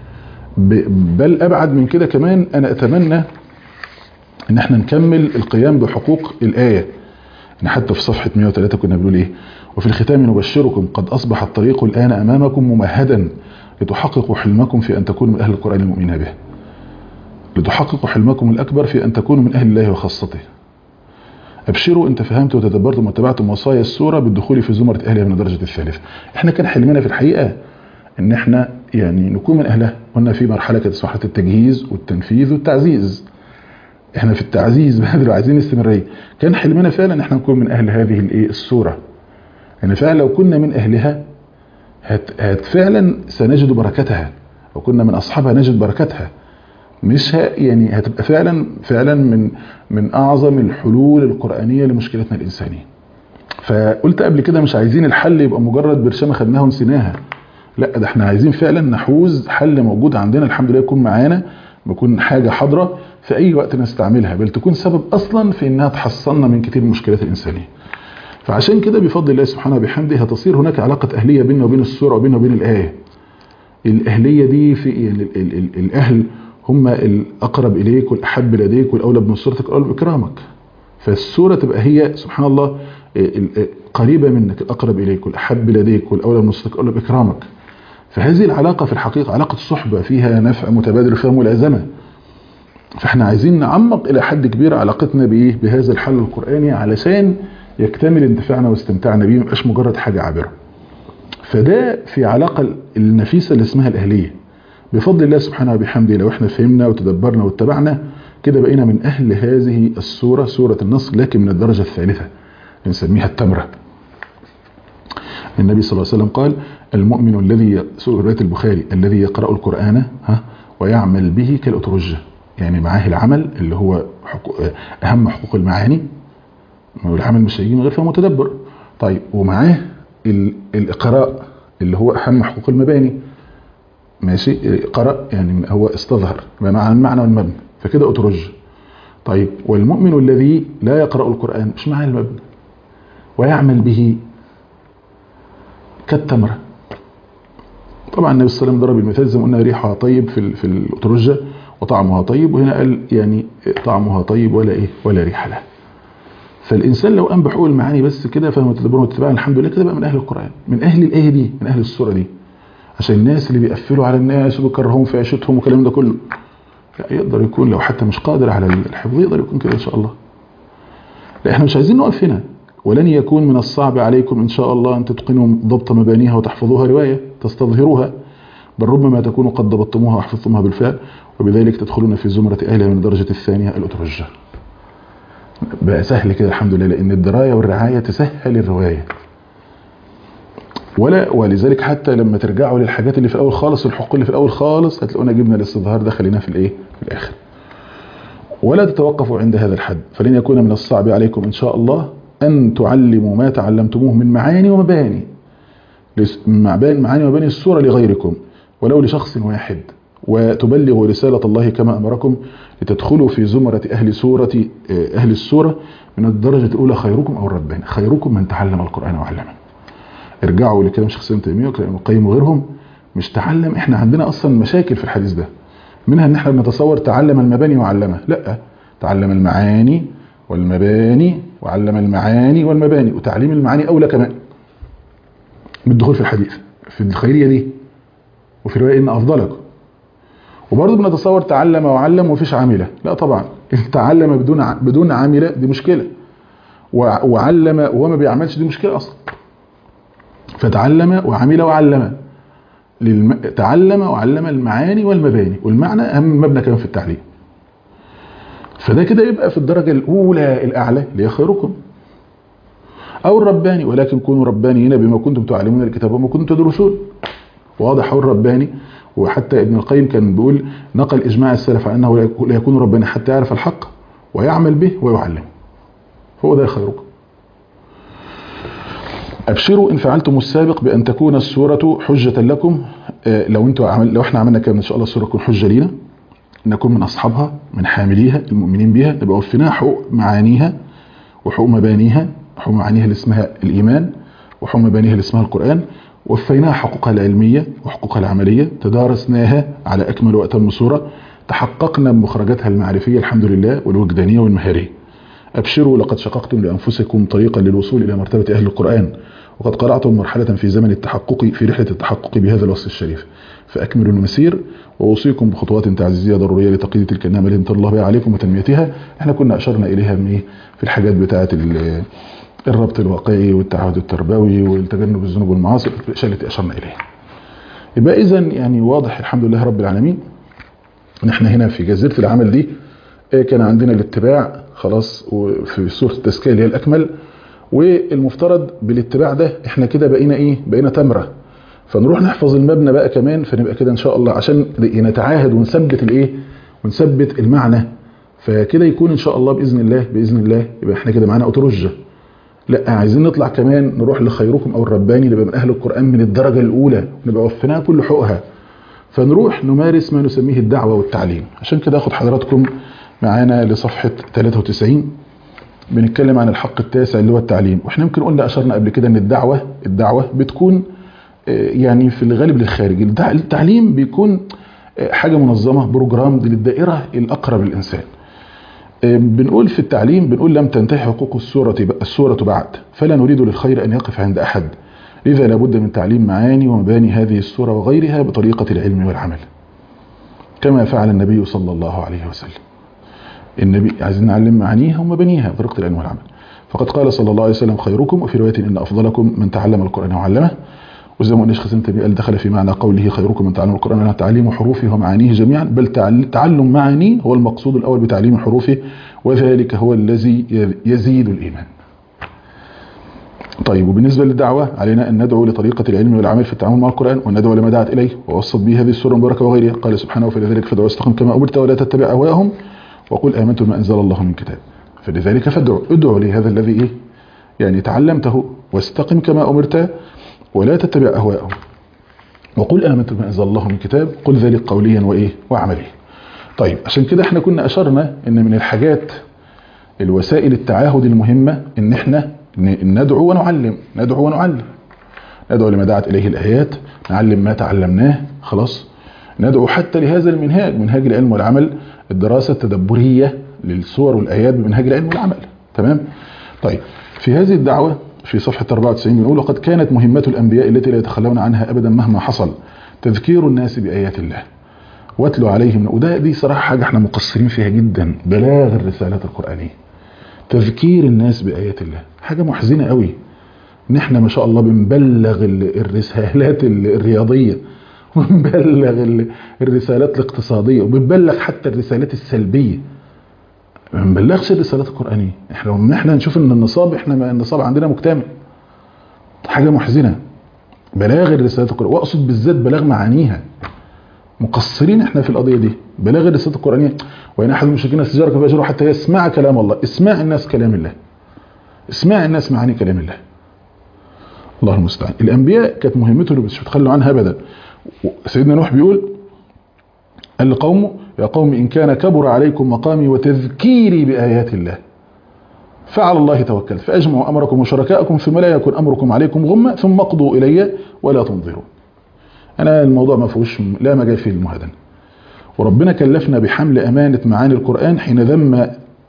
بل أبعد من كده كمان أنا أتمنى ان احنا نكمل القيام بحقوق الآية ان حتى في صفحة 103 كنا بنقول ايه وفي الختام نبشركم قد أصبح الطريق الآن أمامكم ممهدا لتحققوا حلمكم في أن تكونوا من أهل القرآن المؤمنين به لتحققوا حلمكم الأكبر في أن تكونوا من أهل الله وخاصته أبشروا أنت فهمت وتدبرتم واتبعتم وصايا السورة بالدخول في زمرة أهلها من الدرجة الثالثة احنا كان حلمنا في الحقيقة ان احنا يعني نكون من أهلها قلنا في مرحلة كانت اسمها مرحلة التجهيز والتنفيذ والتعزيز احنا في التعزيز بدر وعايزين استمرارية كان حلمنا فعلا ان احنا نكون من أهل هذه الايه السورة يعني فعلا لو كنا من أهلها هت, هت فعلا سنجد بركتها وكنا من أصحابها نجد بركتها مش يعني هتبقى فعلا فعلا من من أعظم الحلول القرآنية لمشكلتنا الإنسانية فقلت قبل كده مش عايزين الحل يبقى مجرد برشامة خدناها ونسيناها لا ده احنا عايزين فعلا نحوز حل موجود عندنا الحمد لله يكون معانا بيكون حاجة حاضرة في أي وقت نستعملها بل تكون سبب أصلا في إنها تحصلنا من كتير من المشكلات الإنسانية فعشان كده بفضل الله سبحانه وبحمده هتصير هناك علاقة أهلية بيننا وبين السورة وبيننا وبين الآية الأهلية دي في يعني ال ال ال الأهل هم الأقرب إليك والأحب لديك والأولى بنصرتك والأولى بإكرامك فالسورة تبقى هي سبحان الله القريبة منك الأقرب إليك والأحب لديك والأولى بنصرك والأولى بإكرامك فهذه العلاقة في الحقيقة علاقة الصحبة فيها نفع متبادل فيها ملازمة فاحنا عايزين نعمق إلى حد كبير علاقتنا بإيه بهذا الحل القرآني علشان يكتمل انتفاعنا واستمتاعنا بيه ميبقاش مجرد حاجة عابرة فده في علاقة النفيسة اللي اسمها الأهلية بفضل الله سبحانه وبحمده لو احنا فهمنا وتدبرنا واتبعنا كده بقينا من أهل هذه السورة سورة النصر لكن من الدرجة الثالثة نسميها التمرة النبي صلى الله عليه وسلم قال المؤمن الذي سورة البخاري الذي يقرأ القرآن ها ويعمل به كالأترجة يعني معاه العمل اللي هو حقوق أهم حقوق المعاني والعمل مش هيجي من غير فهم متدبر طيب ومعاه الإقراء اللي هو أهم حقوق المباني ماشي قرأ يعني هو استظهر مع المعنى والمبنى فكده أترج طيب والمؤمن الذي لا يقرأ القرآن مش معاه المبنى ويعمل به كالتمرة طبعا النبي صلى الله عليه وسلم ضرب المثال زي ما قلنا ريحها طيب في في الأترجة وطعمها طيب وهنا قال يعني طعمها طيب ولا ايه ولا ريح لها فالإنسان لو قام بحقوق المعاني بس كده فهم وتدبرون واتباعا الحمد لله كده بقى من أهل القرآن من أهل الآية دي من أهل السورة دي عشان الناس اللي بيقفلوا على الناس وبيكرههم في عيشتهم والكلام ده كله لا يقدر يكون لو حتى مش قادر على الحفظ يقدر يكون كده إن شاء الله لا احنا مش عايزين نقف هنا ولن يكون من الصعب عليكم إن شاء الله أن تتقنوا ضبط مبانيها وتحفظوها رواية تستظهروها بل ربما تكونوا قد ضبطتموها وحفظتموها بالفعل وبذلك تدخلون في زمرة أهلها من الدرجة الثانية الأترجة بقى سهل كده الحمد لله لأن الدراية والرعاية تسهل الرواية ولا ولذلك حتى لما ترجعوا للحاجات اللي في الأول خالص الحقوق اللي في الأول خالص هتلاقونا جبنا الاستظهار ده خليناه في الإيه في الآخر ولا تتوقفوا عند هذا الحد فلن يكون من الصعب عليكم إن شاء الله أن تعلموا ما تعلمتموه من معاني ومباني معاني ومباني السورة لغيركم ولو لشخص واحد وتبلغوا رسالة الله كما أمركم لتدخلوا في زمرة أهل سورة أهل السورة من الدرجة الأولى خيركم أو الرباني خيركم من تعلم القرآن وعلمه ارجعوا لكلام شيخ سليم تيمية وكلام القيم وغيرهم مش تعلم احنا عندنا أصلا مشاكل في الحديث ده منها ان احنا بنتصور تعلم المباني وعلمه لا تعلم المعاني والمباني وعلم المعاني والمباني وتعليم المعاني أولى كمان بالدخول في الحديث في الخيرية دي وفي رواية إن أفضلكم وبرضه بنتصور تعلم وعلم ومفيش عاملة لا طبعا تعلم بدون بدون عاملة دي مشكلة وعلم وهو ما بيعملش دي مشكلة أصلا فتعلم وعمل وعلم للم... تعلم وعلم المعاني والمباني والمعنى أهم مبنى كمان في التعليم فده كده يبقى في الدرجة الأولى الأعلى اللي هي خيركم أو الرباني ولكن كونوا ربانيين بما كنتم تعلمون الكتاب وما كنتم تدرسون واضح هو الرباني وحتى ابن القيم كان بيقول نقل إجماع السلف عن أنه لا يكون رباني حتى يعرف الحق ويعمل به ويعلمه هو ده خيركم أبشروا إن فعلتم السابق بأن تكون السورة حجة لكم لو انتوا عمل لو احنا عملنا كده إن شاء الله السورة تكون حجة لينا نكون من أصحابها من حامليها المؤمنين بها نبقى وفيناها حقوق معانيها وحقوق مبانيها حقوق معانيها اللي اسمها الإيمان وحقوق مبانيها اللي اسمها القرآن وفيناها حقوقها العلمية وحقوقها العملية تدارسناها على أكمل وأتم صورة تحققنا بمخرجاتها المعرفية الحمد لله والوجدانية والمهارية أبشروا لقد شققتم لأنفسكم طريقا للوصول إلى مرتبة أهل القرآن وقد قرأتم مرحلة في زمن التحقق في رحلة التحقق بهذا الوصف الشريف فأكملوا المسير وأوصيكم بخطوات تعزيزية ضرورية لتقييد تلك النعمة اللي الله بها عليكم وتنميتها احنا كنا أشرنا إليها من في الحاجات بتاعة الربط الواقعي والتعهد التربوي والتجنب الذنوب والمعاصي الأشياء التي أشرنا إليها يبقى إذا يعني واضح الحمد لله رب العالمين ان احنا هنا في جزيرة العمل دي كان عندنا الاتباع خلاص في سورة التزكية اللي هي الأكمل والمفترض بالاتباع ده احنا كده بقينا ايه بقينا تمرة فنروح نحفظ المبنى بقى كمان فنبقى كده ان شاء الله عشان نتعاهد ونثبت الايه ونثبت المعنى فكده يكون ان شاء الله باذن الله باذن الله يبقى احنا كده معانا اوتورجه لا عايزين نطلع كمان نروح لخيركم او الرباني نبقى من اهل القران من الدرجه الاولى نبقى وفيناها كل حقوقها فنروح نمارس ما نسميه الدعوه والتعليم عشان كده اخد حضراتكم معانا لصفحه 93 بنتكلم عن الحق التاسع اللي هو التعليم واحنا يمكن قلنا اشرنا قبل كده ان الدعوه الدعوه بتكون يعني في الغالب للخارج التعليم بيكون حاجه منظمه بروجرام للدائره الاقرب للانسان بنقول في التعليم بنقول لم تنتهي حقوق السورة السورة بعد فلا نريد للخير أن يقف عند أحد لذا لابد من تعليم معاني ومباني هذه السورة وغيرها بطريقة العلم والعمل كما فعل النبي صلى الله عليه وسلم النبي عايزين نعلم معانيها ومبانيها بطريقة العلم والعمل فقد قال صلى الله عليه وسلم خيركم وفي رواية إن أفضلكم من تعلم القرآن وعلمه وزي ما قلنا شيخ سنتبي قال دخل في معنى قوله خيركم من تعلم القرآن وعلمه تعليم حروفه ومعانيه جميعا بل تعلم معانيه هو المقصود الأول بتعليم حروفه وذلك هو الذي يزيد الإيمان طيب وبالنسبة للدعوة علينا أن ندعو لطريقة العلم والعمل في التعامل مع القرآن وندعو لما دعت إليه ووصت به هذه السورة المباركة وغيرها قال سبحانه فلذلك فادعوا واستقم كما أمرت ولا تتبع أهواءهم وقل آمنت ما أنزل الله من كتاب فلذلك فادعوا ادعوا لهذا الذي إيه يعني تعلمته واستقم كما أمرت ولا تتبع أهواءهم وقل آمنت ما أنزل الله من كتاب قل ذلك قوليا وإيه وعمليا طيب عشان كده احنا كنا أشرنا ان من الحاجات الوسائل التعاهد المهمة ان احنا ندعو ونعلم ندعو ونعلم ندعو لما دعت إليه الآيات نعلم ما تعلمناه خلاص ندعو حتى لهذا المنهاج منهاج العلم والعمل الدراسة التدبرية للصور والآيات بمنهاج العلم والعمل تمام طيب في هذه الدعوة في صفحة 94 بنقول وقد كانت مهمة الأنبياء التي لا يتخلون عنها أبدا مهما حصل تذكير الناس بآيات الله واتلو عليهم وده دي صراحة حاجة احنا مقصرين فيها جدا بلاغ الرسالات القرآنية تذكير الناس بآيات الله حاجة محزنة قوي ان احنا ما شاء الله بنبلغ الرسالات الرياضية وبنبلغ الرسالات الاقتصادية وبنبلغ حتى الرسالات السلبية ما بنبلغش الرسالات القرآنية احنا لو احنا نشوف ان النصاب احنا النصاب عندنا مكتمل حاجة محزنة بلاغ الرسالات القرآنية واقصد بالذات بلاغ معانيها مقصرين احنا في القضية دي بلاغ الرسالة القرآنية وإن أحد المشركين استجارك فأجره حتى يسمع كلام الله اسمع الناس كلام الله اسمع الناس معاني كلام الله الله المستعان الأنبياء كانت مهمته اللي مش بتخلوا عنها أبدا سيدنا نوح بيقول قال لقومه يا قوم إن كان كبر عليكم مقامي وتذكيري بآيات الله فعلى الله توكلت فأجمعوا أمركم وشركاءكم ثم لا يكون أمركم عليكم غمة ثم اقضوا إلي ولا تنظروا أنا الموضوع ما فيهوش لا مجال فيه المهدن وربنا كلفنا بحمل أمانة معاني القرآن حين ذم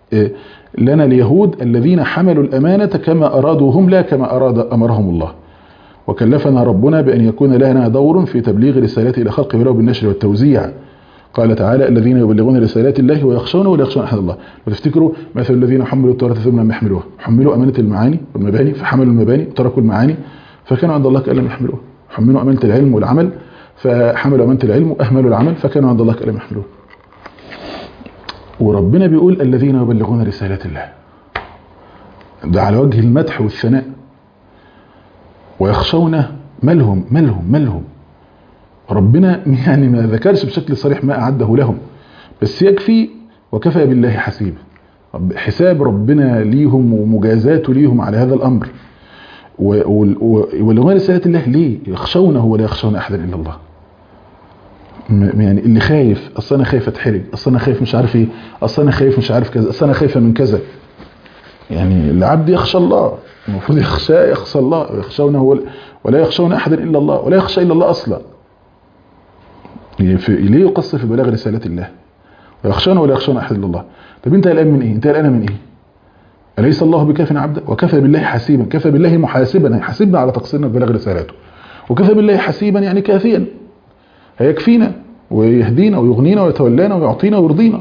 لنا اليهود الذين حملوا الأمانة كما أرادوا هم لا كما أراد أمرهم الله وكلفنا ربنا بأن يكون لنا دور في تبليغ رسالته إلى خلقه ولو بالنشر والتوزيع قال تعالى الذين يبلغون رسالات الله ويخشونه ولا يخشون أحد الله وتفتكروا مثل الذين حملوا التوراة ثم لم يحملوها حملوا أمانة المعاني والمباني فحملوا المباني وتركوا المعاني فكانوا عند الله كأن لم يحملوها حملوا أمانة العلم والعمل فحملوا أمانة العلم وأهملوا العمل فكانوا عند الله كأن يحملوه وربنا بيقول الذين يبلغون رسالات الله ده على وجه المدح والثناء ويخشون ملهم ملهم ملهم ربنا يعني ما ذكرش بشكل صريح ما أعده لهم بس يكفي وكفى بالله حسيب حساب ربنا ليهم ومجازاته ليهم على هذا الأمر ولغاية رسالة الله ليه يخشونه ولا يخشون أحدا إلا الله يعني اللي خايف اصل انا خايف اتحرج اصل انا خايف مش عارف ايه اصل انا خايف مش عارف كذا اصل انا خايفه من كذا يعني العبد يخشى الله المفروض يخشى يخشى الله ويخشونه ولا يخشون احدا الا الله ولا يخشى الا الله اصلا ليه يقصر في بلاغ رسالة الله ويخشون ولا يخشون احد الا الله طب انت الان من ايه انت الان من ايه أليس الله بكاف عبدا وكفى بالله حسيبا كفى بالله محاسبا يحاسبنا على تقصيرنا في بلاغ رسالاته وكفى بالله حسيبا يعني كافيا هيكفينا ويهدينا ويغنينا ويتولانا ويعطينا ويرضينا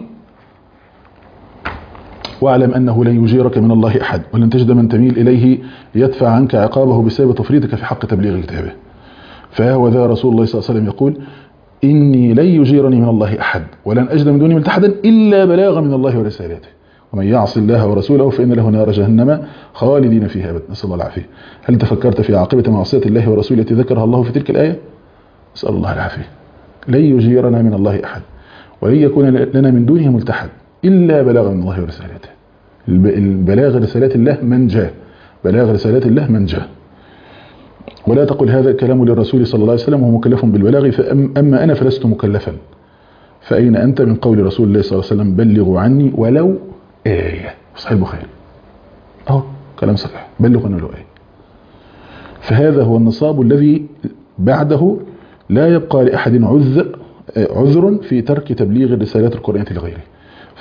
واعلم أنه لن يجيرك من الله أحد ولن تجد من تميل إليه يدفع عنك عقابه بسبب تفريطك في حق تبليغ كتابه فهو ذا رسول الله صلى الله عليه وسلم يقول إني لن يجيرني من الله أحد ولن أجد من دونه ملتحدا إلا بلاغا من الله ورسالته ومن يعص الله ورسوله فإن له نار جهنم خالدين فيها أبدا نسأل الله العافية هل تفكرت في عاقبة معصية الله ورسوله التي ذكرها الله في تلك الآية نسأل الله العافية لن يجيرنا من الله أحد ولن يكون لنا من دونه ملتحد إلا بلاغا من الله ورسالته البلاغ رسالات الله من جاء بلاغ رسالات الله من جاء ولا تقل هذا الكلام للرسول صلى الله عليه وسلم وهو مكلف بالبلاغ فأما أنا فلست مكلفا فأين أنت من قول رسول الله صلى الله عليه وسلم بلغوا عني ولو آية صحيح البخاري أهو كلام صحيح بلغوا عني ولو آية فهذا هو النصاب الذي بعده لا يبقى لأحد عذر عذر في ترك تبليغ الرسالات القرآنية لغيره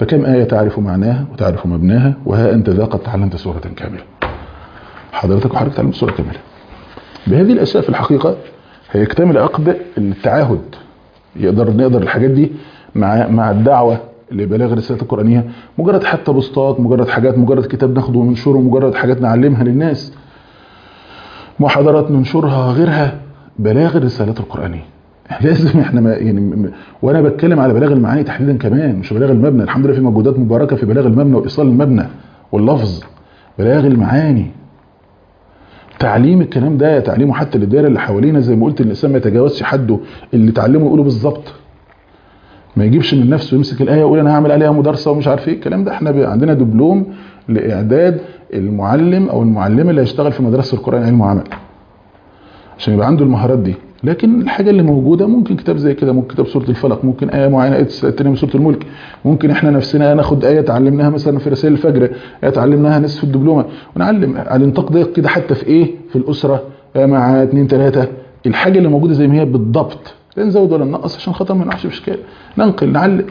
فكم آية تعرف معناها وتعرف مبناها وها أنت ذا قد تعلمت سورة كاملة حضرتك وحضرتك تعلمت سورة كاملة بهذه الأشياء في الحقيقة هيكتمل عقد التعاهد يقدر نقدر الحاجات دي مع مع الدعوة لبلاغ الرسالة القرآنية مجرد حتى بوستات مجرد حاجات مجرد كتاب ناخده وننشره مجرد حاجات نعلمها للناس محاضرات ننشرها غيرها بلاغ الرسالات القرآنية لازم احنا ما يعني م- وانا بتكلم على بلاغ المعاني تحديدا كمان مش بلاغ المبنى الحمد لله في مجهودات مباركه في بلاغ المبنى وايصال المبنى واللفظ بلاغ المعاني تعليم الكلام ده تعليمه حتى للدائره اللي حوالينا زي ما قلت الانسان ما يتجاوزش حده اللي تعلمه يقوله بالظبط ما يجيبش من نفسه يمسك الايه ويقول انا هعمل عليها مدرسه ومش عارف ايه الكلام ده احنا بي- عندنا دبلوم لاعداد المعلم او المعلمه اللي هيشتغل في مدرسه القران علم وعمل عشان يبقى عنده المهارات دي لكن الحاجة اللي موجودة ممكن كتاب زي كده ممكن كتاب سورة الفلق ممكن آية معينة آية التانية من سورة الملك ممكن احنا نفسنا ناخد آية تعلمناها مثلا في رسائل الفجر آية تعلمناها نصف الدبلومة ونعلم على نطاق ضيق كده حتى في ايه في الأسرة آه مع اتنين تلاتة الحاجة اللي موجودة زي ما هي بالضبط لا نزود ولا ننقص عشان خاطر ما نقعش في اشكال ننقل نعلم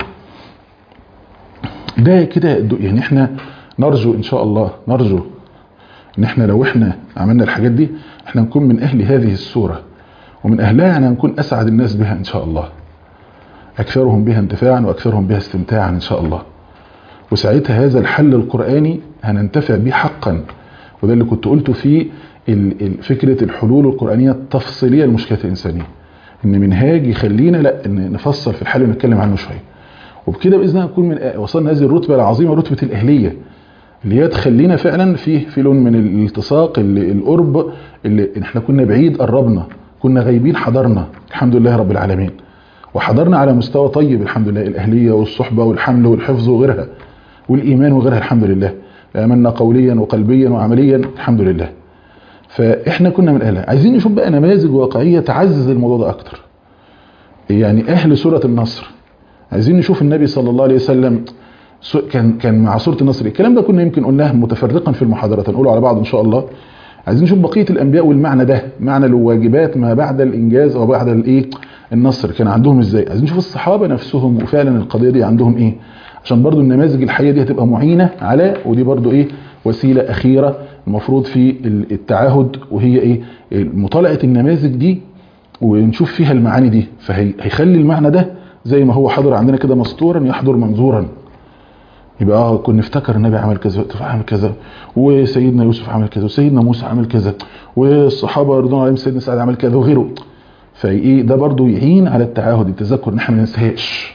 ده كده يعني احنا نرجو ان شاء الله نرجو ان احنا لو احنا عملنا الحاجات دي احنا نكون من اهل هذه السورة ومن اهلها يعني نكون اسعد الناس بها ان شاء الله اكثرهم بها انتفاعا واكثرهم بها استمتاعا ان شاء الله وساعتها هذا الحل القرآني هننتفع به حقا وده اللي كنت قلته في ال- ال- فكرة الحلول القرآنية التفصيلية للمشكلات الإنسانية إن منهاج يخلينا لا إن نفصل في الحل ونتكلم عنه شوية وبكده بإذن الله نكون من وصلنا هذه الرتبة العظيمة رتبة الأهلية اللي هي تخلينا فعلا في في لون من الالتصاق اللي القرب اللي احنا كنا بعيد قربنا كنا غايبين حضرنا الحمد لله رب العالمين وحضرنا على مستوى طيب الحمد لله الأهلية والصحبة والحمل والحفظ وغيرها والإيمان وغيرها الحمد لله آمنا قوليا وقلبيا وعمليا الحمد لله فإحنا كنا من أهلها عايزين نشوف بقى نماذج واقعية تعزز الموضوع ده أكتر يعني أهل سورة النصر عايزين نشوف النبي صلى الله عليه وسلم سو- كان كان مع سورة النصر الكلام ده كنا يمكن قلناه متفرقا في المحاضرات هنقوله على بعض إن شاء الله عايزين نشوف بقية الأنبياء والمعنى ده معنى الواجبات ما بعد الإنجاز أو بعد الإيه النصر كان عندهم إزاي عايزين نشوف الصحابة نفسهم وفعلا القضية دي عندهم إيه عشان برضو النماذج الحية دي هتبقى معينة على ودي برضو إيه وسيلة أخيرة المفروض في ال- التعاهد وهي إيه مطالعة النماذج دي ونشوف فيها المعاني دي فهيخلي المعنى ده زي ما هو حاضر عندنا كده مسطورا يحضر منظورا يبقى اه كنا نفتكر النبي عمل كذا عمل كذا وسيدنا يوسف عمل كذا وسيدنا موسى عمل كذا والصحابه رضوان عليهم سيدنا سعد عمل كذا وغيره فايه ده برضو يعين على التعاهد التذكر ان احنا ما ننساهاش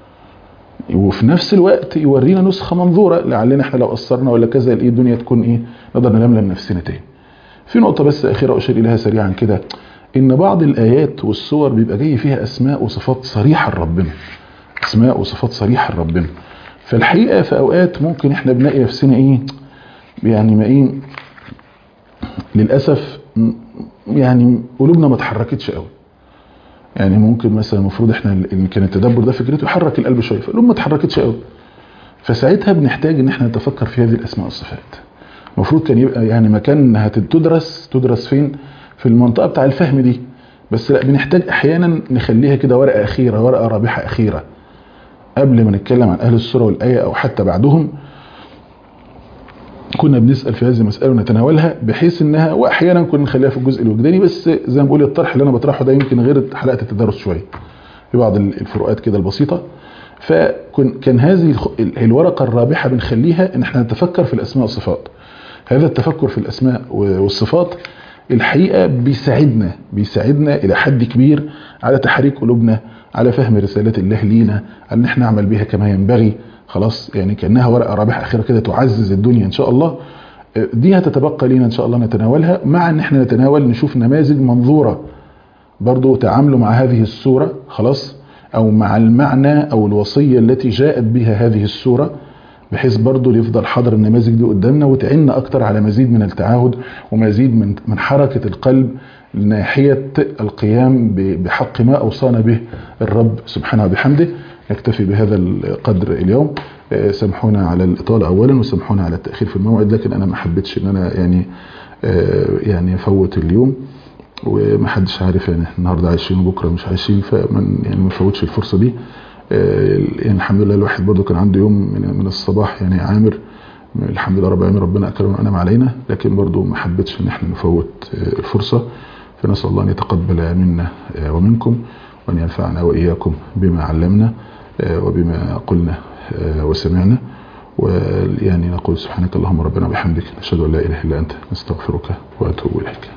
وفي نفس الوقت يورينا نسخه منظوره لعلنا احنا لو قصرنا ولا كذا الايه الدنيا تكون ايه نقدر نلملم نفسنا تاني في نقطه بس اخيره اشير اليها سريعا كده ان بعض الايات والصور بيبقى جاي فيها اسماء وصفات صريحه لربنا اسماء وصفات صريحه لربنا فالحقيقه في اوقات ممكن احنا بنلاقي نفسنا ايه يعني ما ايه للاسف م- يعني قلوبنا ما اتحركتش قوي يعني ممكن مثلا المفروض احنا ان كان التدبر ده فكرته يحرك القلب شويه فالقلوب ما اتحركتش قوي فساعتها بنحتاج ان احنا نتفكر في هذه الاسماء والصفات المفروض كان يبقى يعني مكان هتدرس تدرس فين في المنطقه بتاع الفهم دي بس لا بنحتاج احيانا نخليها كده ورقه اخيره ورقه رابحه اخيره قبل ما نتكلم عن اهل السوره والايه او حتى بعدهم كنا بنسال في هذه المساله ونتناولها بحيث انها واحيانا كنا نخليها في الجزء الوجداني بس زي ما بقول الطرح اللي انا بطرحه ده يمكن غير حلقه التدرس شويه في بعض الفروقات كده البسيطه فكان هذه الخ- الورقه الرابحه بنخليها ان احنا نتفكر في الاسماء والصفات هذا التفكر في الاسماء والصفات الحقيقه بيساعدنا بيساعدنا الى حد كبير على تحريك قلوبنا على فهم رسالات الله لينا على ان احنا نعمل بها كما ينبغي خلاص يعني كانها ورقه رابحه اخيره كده تعزز الدنيا ان شاء الله دي هتتبقى لينا ان شاء الله نتناولها مع ان احنا نتناول نشوف نماذج منظوره برضو تعاملوا مع هذه السوره خلاص او مع المعنى او الوصيه التي جاءت بها هذه السوره بحيث برضو يفضل حاضر النماذج دي قدامنا وتعيننا اكتر على مزيد من التعاهد ومزيد من من حركه القلب ناحيه القيام ب- بحق ما اوصانا به الرب سبحانه وبحمده نكتفي بهذا القدر اليوم آه، سامحونا على الاطاله اولا وسامحونا على التاخير في الموعد لكن انا ما حبيتش ان انا يعني آه، يعني افوت اليوم ومحدش عارف يعني النهارده عايشين وبكره مش عايشين فمن يعني ما نفوتش الفرصه دي يعني الحمد لله الواحد برضه كان عنده يوم من, من الصباح يعني عامر الحمد لله رب العالمين ربنا اكرمنا وانعم علينا لكن برضه ما حبيتش ان احنا نفوت الفرصه فنسال الله ان يتقبل منا ومنكم وان ينفعنا واياكم بما علمنا وبما قلنا وسمعنا ويعني نقول سبحانك اللهم ربنا وبحمدك نشهد ان لا اله الا انت نستغفرك واتوب اليك